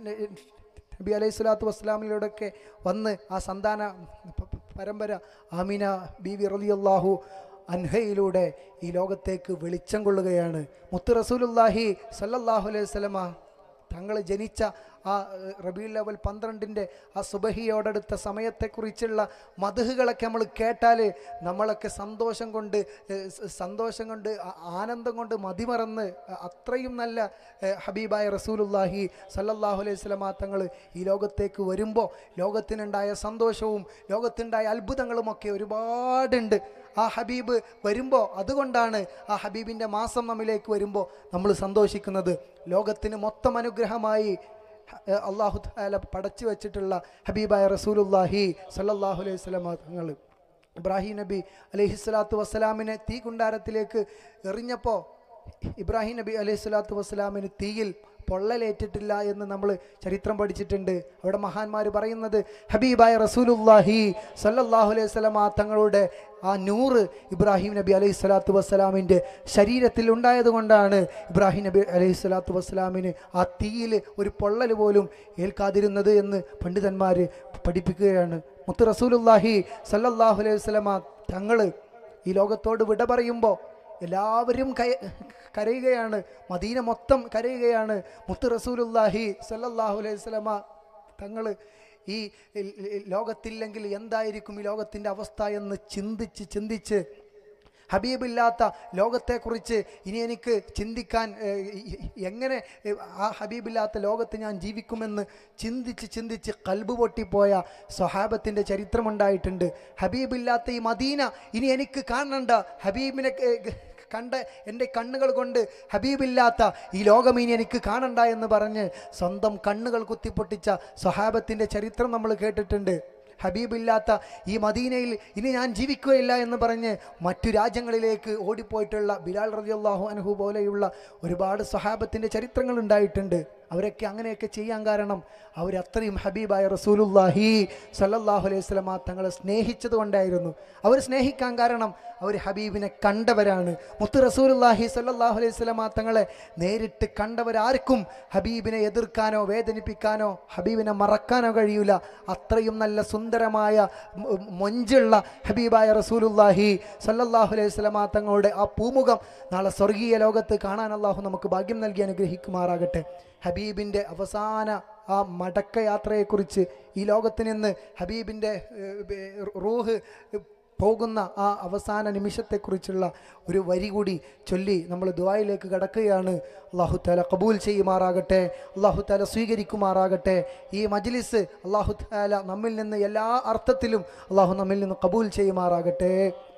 Speaker 1: നബി അലൈഹി സ്വലാത്തു വസ്സലാമിലൂടെയൊക്കെ വന്ന് ആ സന്താന പ- പ- പരമ്പര ആമിന ബീവി റളിയല്ലാഹു അൻഹയിലൂടെ ഈ ലോകത്തേക്ക് വെളിച്ചം കൊള്ളുകയാണ് മുത്ത് റസൂലുല്ലാഹി സല്ലല്ലാഹു അലൈഹി വസല്ലമ തങ്ങൾ ജനിച്ച ആ റബീ ലെവൽ പന്ത്രണ്ടിൻ്റെ ആ സുബഹിയോടടുത്ത സമയത്തെക്കുറിച്ചുള്ള മധുഹുകളൊക്കെ നമ്മൾ കേട്ടാൽ നമ്മളൊക്കെ സന്തോഷം കൊണ്ട് ഏഹ്, സ- സന്തോഷം കൊണ്ട് ആ- ആനന്ദം കൊണ്ട് മതിമറന്ന് അ- അത്രയും നല്ല ഏഹ്, ഹബീബായ റസൂലുല്ലാഹി സല്ലല്ലാഹു അലൈഹി സ്വലമാ തങ്ങൾ ഈ ലോകത്തേക്ക് വരുമ്പോൾ ലോകത്തിനുണ്ടായ സന്തോഷവും ലോകത്തുണ്ടായ അത്ഭുതങ്ങളുമൊക്കെ ഒരുപാടുണ്ട് ആ ഹബീബ് വരുമ്പോൾ അതുകൊണ്ടാണ് ആ ഹബീബിൻ്റെ മാസം നമ്മിലേക്ക് വരുമ്പോൾ നമ്മൾ സന്തോഷിക്കുന്നത് ലോകത്തിന് മൊത്തം അനുഗ്രഹമായി ഹ- അള്ളാഹു താല പടച്ചു വെച്ചിട്ടുള്ള ഹബീബായ റസൂലുല്ലാഹി സല്ലല്ലാഹു അലൈഹി സ്വലമ തങ്ങൾ ഇബ്രാഹിം നബി അലൈഹി സ്വലാത്തു വസ്സലാമിനെ തീ കുണ്ടാരത്തിലേക്ക് എറിഞ്ഞപ്പോൾ ഇബ്രാഹിം നബി അലൈഹി സ്വലാത്തു വസ്സലാമിന് തീയിൽ പൊള്ളലേറ്റിട്ടില്ല എന്ന് നമ്മൾ ചരിത്രം പഠിച്ചിട്ടുണ്ട് അവിടെ മഹാന്മാർ പറയുന്നത് ഹബീബായ റസൂലുല്ലാഹി സല്ലല്ലാഹു അലൈഹി സ്വലമ തങ്ങളുടെ ആ നൂറ് ഇബ്രാഹിം നബി അലൈഹി സ്വലാത്തു വസ്സലാമിൻ്റെ ശരീരത്തിൽ ഉണ്ടായതുകൊണ്ടാണ് ഇബ്രാഹിം നബി അലൈഹി സ്വലാത്തു വസ്സലാമിന് ആ തീയിൽ ഒരു പൊള്ളൽ പോലും ഏൽക്കാതിരുന്നത് എന്ന് പണ്ഡിതന്മാർ പഠിപ്പിക്കുകയാണ് മുത്ത് റസൂലുല്ലാഹി സല്ലല്ലാഹു അലൈഹി വസല്ലമ തങ്ങൾ ഈ ലോകത്തോട് വിട പറയുമ്പോൾ എല്ലാവരും കയ കരയുകയാണ് മദീന മൊത്തം കരയുകയാണ് മുത്ത് റസൂലുല്ലാഹി സല്ലല്ലാഹു അലൈഹി വസല്ലമ തങ്ങൾ ഈ ഈ- ഈ ലോകത്തില്ലെങ്കിൽ എന്തായിരിക്കും ഈ ലോകത്തിൻ്റെ അവസ്ഥ എന്ന് ചിന്തിച്ച് ചിന്തിച്ച് ഹബീബില്ലാത്ത ലോകത്തെക്കുറിച്ച് ഇനി എനിക്ക് ചിന്തിക്കാൻ ഏഹ്, ഈ- ഈ- എങ്ങനെ ഏഹ്, ആ ഹബീബില്ലാത്ത ലോകത്ത് ഞാൻ ജീവിക്കുമെന്ന് ചിന്തിച്ച് ചിന്തിച്ച് കൽബ് പൊട്ടിപ്പോയ സ്വഹാബത്തിൻ്റെ ചരിത്രമുണ്ടായിട്ടുണ്ട് ഹബീബില്ലാത്ത ഈ മദീന ഇനി എനിക്ക് കാണണ്ട ഹബീബിനെ ഏഹ്, കണ്ട എൻ്റെ കണ്ണുകൾ കൊണ്ട് ഹബീബില്ലാത്ത ഈ ലോകം ഇനി എനിക്ക് കാണണ്ട എന്ന് പറഞ്ഞ് സ്വന്തം കണ്ണുകൾ കുത്തിപ്പൊട്ടിച്ച സ്വഹാബത്തിൻ്റെ ചരിത്രം നമ്മൾ കേട്ടിട്ടുണ്ട് ഹബീബില്ലാത്ത ഈ മദീനയിൽ ഇനി ഞാൻ ജീവിക്കുകയില്ല എന്ന് പറഞ്ഞ് മറ്റു രാജ്യങ്ങളിലേക്ക് ഓടിപ്പോയിട്ടുള്ള ബിലാൽ റളിയല്ലാഹു അൻഹു പോലെയുള്ള ഒരുപാട് സ്വഹാബത്തിൻ്റെ ചരിത്രങ്ങൾ ഉണ്ടായിട്ടുണ്ട് അവരൊക്കെ അങ്ങനെയൊക്കെ ചെയ്യാൻ കാരണം അവരത്രയും ഹബീബായ റസൂലുല്ലാഹി സല്ലല്ലാഹു അലൈഹി സ്വലമ തങ്ങളെ സ്നേഹിച്ചത് കൊണ്ടായിരുന്നു അവർ സ്നേഹിക്കാൻ കാരണം അവർ ഹബീബിനെ കണ്ടവരാണ് മുത്ത് റസൂലുല്ലാഹി സല്ലല്ലാഹു അലൈഹി സ്വലമ തങ്ങളെ നേരിട്ട് കണ്ടവരാർക്കും ഹബീബിനെ എതിർക്കാനോ വേദനിപ്പിക്കാനോ ഹബീബിനെ മറക്കാനോ കഴിയൂല അത്രയും നല്ല സുന്ദരമായ മൊ- മൊഞ്ചുള്ള ഹബീബായ റസൂലുല്ലാഹി സല്ലല്ലാഹു അലൈഹി സ്വലമ തങ്ങളുടെ ആ പൂമുഖം നാളെ സ്വർഗീയ ലോകത്ത് കാണാൻ അള്ളാഹു നമുക്ക് ഭാഗ്യം നൽകി അനുഗ്രഹിക്കുമാറാകട്ടെ ഹബീബിൻ്റെ അവസാന ആ മടക്കയാത്രയെക്കുറിച്ച് ഈ ലോകത്ത് നിന്ന് ഹബീബിൻ്റെ ഏഹ്, ഏഹ്, റൂഹ് പോകുന്ന ആ അവസാന നിമിഷത്തെക്കുറിച്ചുള്ള ഒരു വരി കൂടി ചൊല്ലി നമ്മൾ ദുബായിലേക്ക് കടക്കുകയാണ് അള്ളാഹു താല കബൂൽ ചെയ്യുമാറാകട്ടെ അള്ളാഹു താല സ്വീകരിക്കുമാറാകട്ടെ ഈ മജ്ലിസ് അള്ളാഹു താല നമ്മിൽ നിന്ന് എല്ലാ അർത്ഥത്തിലും അള്ളാഹു നമ്മിൽ നിന്ന് കബൂൽ ചെയ്യുമാറാകട്ടെ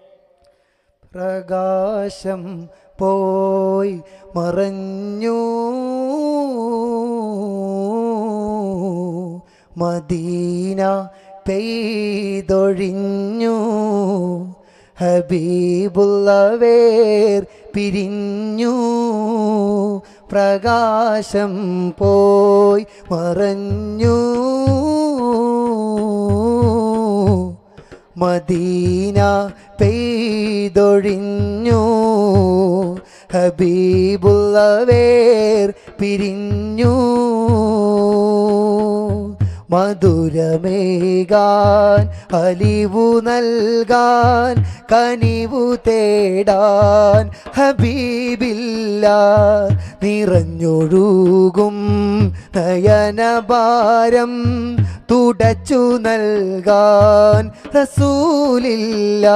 Speaker 1: പ്രകാശം പോയി മറഞ്ഞു മദീന പെയ്തൊഴിഞ്ഞു
Speaker 2: ഹബീബുള്ളവേർ പിരിഞ്ഞു പ്രകാശം പോയി മറഞ്ഞു മദീന പെയ്തൊഴിഞ്ഞു ഹബീബുള്ളവേർ പിരിഞ്ഞു മധുരമേകാൻ അലിവു നൽകാൻ കനിവു തേടാൻ ഹബീബില്ല നിറഞ്ഞൊഴുകും നയനഭാരം തുടച്ചു നൽകാൻ റസൂലില്ല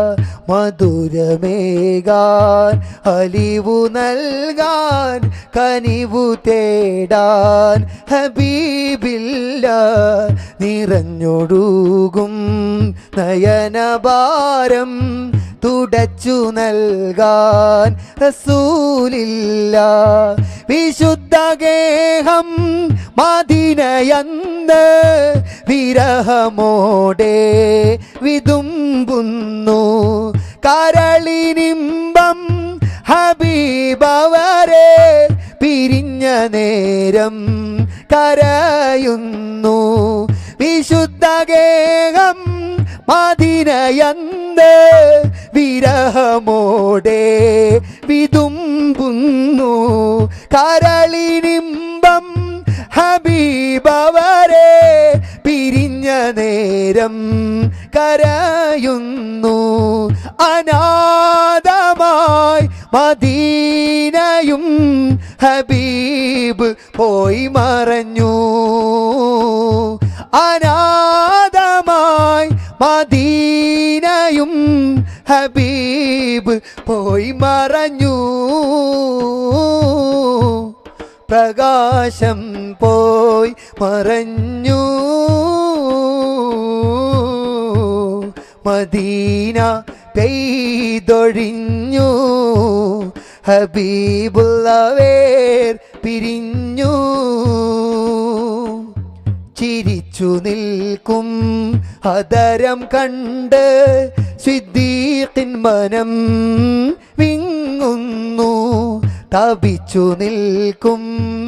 Speaker 2: മധുരമേകാൻ അലിവു നൽകാൻ കനിവു തേടാൻ ഹബീബില്ല നിറഞ്ഞൊടുകും നയനഭാരം തുടച്ചു നൽകാൻ റസൂലില്ല വിശുദ്ധഗേഹം മദിനയന്ന് വിരഹമോടെ വിതുമ്പുന്നു കരളിനിമ്പം ഹബീബവരെ പിരിഞ്ഞ നേരം കരയുന്നു വിശുദ്ധഗേഹം മദിനയന്ന് വിരഹമോടെ വിതുമ്പുന്നു കരളിനിമ്പം ഹബീബവരെ പിരിഞ്ഞ നേരം കരയുന്നു അനാഥമായി മദീനയും ഹബീബ് പോയി മറഞ്ഞു അനാഥമായി മദീനയും ഹബീബ് പോയി മറഞ്ഞു പ്രകാശം പോയി മറഞ്ഞു മദീന പെയ്തൊഴിഞ്ഞു ഹബീബുള്ളവേർ പിരിഞ്ഞു ചിരിച്ചു നിൽക്കും അതരം കണ്ട് സിദ്ദീഖിൻ മനം വിങ്ങുന്നു തപിച്ചു നിൽക്കും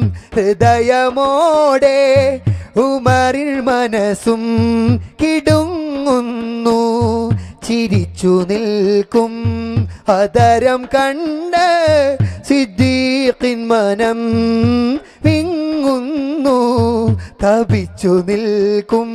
Speaker 2: ഹൃദയമോടെ ഉമറിൽ മനസ്സും കിടുങ്ങുന്നു ചിരിച്ചു നിൽക്കും അതരം കണ്ട് സിദ്ദീഖിൻ മനം വിങ്ങുന്നു തപിച്ചു നിൽക്കും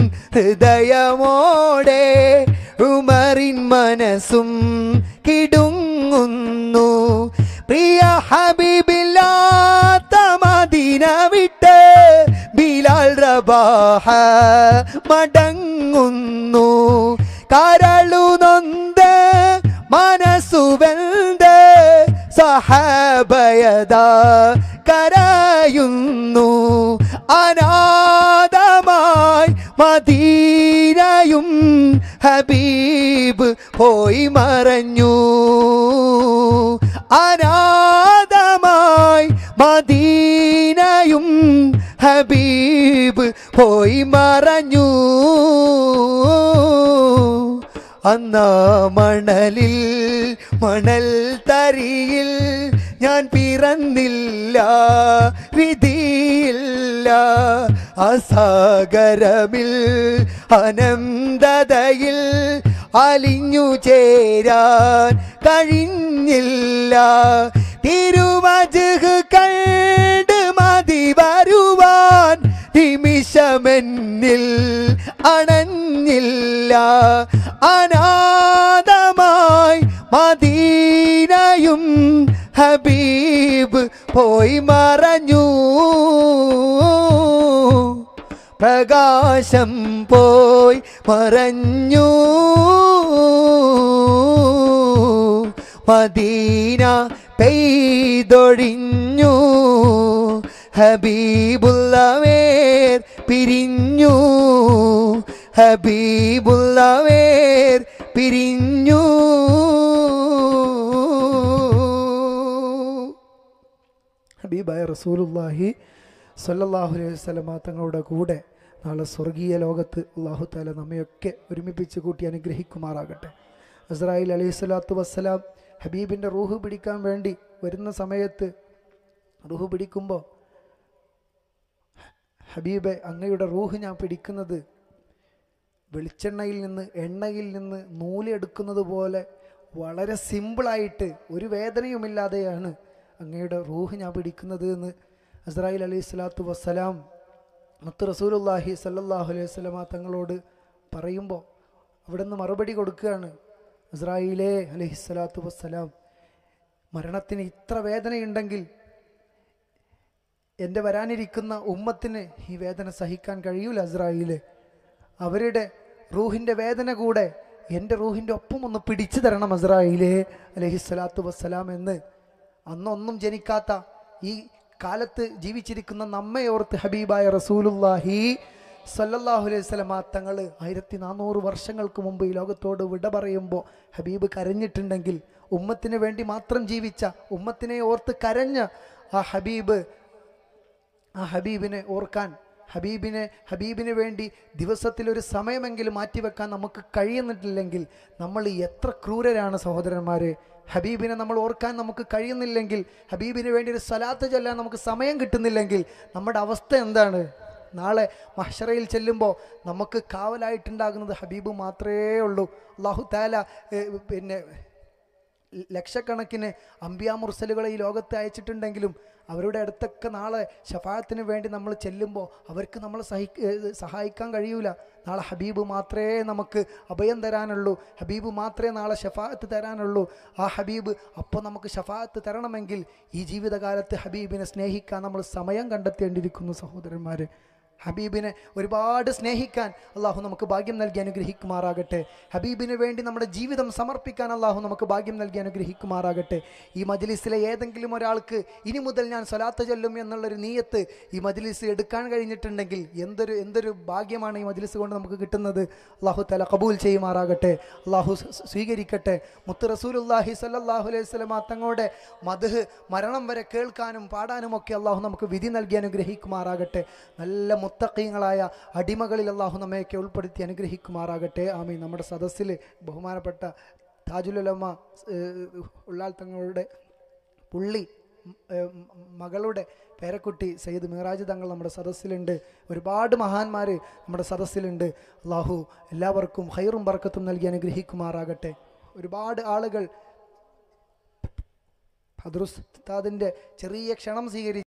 Speaker 2: ഹൃദയമോടെ ഉമറിൻ മനസ്സും കിടുങ്ങുന്നു പ്രിയ ഹബീബില്ലാത്ത മദീന വിട്ട് ബിലാൽ റബാഹ മടങ്ങുന്നു കരളു നൊന്ത് മനസ്സുവെന്ത് സഹബയത കരയുന്നു അനാഥമായി മദീനയും ഹബീബ് പോയി മറഞ്ഞു അനാഥമായി മദീനയും ഹബീബ് പോയി മറഞ്ഞു അന്നാ മണലിൽ മണൽ തരിയിൽ ഞാൻ പിറന്നില്ല വിധിയില്ല അസാഗരമിൽ അനന്തതയിൽ അലിഞ്ഞു ചേരാൻ കഴിഞ്ഞില്ല തിരുവജ് കണ്ട് മതി വരുവാൻ നിമിഷമെന്നിൽ അണഞ്ഞില്ല അനാഥമായി മദീനയും ഹബീബ് പോയി മറഞ്ഞു പ്രകാശം പോയി മറഞ്ഞു മദീന പെയ്തൊഴിഞ്ഞു ഹബീബുള്ളവേർ പിരിഞ്ഞു ഹബീബുള്ളവേർ പിരിഞ്ഞു
Speaker 1: ഹബീബായ റസൂലുല്ലാഹി സല്ലല്ലാഹു അലൈഹി വസല്ലമ തങ്ങളുടെ കൂടെ നാളെ സ്വർഗീയ ലോകത്ത് അള്ളാഹു താല നമ്മയൊക്കെ ഒരുമിപ്പിച്ച് കൂട്ടി അനുഗ്രഹിക്കുമാറാകട്ടെ ഇസ്രായേൽ അലൈഹി സ്വലാത്തു വസ്സലാം ഹബീബിൻ്റെ റൂഹ് പിടിക്കാൻ വേണ്ടി വരുന്ന സമയത്ത് റൂഹ് പിടിക്കുമ്പോൾ ഹബീബെ അങ്ങയുടെ റൂഹ് ഞാൻ പിടിക്കുന്നത് വെളിച്ചെണ്ണയിൽ നിന്ന് എണ്ണയിൽ നിന്ന് നൂലെടുക്കുന്നത് പോലെ വളരെ സിമ്പിളായിട്ട് ഒരു വേദനയുമില്ലാതെയാണ് അങ്ങയുടെ റൂഹ് ഞാൻ പിടിക്കുന്നത് എന്ന് അസ്രായിൽ അലൈഹി സ്വലാത്തു വസ്സലാം മുത്ത് റസൂലുല്ലാഹി സല്ലല്ലാഹു അലൈഹി വസ്ലമ തങ്ങളോട് പറയുമ്പോൾ അവിടെ നിന്ന് മറുപടി കൊടുക്കുകയാണ് ഇസ്രായിലേ അലൈഹി സ്വലാത്തു വസ്സലാം മരണത്തിന് ഇത്ര വേദനയുണ്ടെങ്കിൽ എൻ്റെ വരാനിരിക്കുന്ന ഉമ്മത്തിന് ഈ വേദന സഹിക്കാൻ കഴിയൂല അസ്രായില് അവരുടെ റൂഹിൻ്റെ വേദന കൂടെ എൻ്റെ റൂഹിൻ്റെ ഒപ്പം ഒന്ന് പിടിച്ചു തരണം അസ്രായിലേ അലഹിസ്വലാത്തു വസ്സലാം എന്ന് അന്നൊന്നും ജനിക്കാത്ത ഈ കാലത്ത് ജീവിച്ചിരിക്കുന്ന നമ്മയോർത്ത് ഹബീബായ റസൂലുല്ലാഹി സല്ലല്ലാഹു അലൈഹി സ്വലമ തങ്ങൾ ആയിരത്തി നാനൂറ് വർഷങ്ങൾക്ക് മുമ്പ് ഈ ലോകത്തോട് വിട പറയുമ്പോൾ ഹബീബ് കരഞ്ഞിട്ടുണ്ടെങ്കിൽ ഉമ്മത്തിന് വേണ്ടി മാത്രം ജീവിച്ച ഉമ്മത്തിനെ ഓർത്ത് കരഞ്ഞ ആ ഹബീബ് ആ ഹബീബിനെ ഓർക്കാൻ ഹബീബിനെ ഹബീബിന് വേണ്ടി ദിവസത്തിൽ ഒരു സമയമെങ്കിലും മാറ്റിവെക്കാൻ നമുക്ക് കഴിയുന്നിട്ടില്ലെങ്കിൽ നമ്മൾ എത്ര ക്രൂരരാണ് സഹോദരന്മാരെ ഹബീബിനെ നമ്മൾ ഓർക്കാൻ നമുക്ക് കഴിയുന്നില്ലെങ്കിൽ ഹബീബിന് വേണ്ടി ഒരു സ്വലാത്ത് ചൊല്ലാൻ നമുക്ക് സമയം കിട്ടുന്നില്ലെങ്കിൽ നമ്മുടെ അവസ്ഥ എന്താണ് നാളെ മഹ്ഷറയിൽ ചെല്ലുമ്പോൾ നമുക്ക് കാവലായിട്ടുണ്ടാകുന്നത് ഹബീബ് മാത്രമേ ഉള്ളൂ അള്ളാഹു താല ഏഹ്, പിന്നെ ലക്ഷക്കണക്കിന് അമ്പിയാ മുർസലുകളെ ഈ ലോകത്ത് അയച്ചിട്ടുണ്ടെങ്കിലും അവരുടെ അടുത്തൊക്കെ നാളെ ഷഫായത്തിന് വേണ്ടി നമ്മൾ ചെല്ലുമ്പോൾ അവർക്ക് നമ്മൾ സഹി ഏഹ് സഹായിക്കാൻ കഴിയൂല നാളെ ഹബീബ് മാത്രമേ നമുക്ക് അഭയം തരാനുള്ളൂ ഹബീബ് മാത്രമേ നാളെ ഷഫായത്ത് തരാനുള്ളൂ ആ ഹബീബ് അപ്പോൾ നമുക്ക് ഷഫായത്ത് തരണമെങ്കിൽ ഈ ജീവിതകാലത്ത് ഹബീബിനെ സ്നേഹിക്കാൻ നമ്മൾ സമയം കണ്ടെത്തേണ്ടിയിരിക്കുന്നു സഹോദരന്മാർ ഹബീബിനെ ഒരുപാട് സ്നേഹിക്കാൻ അള്ളാഹു നമുക്ക് ഭാഗ്യം നൽകി അനുഗ്രഹിക്കുമാറാകട്ടെ ഹബീബിന് വേണ്ടി നമ്മുടെ ജീവിതം സമർപ്പിക്കാൻ അള്ളാഹു നമുക്ക് ഭാഗ്യം നൽകി അനുഗ്രഹിക്കുമാറാകട്ടെ ഈ മജ്ലിസിലെ ഏതെങ്കിലും ഒരാൾക്ക് ഇനി മുതൽ ഞാൻ സ്വലാത്ത് ചൊല്ലും എന്നുള്ളൊരു നീയത്ത് ഈ മജ്ലിസ് എടുക്കാൻ കഴിഞ്ഞിട്ടുണ്ടെങ്കിൽ എന്തൊരു എന്തൊരു ഭാഗ്യമാണ് ഈ മജ്ലിസ് കൊണ്ട് നമുക്ക് കിട്ടുന്നത് അള്ളാഹു തല കബൂൽ ചെയ്യുമാറാകട്ടെ അള്ളാഹു സ് സ്വീകരിക്കട്ടെ മുത്ത് റസൂലുല്ലാഹി സല്ലല്ലാഹു അലൈഹി സ്വലമ തങ്ങളുടെ മധുഹ് മരണം വരെ കേൾക്കാനും പാടാനും ഒക്കെ അള്ളാഹു നമുക്ക് വിധി നൽകി അനുഗ്രഹിക്കുമാറാകട്ടെ നല്ല മുത്തക്കീങ്ങളായ അടിമകളിൽ അള്ളാഹു നമ്മയൊക്കെ ഉൾപ്പെടുത്തി അനുഗ്രഹിക്കുമാറാകട്ടെ ആമീൻ നമ്മുടെ സദസ്സിൽ ബഹുമാനപ്പെട്ട താജുലുലമ്മ ഉള്ളാൽ തങ്ങളുടെ പുള്ളി ഉം, ഏഹ്, മകളുടെ പേരക്കുട്ടി സയ്യിദ് മിറാജ് തങ്ങൾ നമ്മുടെ സദസ്സിലുണ്ട് ഒരുപാട് മഹാന്മാർ നമ്മുടെ സദസ്സിലുണ്ട് അള്ളാഹു എല്ലാവർക്കും ഹൈറും ബർക്കത്തും നൽകി അനുഗ്രഹിക്കുമാറാകട്ടെ ഒരുപാട് ആളുകൾ ഹദ്രുസ്താദിൻ്റെ ചെറിയ ക്ഷണം സ്വീകരിച്ച്